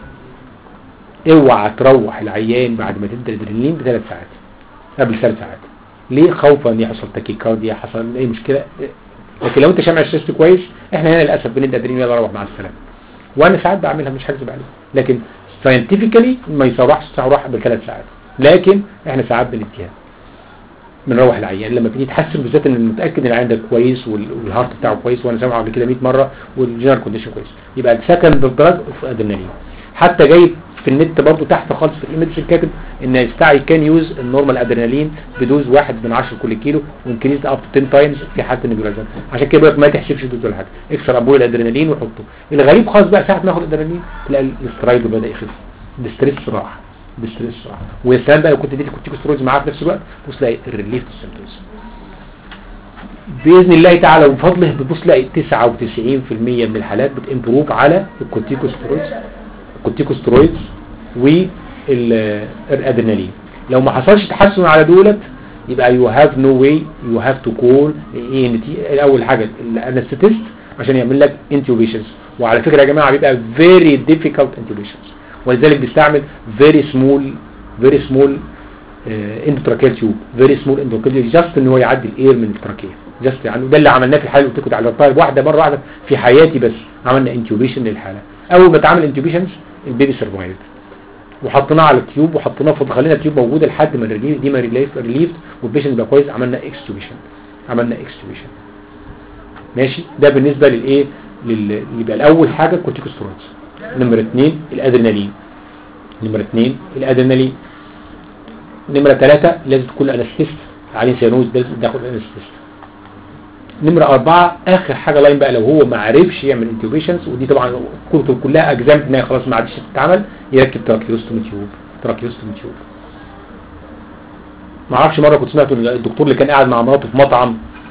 اوعى تروح العيان بعد ما تدي الادرينالين بثلاث ساعات قبل ثلاث ساعات ليه خوفا ان يحصل تاكيكارديا حصل اي مشكله لكن لو انت شامع الشيست كويس احنا هنا للاسف بندي ادرينالين يلا روح مع السلامه وانا ساعات بعملها مش هكذب عليك لكن ساينتفيكالي ما يصرحش تروح قبل ثلاث ساعات لكن احنا ساعات بنديها بنروح العيان لما بتيجي تحسن بالذات ان متاكد ان العيان ده كويس والهارت بتاعه كويس وانا سامعه قبل كده 100 مره والجنرال كونديشن كويس يبقى السكند دراج في ادرينالين حتى جاي في النت برضو تحت خالص في الايميدج كاتب ان يستعي كان يوز النورمال ادرينالين بدوز واحد من 10 كل كيلو وانكريز اب تو 10 تايمز في حاله النيبولايزر عشان كده بقى ما تحسبش دوز ولا حاجه اكسر ابول الادرينالين وحطه الغريب خالص بقى ساعه ما اخد الادرينالين تلاقي الاسترايد بدا يخف الاستريس راح الاستريس راح ويا سلام بقى لو كنت اديت كورتيكوسترويدز معاه في نفس الوقت بص تلاقي الريليف السيمبتومز باذن الله تعالى وبفضله بتبص تلاقي 99% من الحالات بتمبروف على الكورتيكوسترويدز الكورتيكوسترويدز والادرينالين لو ما حصلش تحسن على دولت يبقى يو هاف نو واي يو هاف تو كول اي ان تي اول حاجه الانستيست عشان يعمل لك انتوبيشنز وعلى فكره يا جماعه بيبقى فيري ديفيكالت انتوبيشنز ولذلك بيستعمل فيري سمول فيري سمول اندوتراكيال تيوب فيري سمول اندوتراكيال جاست ان هو يعدي الاير من التراكيه جاست يعني ده اللي عملناه في الحاله اللي قلت لكم على الطالب واحده مره واحده في حياتي بس عملنا انتوبيشن للحاله اول ما اتعمل انتوبيشنز البيبي سرفايفد وحطيناه على التيوب وحطيناه في خلينا التيوب موجوده لحد ما الريليف دي ما ريليف ريليف والبيشنت بقى كويس عملنا اكستوبيشن عملنا اكستوبيشن ماشي ده بالنسبه للايه لل... يبقى الاول حاجه كورتيكوسترويدز نمره اثنين الادرينالين نمره اثنين الادرينالين نمره ثلاثة لازم تكون انستيست عليه سيانوز لازم تاخد انستيست نمرة أربعة آخر حاجة لاين بقى لو هو ما عرفش يعمل انتوبيشنز ودي طبعا كتب كلها أجزام إن هي خلاص ما عادش تتعمل يركب تراكيوستومي تيوب تراكيوستومي تيوب ما اعرفش مرة كنت سمعت الدكتور اللي كان قاعد مع مراته في مطعم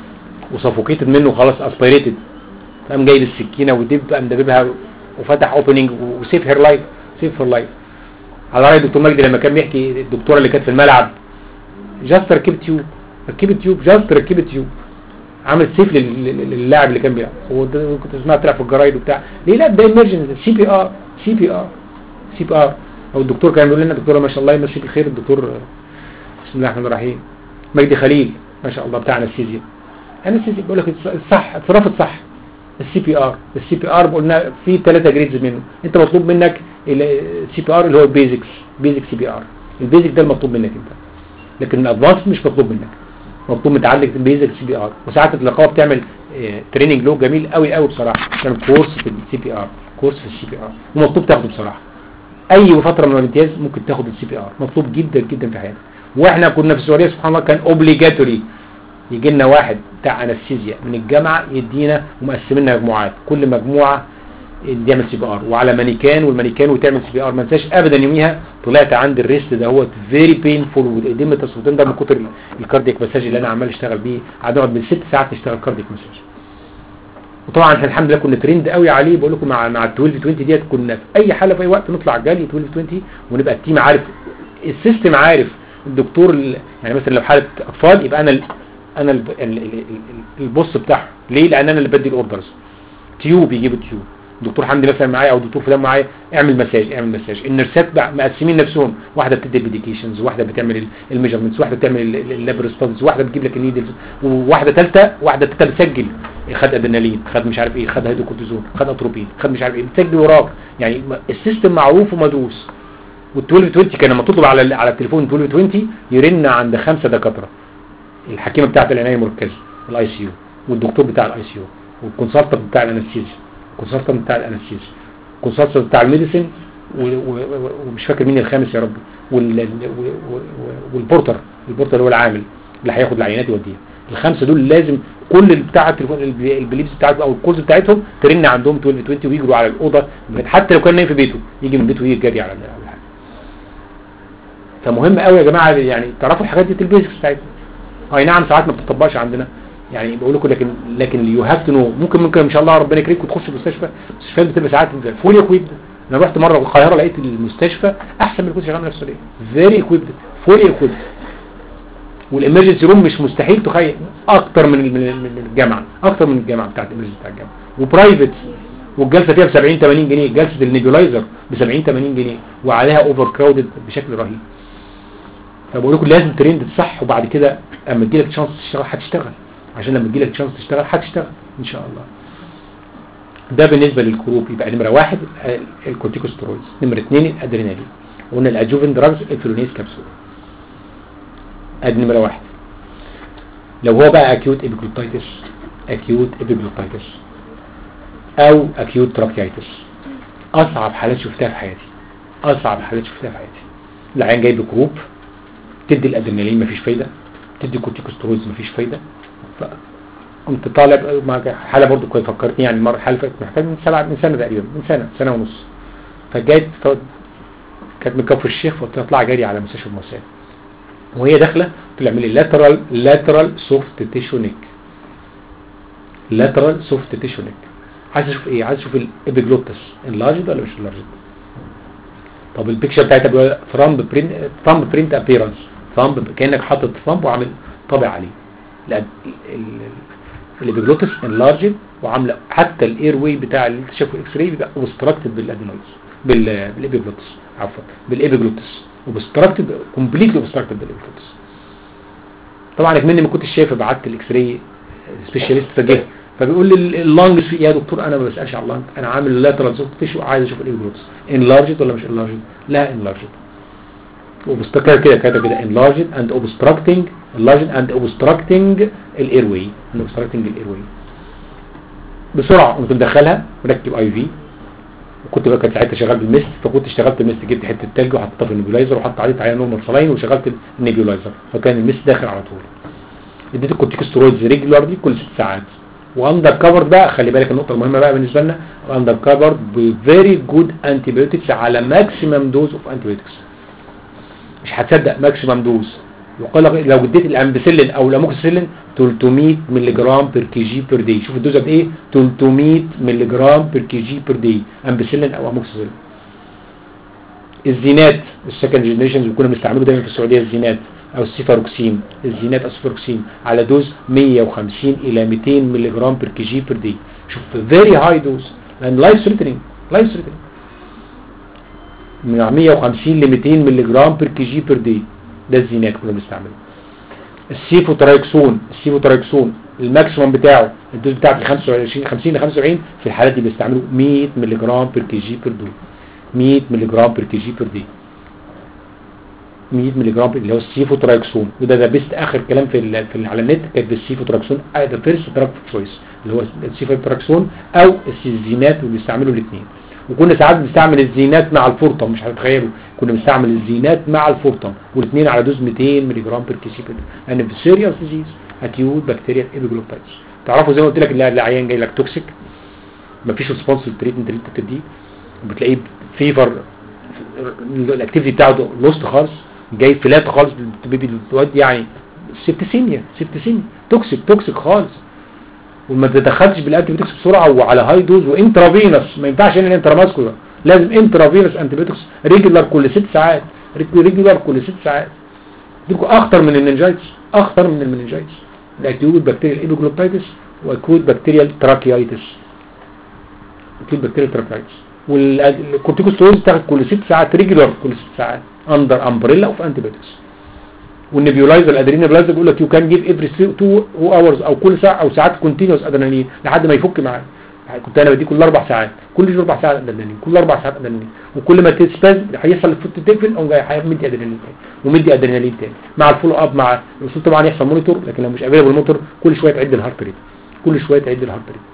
وسفوكيتد منه خلاص اسبيريتد قام جايب السكينه ودب قام دببها وفتح اوبننج وسيف هير لايف سيف هير لايف على راي الدكتور مجدي لما كان بيحكي الدكتوره اللي كانت في الملعب جاست ركبت تيوب ركبت تيوب جاست ركبت تيوب عملت سيف لل- لل- للاعب اللي كان بيلعب هو ده كنت اسمعها طلع في الجرايد وبتاع ليه لا ده ايمرجنسي سي بي ار سي بي ار سي بي ار او الدكتور كان بيقول لنا دكتوره ما شاء الله يمسيه بالخير الدكتور آه، بسم الله الرحمن الرحيم مجدي خليل ما شاء الله بتاع انستيزيا انستيزيا بيقول لك الصح اتصرفت صح السي بي ار السي بي ار قلنا في ثلاثه جريدز منه انت مطلوب منك السي بي ار اللي هو البيزكس بيزك سي بي ار البيزك ده المطلوب منك انت لكن الادفانس مش مطلوب منك مطلوب متعلق بالبيزك سي بي ار وساعات النقابه بتعمل تريننج له جميل قوي قوي بصراحه بتعمل كورس في السي بي ار كورس في السي بي ار ومطلوب تاخده بصراحه اي فتره من الامتياز ممكن تاخد السي بي ار مطلوب جدا جدا في حياتك واحنا كنا في السعوديه سبحان الله كان اوبليجاتوري يجي لنا واحد بتاع انستيزيا من الجامعه يدينا ومقسميننا مجموعات كل مجموعه يعمل سي بي ار وعلى مانيكان والمانيكان وتعمل سي بي ار ما انساش ابدا يوميها طلعت عند الريست ده هو فيري بينفول والايدين متصوتين ده من كتر الكاردياك مساج اللي انا عمال اشتغل بيه قعدنا نقعد من ست ساعات نشتغل كاردياك مساج وطبعا احنا الحمد لله كنا ترند قوي عليه بقول لكم مع مع ال 12 20 ديت كنا في اي حاله في اي وقت نطلع جالي 12 20 ونبقى التيم عارف السيستم عارف الدكتور ال- يعني مثلا لو حاله اطفال يبقى انا ال انا ال ال ال ال البوس بتاعهم ليه لان انا اللي بدي الاوردرز تيوب يجيب التيوب دكتور حمدي مثلا معايا او دكتور فلان معايا اعمل مساج اعمل مساج النرسات بقى مقسمين نفسهم واحده بتدي الميديكيشنز واحده بتعمل الميجرمنتس واحده بتعمل اللابروستاتس واحده بتجيب لك النيدلز وواحده ثالثه واحده ثالثه بتسجل خد ادرينالين خد مش عارف ايه خد هيدروكورتيزون خد اتروبين خد مش عارف ايه بتسجل وراك يعني السيستم معروف ومدروس وال 12 20 كان لما تطلب على ال- على التليفون 12 20 يرن عند خمسه دكاتره الحكيمه بتاعه العنايه المركزه الاي سي يو والدكتور بتاع الاي سي يو والكونسلتنت بتاع الانستيزيا الكونسلتنت بتاع الانستيزيا الكونسلتنت بتاع الميديسين و- و- و- ومش فاكر مين الخامس يا ربي وال- و- و- و- والبورتر البورتر اللي هو العامل اللي هياخد العينات يوديها الخمسه دول لازم كل اللي بتاع التليفون الب- البليفز بتاعته او الكولز بتاعتهم ترن عندهم 12 20 ويجروا على الاوضه حتى لو كان نايم في بيته يجي من بيته ويجي جري على على الحاجه فمهم قوي يا جماعه يعني تعرفوا الحاجات دي البيزكس بتاعتنا اي نعم ساعات ما بتطبقش عندنا يعني بقول لكم لكن لكن يو هاف تو نو ممكن ممكن ان شاء الله ربنا يكرمكم تخشوا المستشفى المستشفيات بتبقى ساعات فول اكويبد انا رحت مره القاهره لقيت المستشفى احسن من اللي كنت شغال في السعوديه فيري اكويبد فول اكويبد والامرجنسي روم مش مستحيل تخيل اكتر من من من الجامعه اكتر من الجامعه بتاعت الامرجنسي بتاع الجامعه وبرايفت والجلسه فيها ب 70 80 جنيه جلسه النيبولايزر ب 70 80 جنيه وعليها اوفر كراودد بشكل رهيب فبقول لكم لازم ترند صح وبعد كده اما تجيلك شانس تشتغل هتشتغل عشان لما تجيلك شانس تشتغل هتشتغل ان شاء الله ده بالنسبه للكروب يبقى نمره واحد آه، الكورتيكوستيرويدز نمره اثنين الادرينالين قلنا الادجوفن دراجز الفلونيز كبسول ادي نمره واحد لو هو بقى اكيوت ابيجلوتايتس اكيوت ابيجلوتايتس او اكيوت تراكيايتس اصعب حالات شفتها في حياتي اصعب حالات شفتها في حياتي العيان جاي بكروب تدي الادرينالين مفيش فايده تدي كورتيكوستيرويدز مفيش فايده ف قمت طالع مع حاله برضو كويس فكرتني يعني المره الحاله اللي فاتت محتاج من سنه من سنه تقريبا من سنه سنه ونص فجات ف- كانت من كفر الشيخ فقلت لها اطلع جري على مستشفى الموساد وهي داخله طلع من لاترال لاترال سوفت تيشو نيك لاترال سوفت تيشو نيك عايز اشوف ايه عايز اشوف الابيجلوتس انلارجد ولا مش انلارجد طب البيكشر بتاعتها بيقول ثامب برينت ثامب برينت ابيرنس ثامب كانك حاطط ثامب وعامل طابع عليه لا الابيجلوتس انلارجد وعامله حتى الاير واي بتاع اللي شافه اكس راي بيبقى اوبستراكتد بالادينويدز بالابيجلوتس عفوا بالابيجلوتس اوبستراكتد كومبليتلي اوبستراكتد بالابيجلوتس طبعا اكمني ما كنتش شايف بعت الاكس راي سبيشاليست فجاه فبيقول لي اللانج في يا دكتور انا ما بسالش على اللانج انا عامل لاترال سوفت تيشو عايز اشوف الابيجلوتس انلارجد ولا مش انلارجد لا انلارجد وبستكر كده كاتب كده enlarged and obstructing enlarged and obstructing الايروي and obstructing الايروي بسرعه قمت مدخلها مركب اي في وكنت بقى كنت ساعتها شغال بالمست فكنت اشتغلت المست جبت حته تلج وحطيتها في النيبيولايزر وحطيت عليه عليها نورمال سلاين وشغلت النيبيولايزر فكان المست داخل على طول اديت الكورتيكوستيرويدز ريجولارلي كل ست ساعات واندر كفر بقى خلي بالك النقطه المهمه بقى بالنسبه لنا اندر كفر بفيري جود انتي على ماكسيمم دوز اوف انتي مش هتصدق ماكسيمم دوز يقال لك لو اديت الامبسيلين او الاموكسيسيلين 300 مللي جرام بير كي جي بير دي شوف الدوز قد ايه 300 مللي جرام بير كي جي بير دي امبسيلين او اموكسيسيلين الزينات السكند جنريشن اللي كنا بنستعمله دايما في السعوديه الزينات او السيفاروكسين الزينات او السيفاروكسين على دوز 150 الى 200 مللي جرام بير كي جي بير دي شوف فيري هاي دوز لان لايف ثريتنينج لايف ثريتنينج من 150 ل 200 مللي جرام بير كي جي بير دي ده الزينات كنا بنستعمله السيفوترايكسون السيفوترايكسون الماكسيموم بتاعه الدوز بتاعته 25 50 ل 75 في الحالات دي بيستعملوا 100 مللي جرام بير كي جي بير دو 100 مللي جرام بير كي جي بير دي 100 مللي جرام اللي هو السيفوترايكسون وده ده بيست اخر كلام في, ال- في ال- على النت كانت بالسيفوترايكسون ذا فيرست دراج تشويس اللي هو السيفوترايكسون او الزينات وبيستعملوا الاثنين وكنا ساعات بنستعمل الزينات مع الفورتم مش هتتخيلوا كنا بنستعمل الزينات مع الفورتم والاثنين على دوز 200 مللي جرام بير كي جي بير لان في سيريس ديزيز اكيوت بكتيريا ايبيجلوبايتس تعرفوا زي ما قلت لك اللي العيان جاي لك توكسيك مفيش ريسبونس للتريتمنت اللي انت بتديه بتلاقيه فيفر الاكتيفيتي بتاعته لوست خالص جاي فلات خالص بيبي الواد يعني سبتسيميا سبتسيميا توكسيك توكسيك خالص وما تدخلش بالانتيبيوتكس بسرعه وعلى هاي دوز وانترافينوس ما ينفعش ان انتراماسكولار لازم انترافينوس انتيبيوتكس ريجولار كل ست ساعات ريجولار كل ست ساعات دي اخطر من المننجايتس اخطر من المننجايتس الاكيوت بكتيريال ايبيجلوبايتس واكيوت بكتيريال تراكيايتس اكيوت بكتيريال تراكيايتس والكورتيكوستيرويد بتاخد كل ست ساعات ريجولار كل ست ساعات اندر امبريلا اوف انتيبيوتكس والنبيولايزر الادريناليزر بيقول لك يو كان جيف افري 2 اورز او كل ساعه او ساعات كونتينوس ادرينالين لحد ما يفك معاك كنت انا بدي كل اربع ساعات كل اربع ساعات ادرينالين كل اربع ساعات ادرينالين وكل ما تسباز هيحصل الفوت تقفل او جاي هيمدي ادرينالين تاني ومدي ادرينالين تاني مع الفولو اب مع الوصول طبعا يحصل مونيتور لكن لو مش افيلبل مونيتور كل شويه تعد الهارت ريت كل شويه تعد الهارت ريت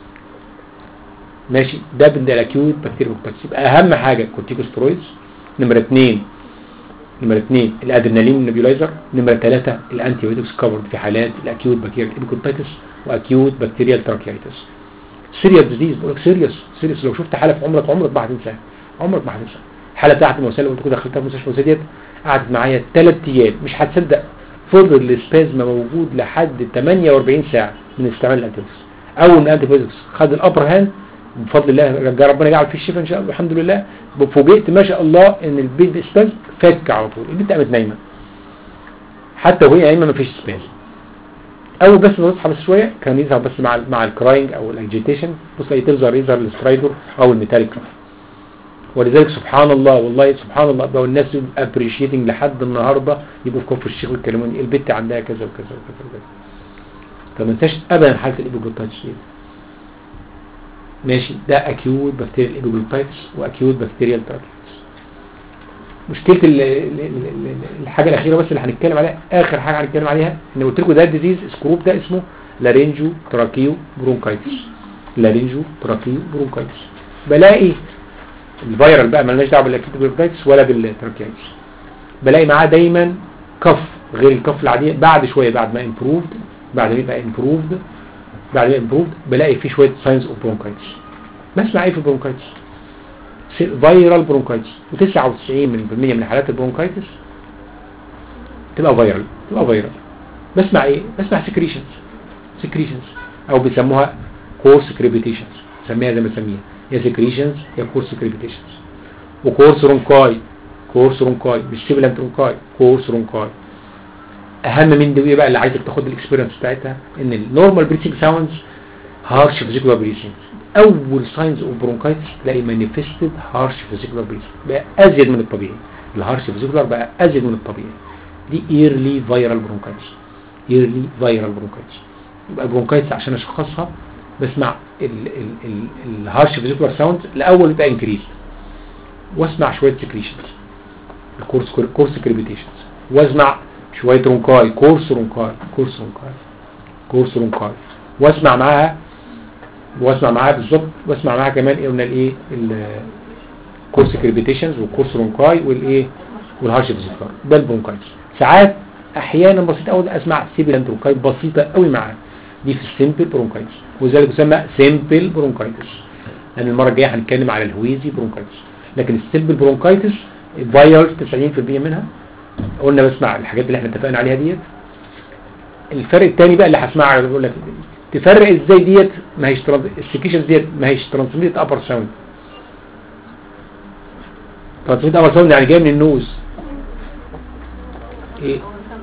ماشي ده بدا الاكيوت بكتيريا بس يبقى اهم حاجه كورتيكوسترويدز نمره 2 نمرة 2 الادرينالين نيبيولايزر نمرة 3 الانتي بايوتكس كفرد في حالات الاكيوت بكتيريال ايبيكوتايتس واكيوت بكتيريال تراكيايتس سيريس ديزيز بقول لك سيريس سيريس لو شفت حاله في عمرك عمرك ما هتنساها عمرك ما هتنساها الحاله بتاعت الموسى اللي كنت دخلتها في مستشفى ديت قعدت معايا 3 ايام مش هتصدق فضل السبازم موجود لحد 48 ساعه من استعمال الانتي بايوتكس اول ما الانتي بايوتكس خد الابر هاند بفضل الله رجع ربنا يجعل فيه الشفاء ان شاء الله الحمد لله فوجئت ما شاء الله ان البيت سباز فك على طول البنت قامت نايمه حتى وهي نايمه ما فيش سباز اول بس ما تصحى بس شويه كان يظهر بس مع ال مع الكراينج او الاجيتيشن بص ايه تظهر يظهر السترايدر او الميتاليك ولذلك سبحان الله والله سبحان الله بقى الناس ابريشيتنج لحد النهارده يبقوا في كفر الشيخ ويتكلموني البت عندها كذا وكذا وكذا وكذا فما انساش ابدا حاله الايبوجلوتايتس دي ماشي ده اكيوت بكتيريال ايبوجلوتايتس واكيوت بكتيريال تراكيتس مشكله ال ال ال الحاجه الاخيره بس اللي هنتكلم عليها اخر حاجه هنتكلم عليها ان قلت لكم ده الديزيز سكروب ده اسمه لارينجو تراكيو برونكايتس لارينجو تراكيو برونكايتس بلاقي الفيرال بقى مالناش دعوه بالاكيوت برونكايتس ولا بالتراكيايتس بلاقي معاه دايما كف غير الكف العاديه بعد شويه بعد ما امبروفد بعد ما يبقى امبروفد بعد ما امبروفد بلاقي فيه شويه ساينز اوف برونكايتس بسمع ايه في البرونكايتس فيرال برونكايتس و99% من حالات البرونكايتس تبقى فيرال تبقى فيرال بسمع ايه بسمع سكريشنز سكريشنز او بيسموها كورس كريبيتيشنز سميها زي ما سميها يا سكريشنز يا كورس كريبيتيشنز وكورس رونكاي كورس رونكاي مش سيبلانت رونكاي كورس رونكاي اهم من دي بقى اللي عايزك تاخد الاكسبيرينس بتاعتها ان النورمال بريثنج ساوندز هارش فيزيكولار بريثنج اول ساينز اوف برونكايتس تلاقي مانيفستد هارش فيزيكولار بريثنج بقى ازيد من الطبيعي الهارش فيزيكولار بقى ازيد من الطبيعي دي ايرلي فيرال برونكايتس ايرلي فيرال برونكايتس يبقى البرونكايتس عشان اشخصها بسمع الهارش فيزيكولار ساوند الاول يبقى انكريز واسمع شويه سكريشنز الكورس كورس كريبيتيشنز واسمع شويه رونكاي كورس رونكاي كورس رونكاي كورس رونكاي واسمع معاها واسمع معاها بالظبط واسمع معاها كمان ايه قلنا الايه الكورس كريبيتيشنز والكورس رونكاي والايه والهارش فيزيكولار ده البرونكايتس ساعات احيانا بسيطه قوي اسمع سيبيلانت برونكاي بسيطه قوي معاها دي في السيمبل برونكايتس وذلك يسمى سيمبل برونكايتس لان المره الجايه هنتكلم على الهويزي برونكايتس لكن السيمبل برونكايتس فيروس 90% منها قلنا بسمع الحاجات اللي احنا اتفقنا عليها ديت الفرق الثاني بقى اللي هسمعه بقول لك تفرق ازاي ديت ما هيش السكيشنز ديت ما هيش ترانسميت ابر ساوند ترانسميت ابر ساوند يعني جاي من النوز ايه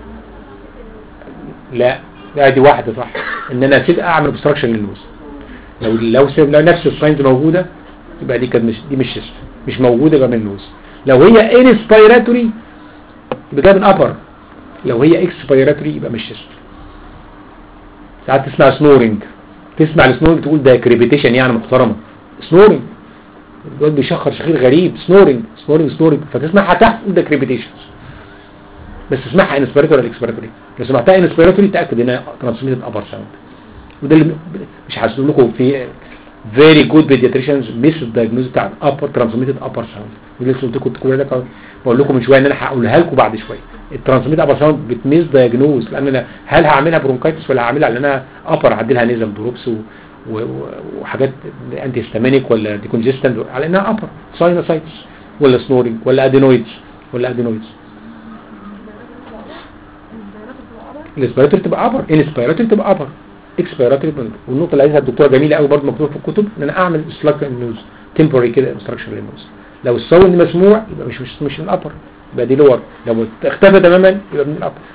لا لا دي واحده صح ان انا اسيب اعمل obstruction للنوز لو لو سيب لو نفس الساينز موجوده يبقى دي كانت مش دي مش شيست مش موجوده يبقى من النوز لو هي انسبيراتوري يبقى جايه من ابر لو هي اكسبيراتوري يبقى مش شيست ساعات تسمع سنورنج تسمع السنورنج تقول ده كريبيتيشن يعني محترمه سنورنج الواد بيشخر شخير غريب سنورنج سنورنج سنورنج فتسمعها تحت تقول ده كريبيتيشن بس تسمعها انسبيراتوري ولا اكسبيراتوري لو سمعتها انسبيراتوري تاكد انها ترانسميتد ابر ساوند وده اللي مش هسيب لكم في فيري جود بيدياتريشنز ميس الدايجنوز بتاع الابر ترانسميتد ابر ساوند ودي لسه قلت لكم تقول لك بقول لكم من شويه ان انا هقولها لكم بعد شويه الترانسميت ابر ساوند بتميز دايجنوز لان انا هل هعملها برونكايتس ولا هعملها لان انا ابر هعدي لها نيزل دروبس و... و... وحاجات انتي هيستامينيك ولا ديكونجستنت على انها ابر ساينوسايتس ولا سنورنج ولا ادينويدز ولا ادينويدز الاسبيراتوري تبقى ابر انسبيراتوري تبقى ابر اكسبيراتوري والنقطه اللي عايزها الدكتوره جميله قوي برضه مكتوبه في الكتب ان انا اعمل سلاك النوز تمبوري كده انستراكشن للنوز لو الساوند مسموع يبقى مش مش, مش من الابر يبقى دي لور لو اختفى تماما يبقى من الابر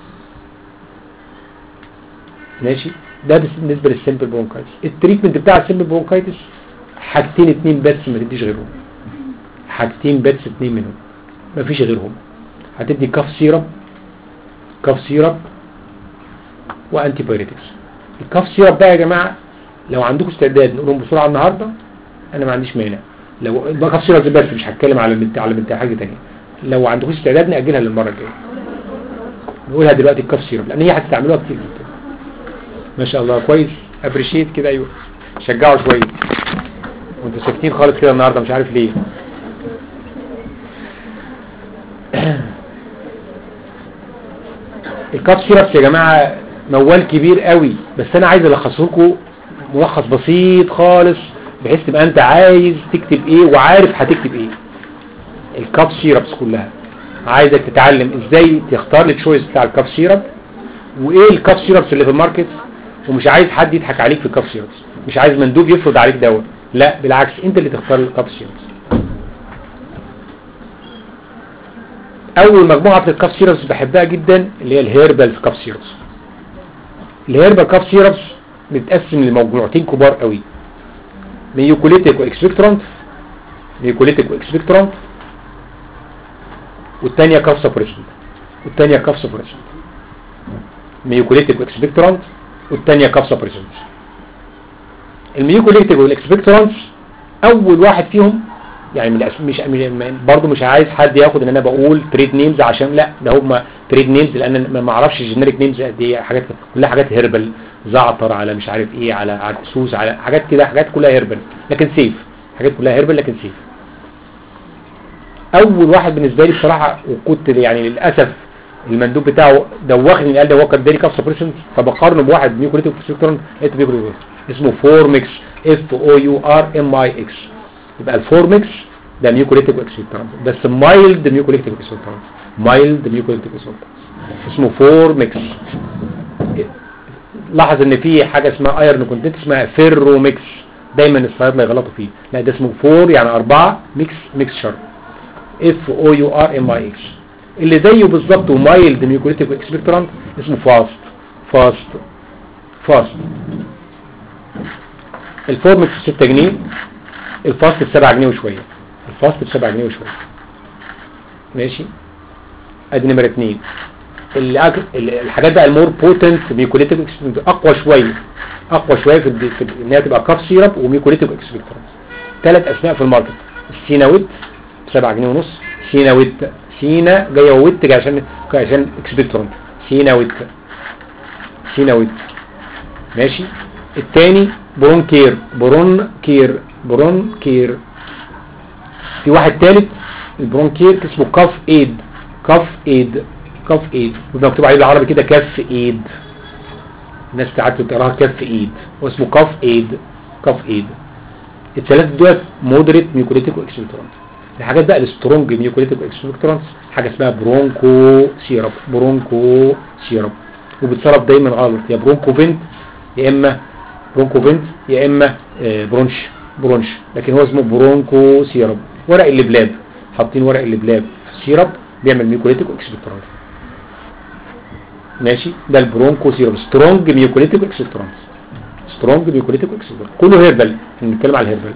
ماشي ده بالنسبه للسمبل برونكايتس التريتمنت بتاع السمبل برونكايتس حاجتين اتنين بس ما تديش غيرهم حاجتين بس اتنين منهم ما فيش غيرهم هتدي كاف سيرب كاف سيرب وانتي بايريتكس الكاف سيرب ده يا جماعه لو عندكم استعداد نقولهم بسرعه النهارده انا ما عنديش مانع لو بقى كاف سيرب بس مش هتكلم على البنت على بنت حاجه ثانيه لو عندكم استعداد ناجلها للمره الجايه نقولها دلوقتي الكاف سيرب لان هي هتستعملوها كتير جدا ما شاء الله كويس ابريشيت كده ايوه شجعوا شويه وانتوا ساكتين خالص كده النهارده مش عارف ليه الكاب سيربس يا جماعه موال كبير قوي بس انا عايز الخصه لكم ملخص بسيط خالص بحيث تبقى انت عايز تكتب ايه وعارف هتكتب ايه الكاب سيربس كلها عايزك تتعلم ازاي تختار التشويس بتاع الكاب سيرب وايه الكاب سيربس اللي في الماركت ومش عايز حد يضحك عليك في الكاب سيربس مش عايز مندوب يفرض عليك دواء لا بالعكس انت اللي تختار الكاب سيربس اول مجموعه في الكاب سيربس بحبها جدا اللي هي الهيربال كاب سيربس الهيربال كاب سيربس بتتقسم لمجموعتين كبار قوي ميوكوليتيك واكسبكترانت ميوكوليتيك واكسبكترانت والثانيه كاف سبريشن والثانيه كاف سبريشن ميوكوليتيك واكسبكترانت والثانيه كاف سبريشن الميوكوليتيك والاكسبكترانت اول واحد فيهم يعني من الأس... مش برضه مش عايز حد ياخد ان انا بقول تريد نيمز عشان لا ده هم تريد نيمز لان ما اعرفش الجينيريك نيمز قد ايه حاجات كلها حاجات هيربل زعتر على مش عارف ايه على عرقسوس على حاجات كده حاجات كلها هيربل لكن سيف حاجات كلها هيربل لكن سيف اول واحد بالنسبه لي بصراحه وكنت يعني للاسف المندوب بتاعه دوخني قال ده هو كان داري كاف سبريشن فبقارنه بواحد ميوكوليتيك سبكترون لقيته بيقول اسمه فورمكس اف او يو ار ام اي اكس يبقى الفورمكس ده ميوكوليتيك اكسبكترانت بس مايلد ميوكوليتيك اكسبكترانت مايلد ميوكوليتيك اكسبكترانت اسمه فورمكس لاحظ ان في حاجه اسمها ايرن كونتنت اسمها فيروميكس دايما الصيادله يغلطوا فيه لا ده اسمه فور يعني أربعة ميكس ميكسشر اف او يو ار ام اي اكس اللي زيه بالظبط ومايلد ميوكوليتيك اكسبكترانت اسمه فاست فاست فاست الفورمكس ب 6 جنيه الفاست ب 7 جنيه وشويه الفاست ب 7 جنيه وشويه ماشي ادي نمره 2 الحاجات بقى المور بوتنت ميوكوليتيك اقوى شويه اقوى شويه في, في ان هي تبقى كاف سيرب وميوكوليتيك اكسبكترانت ثلاث اسماء في الماركت السيناويت ب 7 جنيه ونص سيناويت سينا جايه ويت عشان عشان اكسبكترانت سيناويت سيناويت ماشي الثاني برون كير برون كير برون كير في واحد ثالث البرون كير اسمه كاف ايد كاف ايد كاف ايد وده مكتوب عليه بالعربي كده كف ايد الناس ساعات بتقراها كف ايد واسمه كاف ايد كاف ايد الثلاثه دول مودريت ميوكوليتيك واكسلترانت الحاجات بقى السترونج ميوكوليتيك اكسبكتورانس حاجه اسمها برونكو سيرب برونكو سيرب وبتصرف دايما غلط يا برونكو فينت يا اما برونكو فينت يا اما آه، برونش برونش لكن هو اسمه برونكو سيرب ورق اللبلاب حاطين ورق اللبلاب في السيرب بيعمل ميوكوليتيك اكسبكتورانس ماشي ده البرونكو سيرب سترونج ميوكوليتيك اكسبكتورانس سترونج ميوكوليتيك اكسبكتورانس كله هيربل بنتكلم على الهيربل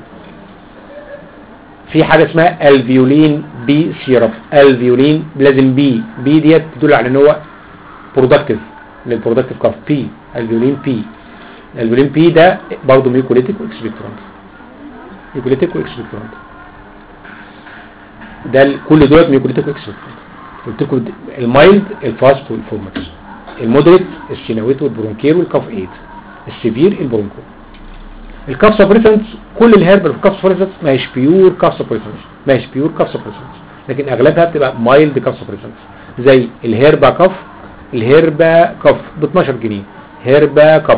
في حاجة اسمها الفيولين بي سيرب الفيولين لازم بي بي ديت تدل على ان هو برودكتيف للبرودكتيف كاف بي الفيولين بي الفيولين بي ده برضه ميوكوليتيك واكسبكتورانت ميوكوليتيك واكسبكتورانت ده ال- كل دولت ميوكوليتيك واكسبكتورانت قلت لكم د- المايلد الفاست والفورماتس المودريت السيناويت والبرونكير والكاف ايد السيفير البرونكو الكاف سبريسنس كل الهيربل في الكاف سبريسنس ما هيش بيور كاف سبريسنس ما هيش بيور كاف سبريسنس لكن اغلبها بتبقى مايلد كاف سبريسنس زي الهيربا كاف الهيربا كاف ب 12 جنيه هيربا كاف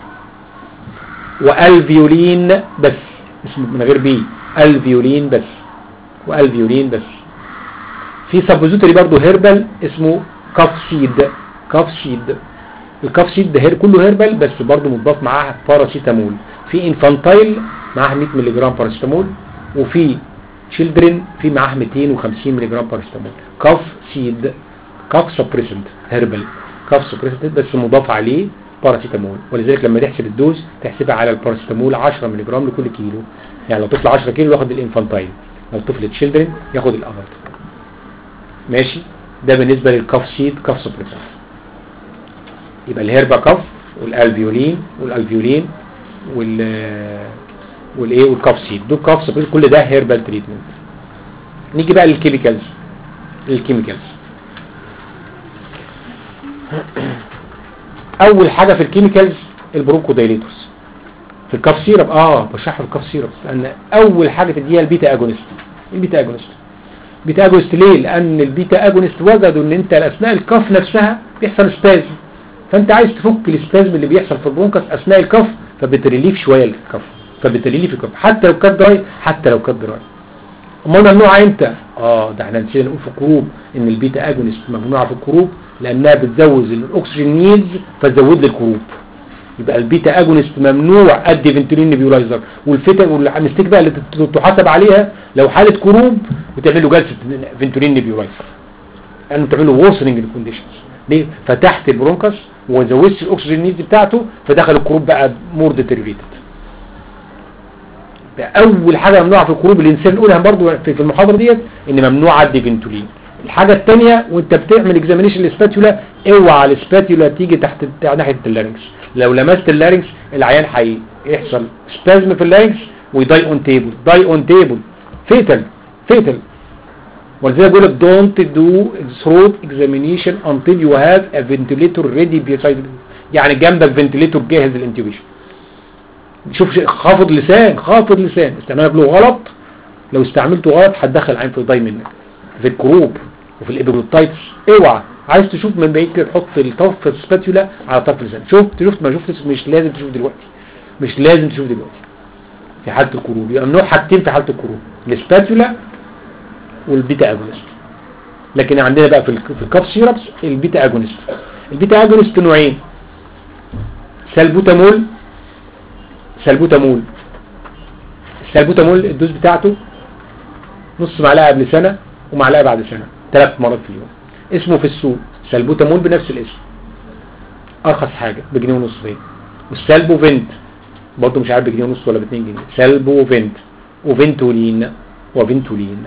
والفيولين بس اسمه من غير بي الفيولين بس والفيولين بس في سبوزيتوري برضه هيربل اسمه كاف سيد كاف سيد الكاف سيد ده هير كله هيربل بس برضه مضاف معاها باراسيتامول في انفانتايل معاها 100 مللي جرام باراسيتامول وفي تشيلدرن في معاها 250 مللي جرام باراسيتامول كاف سيد كاف سبريسنت هيربل كاف سبريسنت بس مضاف عليه باراسيتامول ولذلك لما تحسب الدوز تحسبها على الباراسيتامول 10 مللي جرام لكل كيلو يعني لو طفل 10 كيلو ياخد الانفانتايل لو طفل تشيلدرن ياخد الادلت ماشي ده بالنسبه للكاف سيد كاف سبريسنت يبقى الهيربا كاف والالفيولين والالفيولين وال والايه والكاف سيد دول كاف سبريسنت كل ده هيربال تريتمنت نيجي بقى للكيميكالز الكيميكالز اول حاجه في الكيميكالز البرونكو دايليتورز في الكاف سيرب اه بشرح الكاف سيرب لان اول حاجه تديها البيتا اجونست البيتا اجونست بيتا اجونست ليه لان البيتا اجونست وجدوا ان انت اثناء الكف نفسها بيحصل سبازم فانت عايز تفك السبازم اللي بيحصل في البرونكس اثناء الكف فبتريليف شويه الكف فبتريليف الكف حتى لو كانت دراي حتى لو كانت دراي امال ممنوعه امتى اه ده احنا نسينا نقول في الكروب ان البيتا اجونست ممنوعه في الكروب لانها بتزود الاكسجين نيدز فتزود لي الكروب يبقى البيتا اجونست ممنوع ادي فنتولين نيبيولايزر والفيتا والمستيك بقى اللي تت- تحاسب عليها لو حاله كروب وتعمل له جلسه فنتولين نيبيولايزر لانه تعمل له وورسننج للكونديشنز ليه فتحت البرونكس وزودت الاكسجين نيدز بتاعته فدخل الكروب بقى مور ديتريفيتد اول حاجه ممنوعه في الكروب الانسان نقولها برضو في في المحاضره ديت ان ممنوع ادي فنتولين الحاجه الثانيه وانت بتعمل اكزامينيشن للسباتيولا اوعى السباتيولا تيجي تحت ناحيه اللارنكس لو لمست اللارنكس العيان هيحصل سبازم في اللارنكس ويداي اون تيبل داي اون تيبل فيتال فيتال ولذلك بيقول لك don't do throat examination until you have a ventilator ready beside يعني جنبك فنتليتور جاهز للانتيوبيشن شوف شيء خافض لسان خافض لسان استعمالك له غلط لو استعملته غلط هتدخل عين في الضي منك في الكروب وفي الابيبلوتايتس اوعى عايز تشوف من بعيد كده تحط الطرف السباتيولا على طرف اللسان شفت شفت ما شفتش مش لازم تشوف دلوقتي مش لازم تشوف دلوقتي في حالة الكروب يبقى ممنوع حاجتين في حالة الكروب السباتيولا والبيتا اجونست لكن عندنا بقى في الك- في الكاف سيربس البيتا اجونست البيتا اجونست نوعين سلبوتامول سلبوتامول السلبوتامول الدوز بتاعته نص معلقه قبل سنه ومعلقه بعد سنه ثلاث مرات في اليوم اسمه في السوق سلبوتامول بنفس الاسم ارخص حاجه بجنيه ونصين والسلبو فينت برضه مش عارف بجنيه ونص ولا ب 2 جنيه سلبو فينت وفنتولين وفنتولين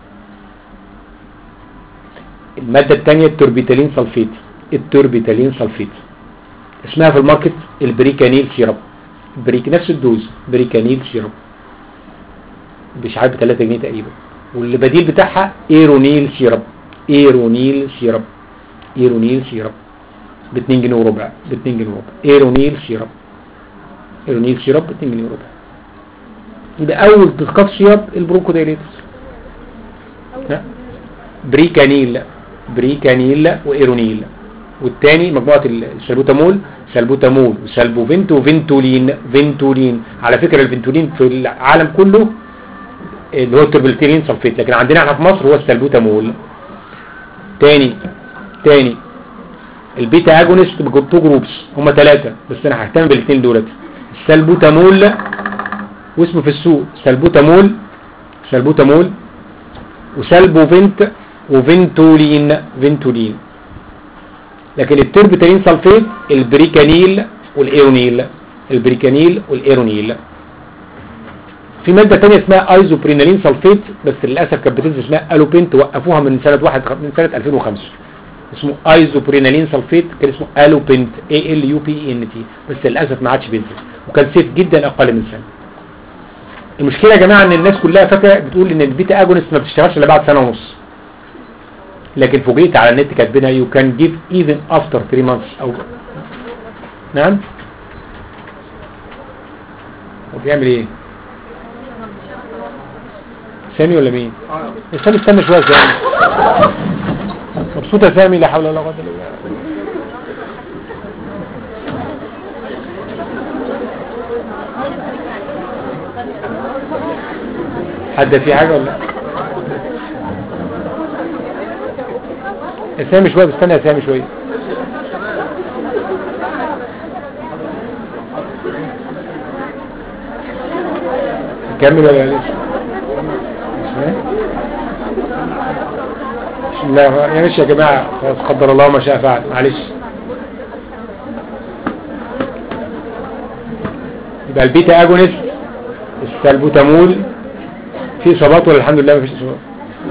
المادة الثانية التوربيتالين سلفيت التوربيتالين سلفيت اسمها في الماركت البريكانيل سيرب بريك نفس الدوز بريكانيل سيرب مش عارف ب 3 جنيه تقريبا والبديل بتاعها ايرونيل سيرب ايرونيل سيرب ايرونيل سيرب ب 2 جنيه وربع ب 2 جنيه وربع ايرونيل سيرب ايرونيل سيرب ب 2 جنيه وربع يبقى اول تسقط سيرب البرونكو دايليتس ها؟ بريكانيل بريكانيل وايرونيل والتاني مجموعة السلبوتامول سلبوتامول وسلبوفنت وفنتولين فنتولين على فكرة الفنتولين في العالم كله اللي هو التربلتيرين سلفيت لكن عندنا احنا في مصر هو السلبوتامول تاني تاني البيتا اجونست بجروب جروبس هما ثلاثة بس انا ههتم بالاثنين دولت السلبوتامول واسمه في السوق سلبوتامول سلبوتامول وسلبوفنت وفنتولين فنتولين لكن التربتالين سلفيت البريكانيل والايرونيل البريكانيل والايرونيل في مادة تانية اسمها ايزوبرينالين سلفيت بس للأسف كانت بتنزل اسمها الوبنت وقفوها من سنة واحد من سنة 2005 اسمه ايزوبرينالين سلفيت كان اسمه الوبنت اي ال يو بي ان تي بس للأسف ما عادش بينزل وكان سيف جدا اقل من سنة المشكلة يا جماعة ان الناس كلها فاكرة بتقول ان البيتا اجونست ما بتشتغلش الا بعد سنة ونص لكن فوجئت على النت كاتبينها يو كان جيف ايفن افتر 3 مانثس او نعم هو بيعمل ايه سامي ولا مين سامي استنى شويه سامي مبسوطه سامي لا حول ولا قوه الا بالله حد في حاجه ولا يا سامي شويه استنى يا سامي شويه نكمل ولا لسه بسم الله يا ماشي يا جماعة خلاص قدر الله ما شاء فعل معلش يبقى البيتا اجونست السلبوتامول في اصابات ولا الحمد لله ما فيش اصابات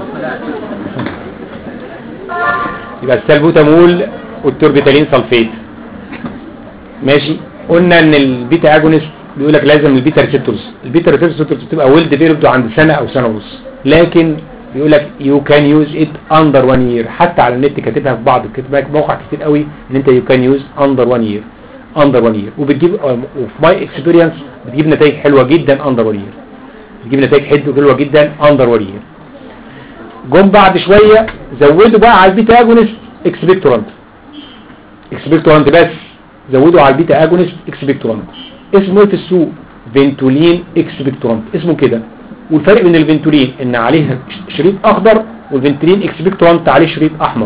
يبقى السلبوتامول والتوربيتالين سلفيت ماشي قلنا ان البيتا اجونست بيقول لك لازم البيتا ريسبتورز البيتا ريسبتورز بتبقى ويل ديفلوبد عند سنه او سنه ونص لكن بيقول لك يو كان يوز ات اندر 1 يير حتى على النت كاتبها في بعض كاتبها في موقع كتير قوي ان انت يو كان يوز اندر 1 يير اندر 1 يير وبتجيب وفي ماي اكسبيرينس بتجيب نتائج حلوه جدا اندر 1 يير بتجيب نتائج حلوه جدا اندر 1 يير جم بعد شويه زودوا بقى على البيتا اجونست اكسبكتورانت اكسبكتورانت بس زودوا على البيتا اجونست اكسبكتورانت اسمه ايه في السوق فينتولين اكسبكتورانت اسمه كده والفرق بين الفنتولين ان عليه شريط اخضر والفنتولين اكسبكتورانت عليه شريط احمر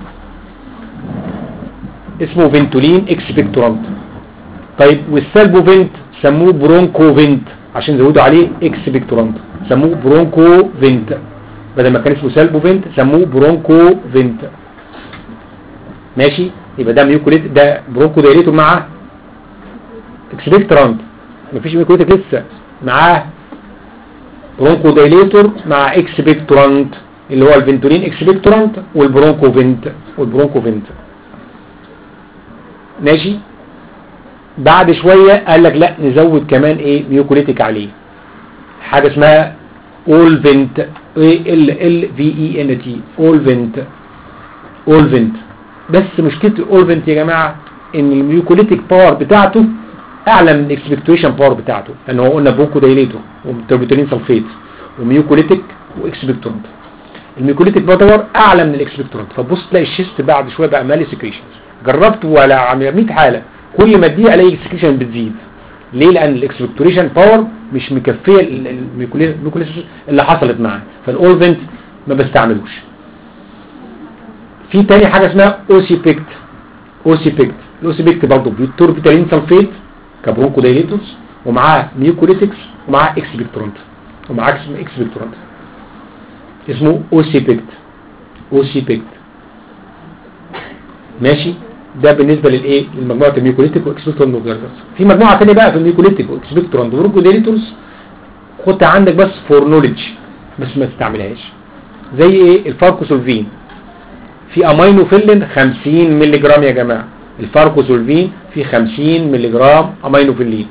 اسمه فنتولين اكسبكتورانت طيب والسالبوفنت سموه برونكوفنت عشان زودوا عليه اكسبكتورانت سموه برونكوفنت بدل ما كان اسمه سالبوفنت سموه برونكوفنت ماشي يبقى ده ميوكوليت ده برونكو دايريتور مع اكسبكتورانت مفيش ميوكوليتك لسه معاه برونكو دايليتور مع اكسبكتورانت اللي هو الفنتولين اكسبكتورانت والبرونكوفنت والبرونكوفنت ماشي بعد شوية قال لك لا نزود كمان ايه ميوكوليتيك عليه حاجة اسمها اولفنت ايه ال ال في اي ان تي اولفنت اولفنت بس مشكلة الاولفنت يا جماعة ان الميوكوليتيك باور بتاعته اعلى من الاكسبكتويشن باور بتاعته لان هو قلنا برونكو دايليتور وتربيتولين سلفيت وميوكوليتيك واكسبكتورنت الميوكوليتيك باور اعلى من الاكسبكتورنت فتبص تلاقي الشيست بعد شويه بقى مالي سكريشنز جربت ولا 100 حاله كل ما اديه الاقي السكريشن بتزيد ليه لان الاكسبكتوريشن باور مش مكفيه الميوكوليتيك اللي حصلت معاه فالاورفنت ما بستعملوش في تاني حاجه اسمها اوسيبيكت اوسيبيكت الاوسيبيكت برضه بالتوربيتالين سلفيت كبرونكو دايليتورز ومعاه ميوكوليتكس ومعاه اكسبكتورنت ومعاه اكسبكتورنت اسمه اوسيبيكت اوسيبيكت ماشي ده بالنسبه للايه لمجموعه الميوكوليتيك واكسبكتورنت وجاردرز في مجموعه ثانيه بقى في الميوكوليتيك واكسبكتورنت وبرونكو دايليتورز خدها عندك بس فور نوليدج بس ما تستعملهاش زي ايه الفاركوسولفين في امينوفيلين 50 مللي جرام يا جماعه الفاركوسولفين في 50 مللي جرام امينوفيلين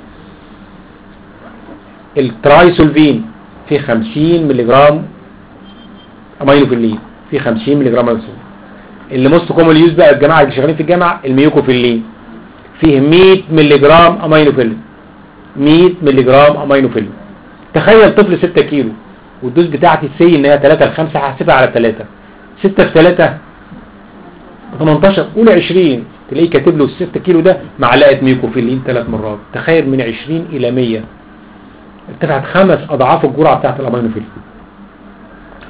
الترايسولفين في 50 مللي جرام امينوفيلين في 50 مللي جرام امينوفيلين اللي موست كومن يوز بقى الجماعه اللي شغالين في الجامعه الميوكوفيلين فيه 100 مللي جرام امينوفيلين 100 مللي جرام امينوفيلين تخيل طفل 6 كيلو والدوز بتاعتي سي ان هي 3 ل 5 هحسبها على 3 6 في 3 18 قول 20 تلاقيه كاتب له ال 6 كيلو ده معلقه ميوكوفيلين ثلاث مرات تخيل من 20 الى 100 ارتفعت خمس اضعاف الجرعه بتاعت الامينوفيلين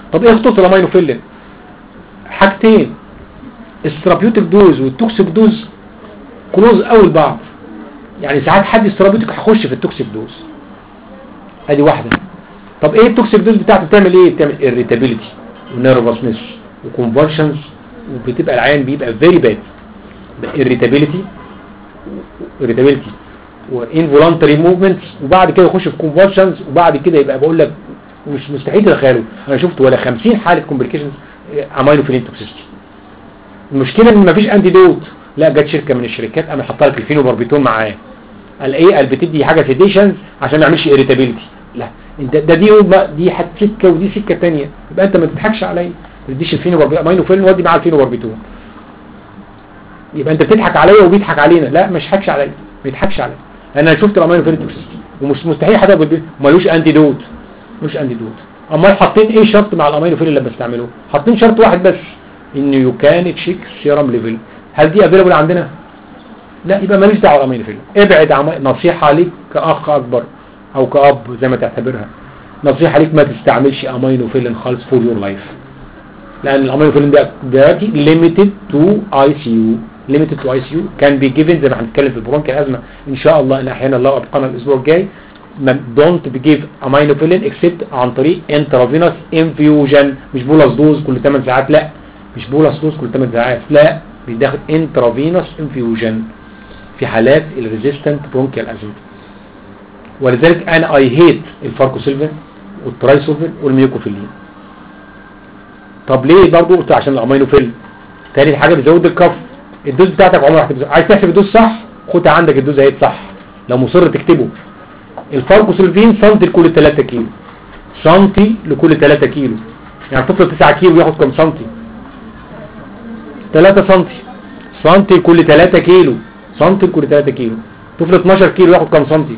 طب ايه خطوط الامينوفيلين حاجتين الثيرابيوتيك دوز والتوكسيك دوز كلوز اول بعض يعني ساعات حد الثيرابيوتيك هيخش في التوكسيك دوز ادي واحده طب ايه التوكسيك دوز بتاعته بتعمل ايه بتعمل irritability ونيرفسنس وكونفرشنز وبتبقى العيان بيبقى فيري باد irritability irritability وانفولانتري موفمنتس وبعد كده يخش في كونفرشنز وبعد كده يبقى بقول لك مش مستحيل تتخيله انا شفت ولا 50 حاله كومبليكيشنز امينوفيلين توكسيستي المشكله ان مفيش انتي دوت لا جت شركه من الشركات انا حاطه لك الفينوباربيتون معاه قال ايه قال بتدي حاجه سيديشنز عشان ما يعملش irritability لا انت ده دي دي حت سكه ودي سكه ثانيه يبقى انت ما تضحكش عليا ما تديش الفينوباربيتون امينوفيلين ودي معاه الفينوباربيتون يبقى انت بتضحك عليا وبيضحك علينا لا مش حكش عليا ما يضحكش عليا انا شفت الامينوفيلين توكسيستي ومش مستحيل حد يقول ملوش انتي دوت مش انتي دوت امال حاطين ايه شرط مع الامينوفيلين اللي بستعمله حاطين شرط واحد بس ان يو كان تشيك سيرم ليفل هل دي افيلبل عندنا لا يبقى ماليش دعوه بالامينوفيلين ابعد عن نصيحه ليك كاخ اكبر او كاب زي ما تعتبرها نصيحه ليك ما تستعملش امينوفيلين خالص فور يور لايف لان الامينوفيلين ده دلوقتي ليميتد تو اي سي يو limited to ICU can be given زي ما هنتكلم في البرونكيال ازمه ان شاء الله ان احيانا الله ابقانا الاسبوع الجاي ما- don't give aminophylline except عن طريق intravenous infusion مش بولس دوز كل 8 ساعات لا مش بولس دوز كل 8 ساعات لا بيتاخد intravenous infusion في حالات الريزيستنت برونكيال ازمه ولذلك انا اي هيت الفاركوسيلفين والترايسولفين والميوكوفيلين طب ليه برضه قلت عشان الامينوفيل تاني حاجه بتزود الكف الدوز بتاعتك عمرها هتبقى عايز تحسب الدوز صح خدها عندك الدوز اهي صح لو مصر تكتبه الفاركوسيلفين سنتي لكل 3 كيلو سنتي لكل 3 كيلو يعني طفل 9 كيلو ياخد كام سنتي 3 سنتي سنتي لكل 3 كيلو سنتي لكل 3 كيلو طفل 12 كيلو ياخد كام سنتي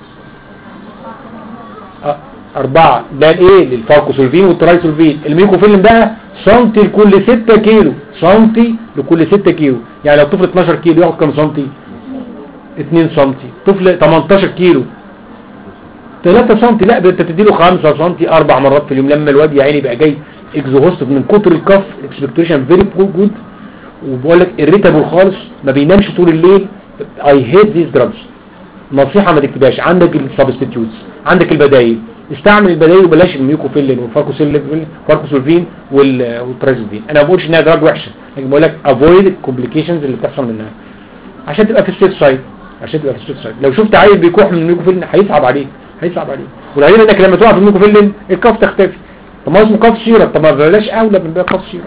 أ- أربعة ده الايه للفاركوسولفين والترايسولفين الميكوفيلم بقى سنتي لكل 6 كيلو سنتي لكل 6 كيلو يعني لو طفل 12 كيلو ياخد كام سنتي 2 سنتي طفل 18 كيلو 3 سنتي لا ده انت تديله 5 سنتي اربع مرات في اليوم لما الواد يا عيني بقى جاي اكزوهوست من كتر الكف اكسبكتيشن فيري جود وبقول لك irritable خالص ما بينامش طول الليل اي هيت ذيس دراجز نصيحه ما تكتبهاش عندك السبستيتيوتس عندك البدايل استعمل البدايل وبلاش الميوكوفيلين والفاركوسيلفين فاركوسولفين وال- والترازودين انا ما بقولش انها دراج وحشه لكن بقول لك افويد الكومبليكيشنز اللي بتحصل منها عشان تبقى في السيف سايد عشان تبقى في السيف سايد لو شفت عيل بيكح من الميوكوفيلين هيصعب عليك هيصعب عليك والعيل انك لما تقع في الميوكوفيلين الكف تختفي طب ما هو اسمه كف سيرب طب ما بلاش اولى من بقى كف سيرب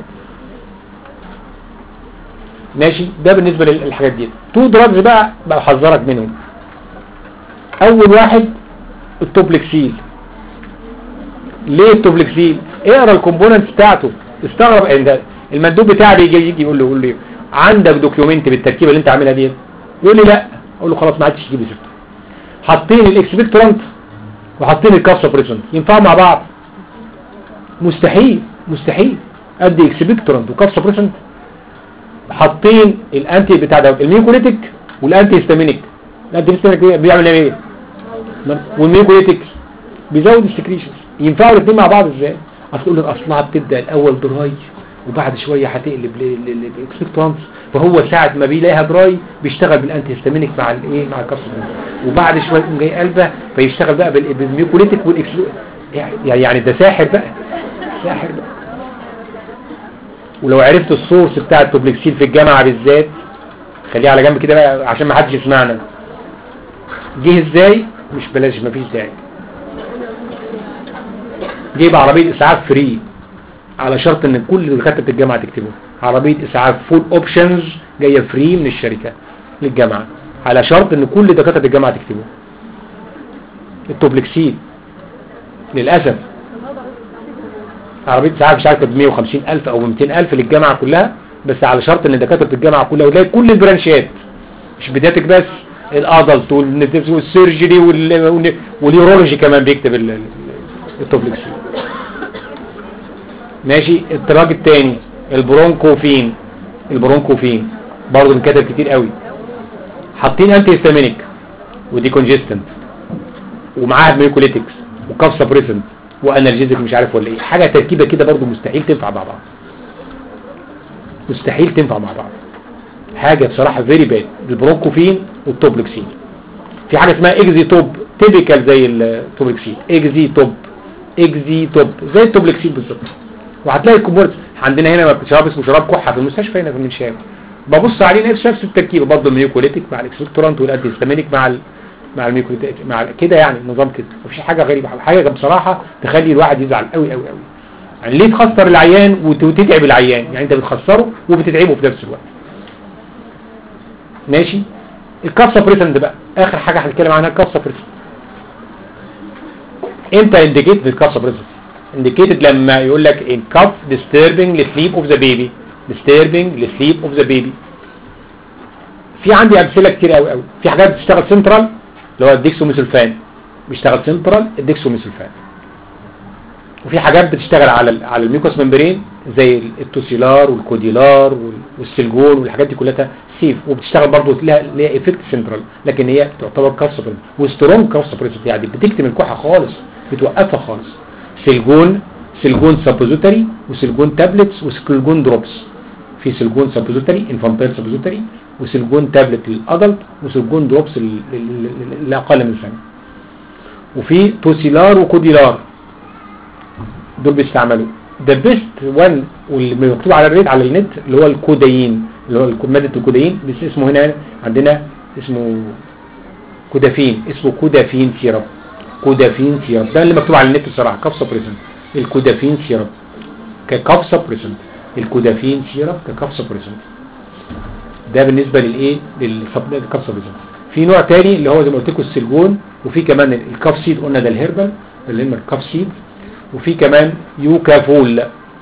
ماشي ده بالنسبه للحاجات دي تو دراجز بقى بحذرك منهم اول واحد التوبلكسيل ليه التوبلكسيل اقرا الكومبوننتس بتاعته استغرب ان ده المندوب بتاعي بيجي يجي يقول له يقول لي عندك دوكيومنت بالتركيبه اللي انت عاملها ديت يقول لي لا اقول له خلاص ما عادش تجيب لي سيرته حاطين الاكسبكتورانت وحاطين الكابسا بريسنت ينفعوا مع بعض مستحيل مستحيل ادي اكسبكتورانت وكابسا بريسنت حاطين الانتي بتاع ده الميوكوليتيك والانتي هيستامينيك الانتي هيستامينيك بيعمل ايه والميوكوليتيك بيزود السكريشنز ينفعوا الاثنين مع بعض ازاي هتقول لك اصلها بتبدا الاول دراي وبعد شويه هتقلب للاكسبكتورانس فهو ساعه ما بيلاقيها دراي بيشتغل بالانتي هيستامينيك مع الايه مع الكابسول وبعد شويه يقوم جاي قلبه فيشتغل بقى بال- بالميوكوليتيك والاكسلو يعني يعني ده ساحر بقى ساحر بقى ولو عرفت السورس بتاع التوبلكسين في الجامعة بالذات خليه على جنب كده بقى عشان ما حدش يسمعنا جه ازاي مش بلاش مفيش داعي جه بعربية اسعاف فري على شرط ان كل دكاتره الجامعة تكتبه عربية اسعاف فول اوبشنز جاية فري من الشركة للجامعة على شرط ان كل دكاتره الجامعة تكتبه التوبلكسين للأسف عربية ساعات مش عارف ب 150 ألف أو 200 ألف للجامعة كلها بس على شرط إن دكاترة الجامعة كلها وتلاقي كل البرانشات مش بدايتك بس الأدلت والسيرجري واليورولوجي كمان بيكتب ال- ال- التوبلكسين ماشي التراج التاني البرونكوفين البرونكوفين برضه بنكتب كتير قوي حاطين انتي هيستامينيك ودي كونجستنت ومعاها ميوكوليتكس وكاف سبريسنت وانالجيزك مش عارف ولا ايه حاجه تركيبه كده برضو مستحيل تنفع مع بعض مستحيل تنفع مع بعض حاجه بصراحه فيري باد البرونكوفين والتوبلكسين في حاجه اسمها اكزي توب تيبيكال زي التوبلكسين اكزي توب اكزي توب زي التوبلكسين بالظبط وهتلاقي الكومبورت عندنا هنا شراب اسمه شراب كحه في المستشفى هنا في المنشاوي ببص عليه نفس نفس التركيبه برضه الميوكوليتيك مع الاكسبكتورانت والانتي هيستامينيك مع ال... مع الميوكوليتيك مع ال... كده يعني النظام كده مفيش حاجه غريبه حاجه بصراحه تخلي الواحد يزعل قوي قوي قوي يعني ليه تخسر العيان وت- وتتعب العيان يعني انت بتخسره وبتتعبه في نفس الوقت ماشي الكاف سبريسنت بقى اخر حاجه هنتكلم عنها الكاف سبريسنت امتى انديكيت بالكاف سبريسنت indicated لما يقول لك in cuff disturbing the sleep of the baby disturbing the sleep of the baby في عندي امثله كتير قوي قوي في حاجات بتشتغل سنترال اللي هو الديكسوميثولفان بيشتغل سنترال الديكسوميثولفان وفي حاجات بتشتغل على ال على الميوكوس ممبرين زي التوسيلار والكوديلار وال- والسلجون والحاجات دي كلها سيف وبتشتغل برضه لها ليها ايفكت سنترال لكن هي تعتبر كاف سبريسنت وسترونج كاف سبريسنت يعني بتكتم الكحه خالص بتوقفها خالص سلجون سلجون سابوزيتري وسلجون تابلتس وسلجون دروبس في سلجون سابوزيتري انفانتيل سابوزيتري وسلجون تابلت للادلت وسلجون دروبس لل- لل- لل- اللي اقل من سنه وفي توسيلار وكوديلار دول بيستعملوا ده بيست وان واللي مكتوب على الريت على النت اللي هو الكودايين اللي هو الكو- ماده الكودايين بس اسمه هنا عندنا اسمه كودافين اسمه كودافين سيرب كودافين سيرب ده اللي مكتوب على النت بصراحه كاف سبريسنت الكودافين سيرب ككاف سبريسنت الكودافين سيرب ككاف سبريسنت ده بالنسبه للايه للكاف سبريسنت في نوع تاني اللي هو زي ما قلت لكم السلجون وفي كمان الكاف سيد قلنا ده الهيربال اللي هم الكاف سيد وفي كمان يوكافول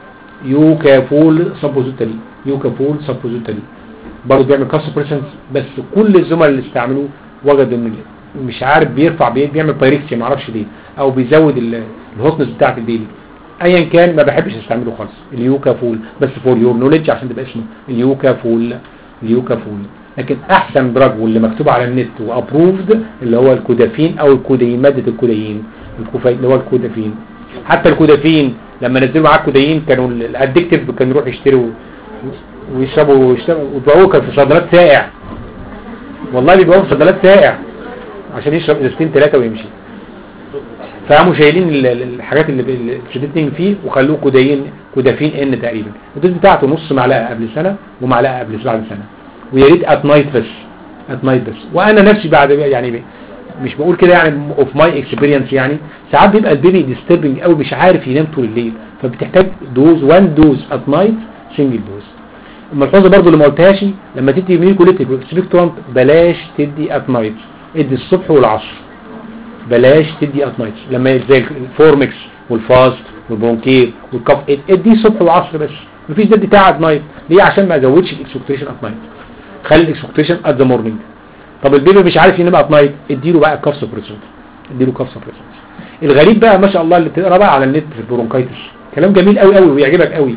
يوكافول سبوزيتري يوكافول سبوزيتري برضه بيعمل كاف سبريسنت بس كل الزملاء اللي استعملوه وجدوا ان مش عارف بيرفع بي- بيعمل بايركسيا ما اعرفش ليه او بيزود ال- الهوتنس بتاعت البيبي ايا كان ما بحبش استعمله خالص اليوكافول بس فور يور نوليدج عشان تبقى اسمه اليوكافول اليوكافول لكن احسن دراج واللي مكتوب على النت وابروفد اللي هو الكودافين او الكودايين ماده الكودايين الكوفايين اللي هو الكودافين حتى الكودافين لما نزلوا معاه الكودايين كانوا الادكتيف كان يروح يشتروا ويشربوا ويشتروا ويبيعوه كان في صيدلات سائع والله بيبيعوه في صيدلات سائع عشان يشرب ازازتين ثلاثه ويمشي فقاموا شايلين ال- ال- الحاجات اللي اللي الشدتين فيه وخلوه كودايين كودافين ان تقريبا الدوز بتاعته نص معلقه قبل سنه ومعلقه قبل بعد سنه ويا ريت ات نايت بس ات نايت بس وانا نفسي بعد يعني مش بقول كده يعني اوف ماي اكسبيرينس يعني ساعات بيبقى البيبي ديستربنج قوي مش عارف ينام طول الليل فبتحتاج دوز وان دوز ات نايت سنجل دوز الملحوظه برضو اللي ما قلتهاش لما تدي ميكوليتيك سبيكترونت بلاش تدي ات نايت ادي الصبح والعصر بلاش تدي ات نايت لما زي الفورمكس والفاست والبرونكير والكاف ادي الصبح والعصر بس مفيش ده بتاع ات نايت ليه عشان ما ازودش الاكسبكتيشن ات نايت خلي الاكسبكتيشن ات ذا مورنينج طب البيبي مش عارف ينام ات نايت اديله بقى كاف سبريسنت اديله كاف سبريسنت الغريب بقى ما شاء الله اللي بتقرا بقى على النت في البرونكايتس كلام جميل قوي قوي ويعجبك قوي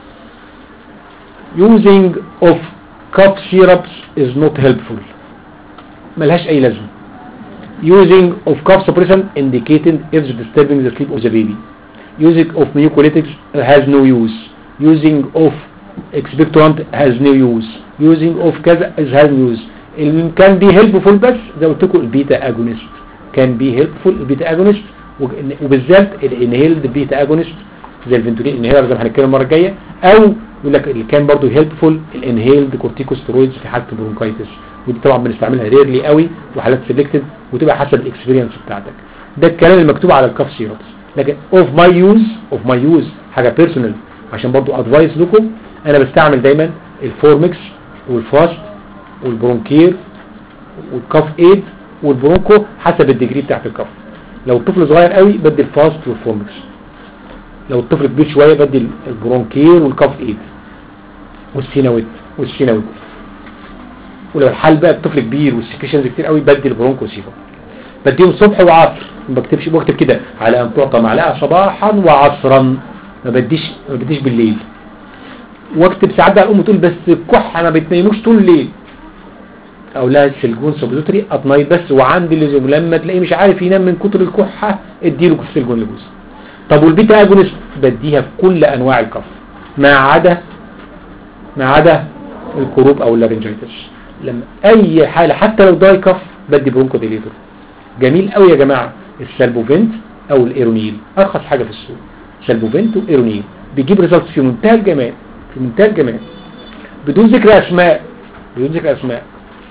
using of cough syrups is not helpful ملهاش اي لازمه using of cough suppressant indicated if disturbing the sleep of the baby using of mucolytics has no use using of expectorant has no use using of كذا is has no use اللي كان بي helpful بس زي ما قلت لكم البيتا اجونست كان بي helpful البيتا اجونست وبالذات الانهيلد بيتا اجونست زي الفنتولين انهيلر زي ما هنتكلم المره الجايه او يقول لك اللي كان برضه هيلبفول الانهيلد كورتيكوستيرويدز في حاله البرونكايتس ودي طبعا بنستعملها ريرلي قوي وحالات سيلكتد وتبقى حسب الاكسبيرينس بتاعتك ده الكلام اللي مكتوب على الكاف سيرابس لكن اوف ماي يوز اوف ماي يوز حاجه بيرسونال عشان برضه ادفايس لكم انا بستعمل دايما الفورمكس والفاست والبرونكير والكاف ايد والبرونكو حسب الديجري بتاعت الكاف لو الطفل صغير قوي بدي الفاست والفورمكس لو الطفل كبير شويه بدي البرونكير والكاف ايد والسيناويت والسيناويت ولو الحال بقى الطفل كبير والسكريشنز كتير قوي بدي البرونكو سيفا بديهم صبح وعصر ما بكتبش بكتب كده على ان تعطى معلقه صباحا وعصرا ما بديش ما بديش بالليل واكتب ساعات بقى الام تقول بس الكحه ما بتنيموش طول الليل او لا السلجون سبوزيتري ات نايت بس وعندي لزوم لما تلاقيه مش عارف ينام من كتر الكحه اديله السلجون لجوز طب والبيتا اجونست بديها في كل انواع الكف ما عدا ما عدا الكروب او اللارنجيتس لما اي حاله حتى لو داي كف بدي برونكو ديليتور جميل قوي يا جماعه السالبوفنت او الايرونيل ارخص حاجه في السوق سالبوفنت وايرونيل بيجيب ريزلت في منتهى الجمال في منتهى الجمال بدون ذكر اسماء بدون ذكر اسماء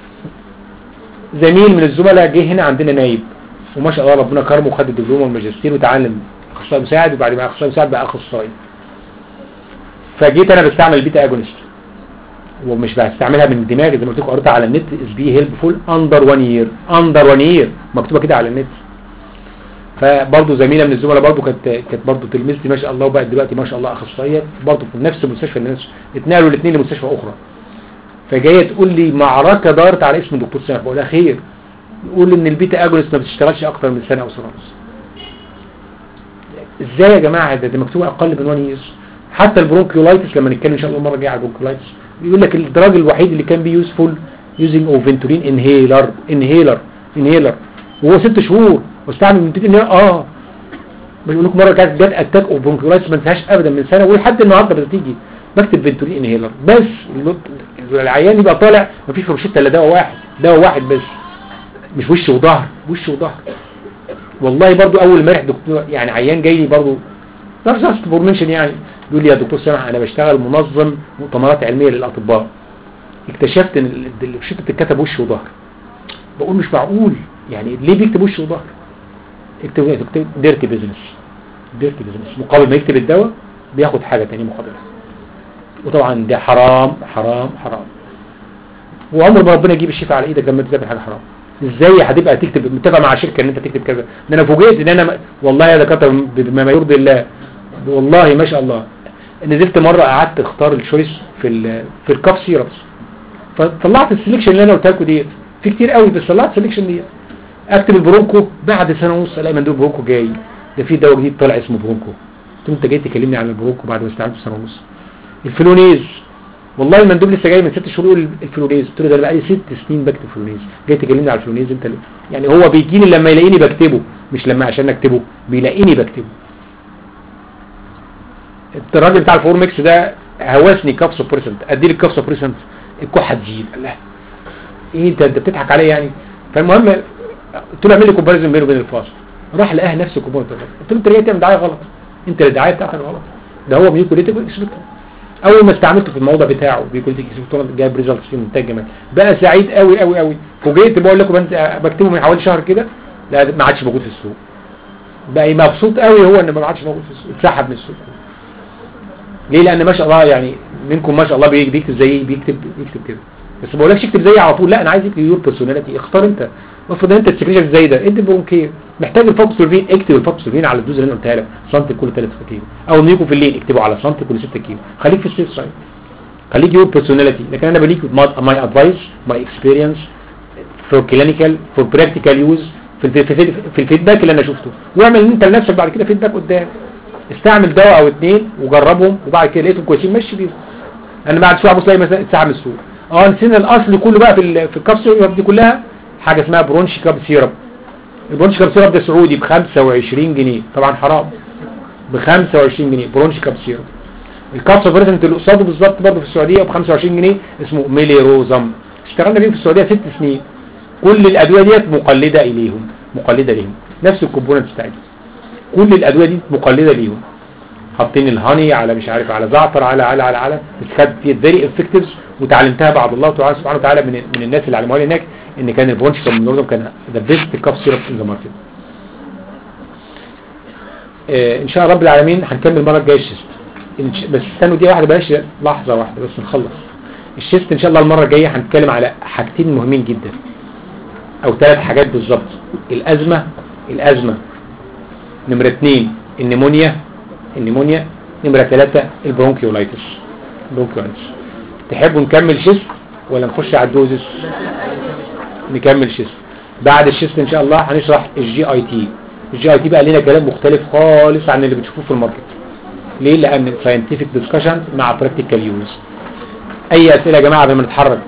زميل من الزملاء جه هنا عندنا نايب وما شاء الله ربنا كرمه وخد الدبلومه والماجستير وتعلم اخصائي مساعد وبعد ما اخصائي مساعد بقى اخصائي فجيت انا بستعمل البيتا اجونست ومش بستعملها من دماغي زي ما قلت لكم قريتها على النت اس بي هيلبفول اندر 1 يير اندر 1 يير مكتوبه كده على النت فبرضه زميله من الزملاء برضه كانت كانت برضه تلميذتي ما شاء الله وبقت دلوقتي ما شاء الله اخصائيه برضه في نفس المستشفى اللي الناس اتنقلوا الاثنين لمستشفى اخرى فجايه تقول لي معركه دارت على اسم الدكتور سامح بقول لها خير يقول ان البيتا اجونست ما بتشتغلش اكتر من سنه او سنه ونص ازاي يا جماعه ده, ده مكتوب اقل من 1 يير حتى البرونكيولايتس لما نتكلم ان شاء الله المره الجايه على البرونكيولايتس بيقول لك الدراج الوحيد اللي كان بيوسفول يوزنج اوفنتولين انهيلر انهيلر انهيلر وهو ست شهور واستعمل من ان اه بقول لكم مره كانت جت اتاك اوف برونكيولايتس ما انتهاش ابدا من سنه ولحد النهارده بتيجي بكتب فنتولين انهيلر بس العيان يبقى طالع مفيش في روشته الا دواء واحد دواء واحد بس مش وش وظهر وش وظهر والله برضو اول امبارح دكتور يعني عيان جاي لي برضو نفس نفس فورميشن يعني بيقول لي يا دكتور سامح انا بشتغل منظم مؤتمرات علميه للاطباء اكتشفت ان الروشته بتتكتب وش وظهر بقول مش معقول يعني ليه بيكتب وش وظهر اكتب اكتب ديرتي بيزنس ديرتي بيزنس مقابل ما يكتب الدواء بياخد حاجه ثانيه مقابلها وطبعا ده حرام حرام حرام وعمر ما ربنا يجيب الشفاء على ايدك لما تعمل حاجه حرام ازاي هتبقى تكتب متفق مع شركه ان انت تكتب كذا ده انا فوجئت ان انا م... والله يا دكاتره بما ما يرضي الله والله ما شاء الله نزلت مره قعدت اختار الشويس في ال... في الكاف سيربس فطلعت السليكشن اللي انا قلت لكم ديت في كتير قوي بس طلعت السليكشن ديت اكتب البرونكو بعد سنه ونص الاقي مندوب برونكو جاي ده في دواء جديد طالع اسمه برونكو قلت له انت جاي تكلمني عن البرونكو بعد ما استعملته سنه ونص الفلونيز والله المندوب لسه جاي من ست شهور يقول الفلونيز قلت له ده انا بقالي ست سنين بكتب فلونيز جاي تكلمني على الفلونيز انت ليه يعني هو بيجيني لما يلاقيني بكتبه مش لما عشان اكتبه بيلاقيني بكتبه الراجل بتاع الفورمكس ده هوسني كاف سبريسنت ادي لي الكاف سبريسنت الكحه تزيد الله ايه انت انت بتضحك عليا يعني فالمهم قلت له اعمل لي كومباريزون بينه وبين الفاصل راح لقاها نفس الكومباريزون قلت له انت ليه تعمل دعايه غلط انت الدعايه بتاعتك غلط ده هو ميوكوليتيك اكسبكتور اول ما استعملته في الموضع بتاعه بيكوليتيك اكسبكتور جايب ريزلتس فيه منتج جمال بقى سعيد قوي قوي قوي فوجئت بقول لكم انت بكتبه من حوالي شهر كده لا ما عادش موجود في السوق بقى مبسوط قوي هو ان ما عادش موجود في السوق اتسحب من السوق ليه لان ما شاء الله يعني منكم ما شاء الله بيكتب زي بيكتب بيكتب كده بس ما بقولكش اكتب زي على طول لا انا عايز اكتب يور بيرسوناليتي اختار انت افرض انت السكريشن زي ده ادي برونكير محتاج الفوكسولفين اكتب الفوكسولفين على الدوز اللي انا قلتها لك سنتي كل 3 كيلو او نيكو في الليل اكتبه على سنتي كل 6 كيلو خليك في السيف سايد خليك يور بيرسوناليتي لكن انا بليك ماي ادفايس ماي اكسبيرينس فور كلينيكال فور براكتيكال يوز في الفيدباك في الفيدباك اللي انا شفته واعمل انت لنفسك بعد كده فيدباك قدام استعمل دواء او اثنين وجربهم وبعد كده لقيتهم كويسين مشي بيهم انا بعد شويه ابص الاقي مثلا اتسحب من السوق اه نسينا الاصل كله بقى في في الكاب سيرب دي كلها حاجه اسمها برونش كاب سيرب البرونش كاب سيرب ده سعودي ب 25 جنيه طبعا حرام ب 25 جنيه برونش كاب سيرب الكاب سيرب اللي قصاده بالظبط برضه في السعوديه ب 25 جنيه اسمه ميليروزم اشتغلنا بيه في السعوديه ست سنين كل الادويه ديت مقلده اليهم مقلده ليهم نفس الكومبوننتس بتاعتهم كل الادويه دي مقلده ليهم حاطين الهاني على مش عارف على زعتر على على على على بس كانت فيري افكتيف وتعلمتها بعد الله تعالى سبحانه وتعالى من من الناس اللي علموها لي هناك ان كان البرونش كان كان ذا بيست كاف سيرب ان ذا ماركت ان شاء الله رب العالمين هنكمل المره الجايه الشيست بس استنوا دي واحده بلاش لحظه واحده بس نخلص الشيست ان شاء الله المره الجايه هنتكلم على حاجتين مهمين جدا او ثلاث حاجات بالظبط الازمه الازمه نمره اثنين النمونيا النمونيا نمره ثلاثة البرونكيولايتس برونكيولايتس تحبوا نكمل شيست ولا نخش على الدوزس نكمل شيست بعد الشيست ان شاء الله هنشرح الجي اي تي الجي اي تي بقى لنا كلام مختلف خالص عن اللي بتشوفوه في الماركت ليه لان ساينتفك ديسكشن مع براكتيكال يوز اي اسئله يا جماعه قبل ما نتحرك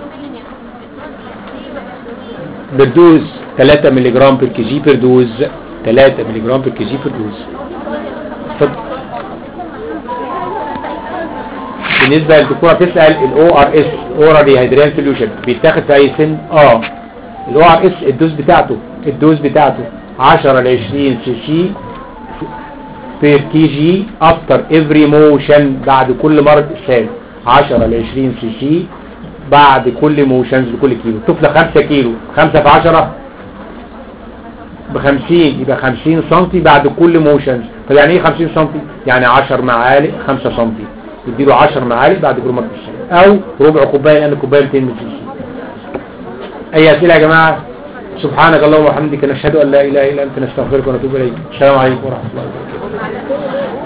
بالدوز 3 مللي جرام بير كي جي بير دوز 3 ملي جرام بر كي جي في الدوز اتفضل بالنسبه للدكتوره بتسال الاو ار اس اورال ريهيدرين سوليوشن بيتاخد في اي سن اه الاو ار اس الدوز بتاعته الدوز بتاعته 10 ل 20 سي سي بير كي جي افتر افري موشن بعد كل مرض اسهال 10 ل 20 سي سي بعد كل موشنز لكل كيلو طفله 5 كيلو 5 في 10 ب 50 يبقى 50 سم بعد كل موشنز طب يعني ايه 50 سم يعني 10 معالق 5 سم يديله 10 معالق بعد كل مرض اسهال او ربع كوبايه لان كوبايه 200 مللي اي اسئله يا جماعه سبحانك اللهم وبحمدك نشهد ان لا اله الا انت نستغفرك ونتوب اليك السلام عليكم ورحمه الله وبركاته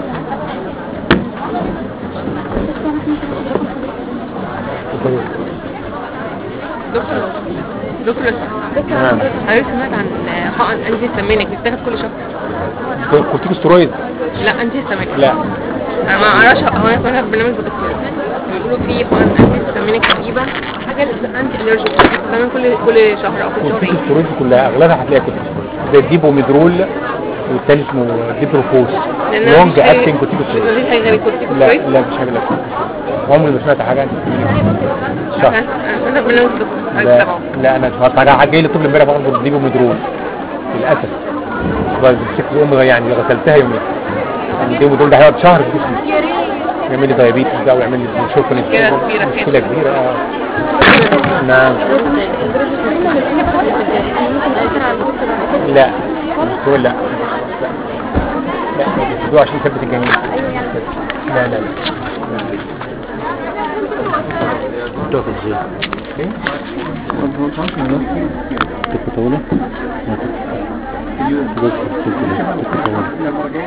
دكتور دكتور نعم. حضرتك سمعت عن حقن انتي هيستامينك بتاخد كل شهر كورتيكوسترويد لا انتي هيستامينك لا انا ما اعرفش هو انا سمعتها في برنامج الدكتور بيقولوا في حقن انتي هيستامينك تقريبا حاجه انتي الرجيك بتستخدم كل كل شهر او كل شهرين كورتيكوسترويد كلها اغلبها هتلاقيها كورتيكوسترويد زي الديبوميدرول والتاني اسمه ديبروفوس لأن لونج مفيش حاجة- اكتنج كورتيكوسترويد مفيش حاجه غير لا الكورتيكوسترويد لا مش حاجه لا عمري ما سمعت حاجه عن صح انا سمعتها في برنامج الدكتور حضرتك لا تابعه لا انا سمعت جاي لي طفل امبارح باخد ديبوميدرول للاسف بس مسكت امي يعني غسلتها يومين يعني الديبوميدرول ده هيقعد شهر في جسمي يعمل لي دايابيتس بقى ويعمل لي شوفنس مشكلة كبيرة كده. مشكله كبيره اه نعم لا الدكتور لا لا الدكتور عشان يثبت الجنين لا لا لا تاخد ازاي ايه؟ تكتبونه؟ ما تكتبونه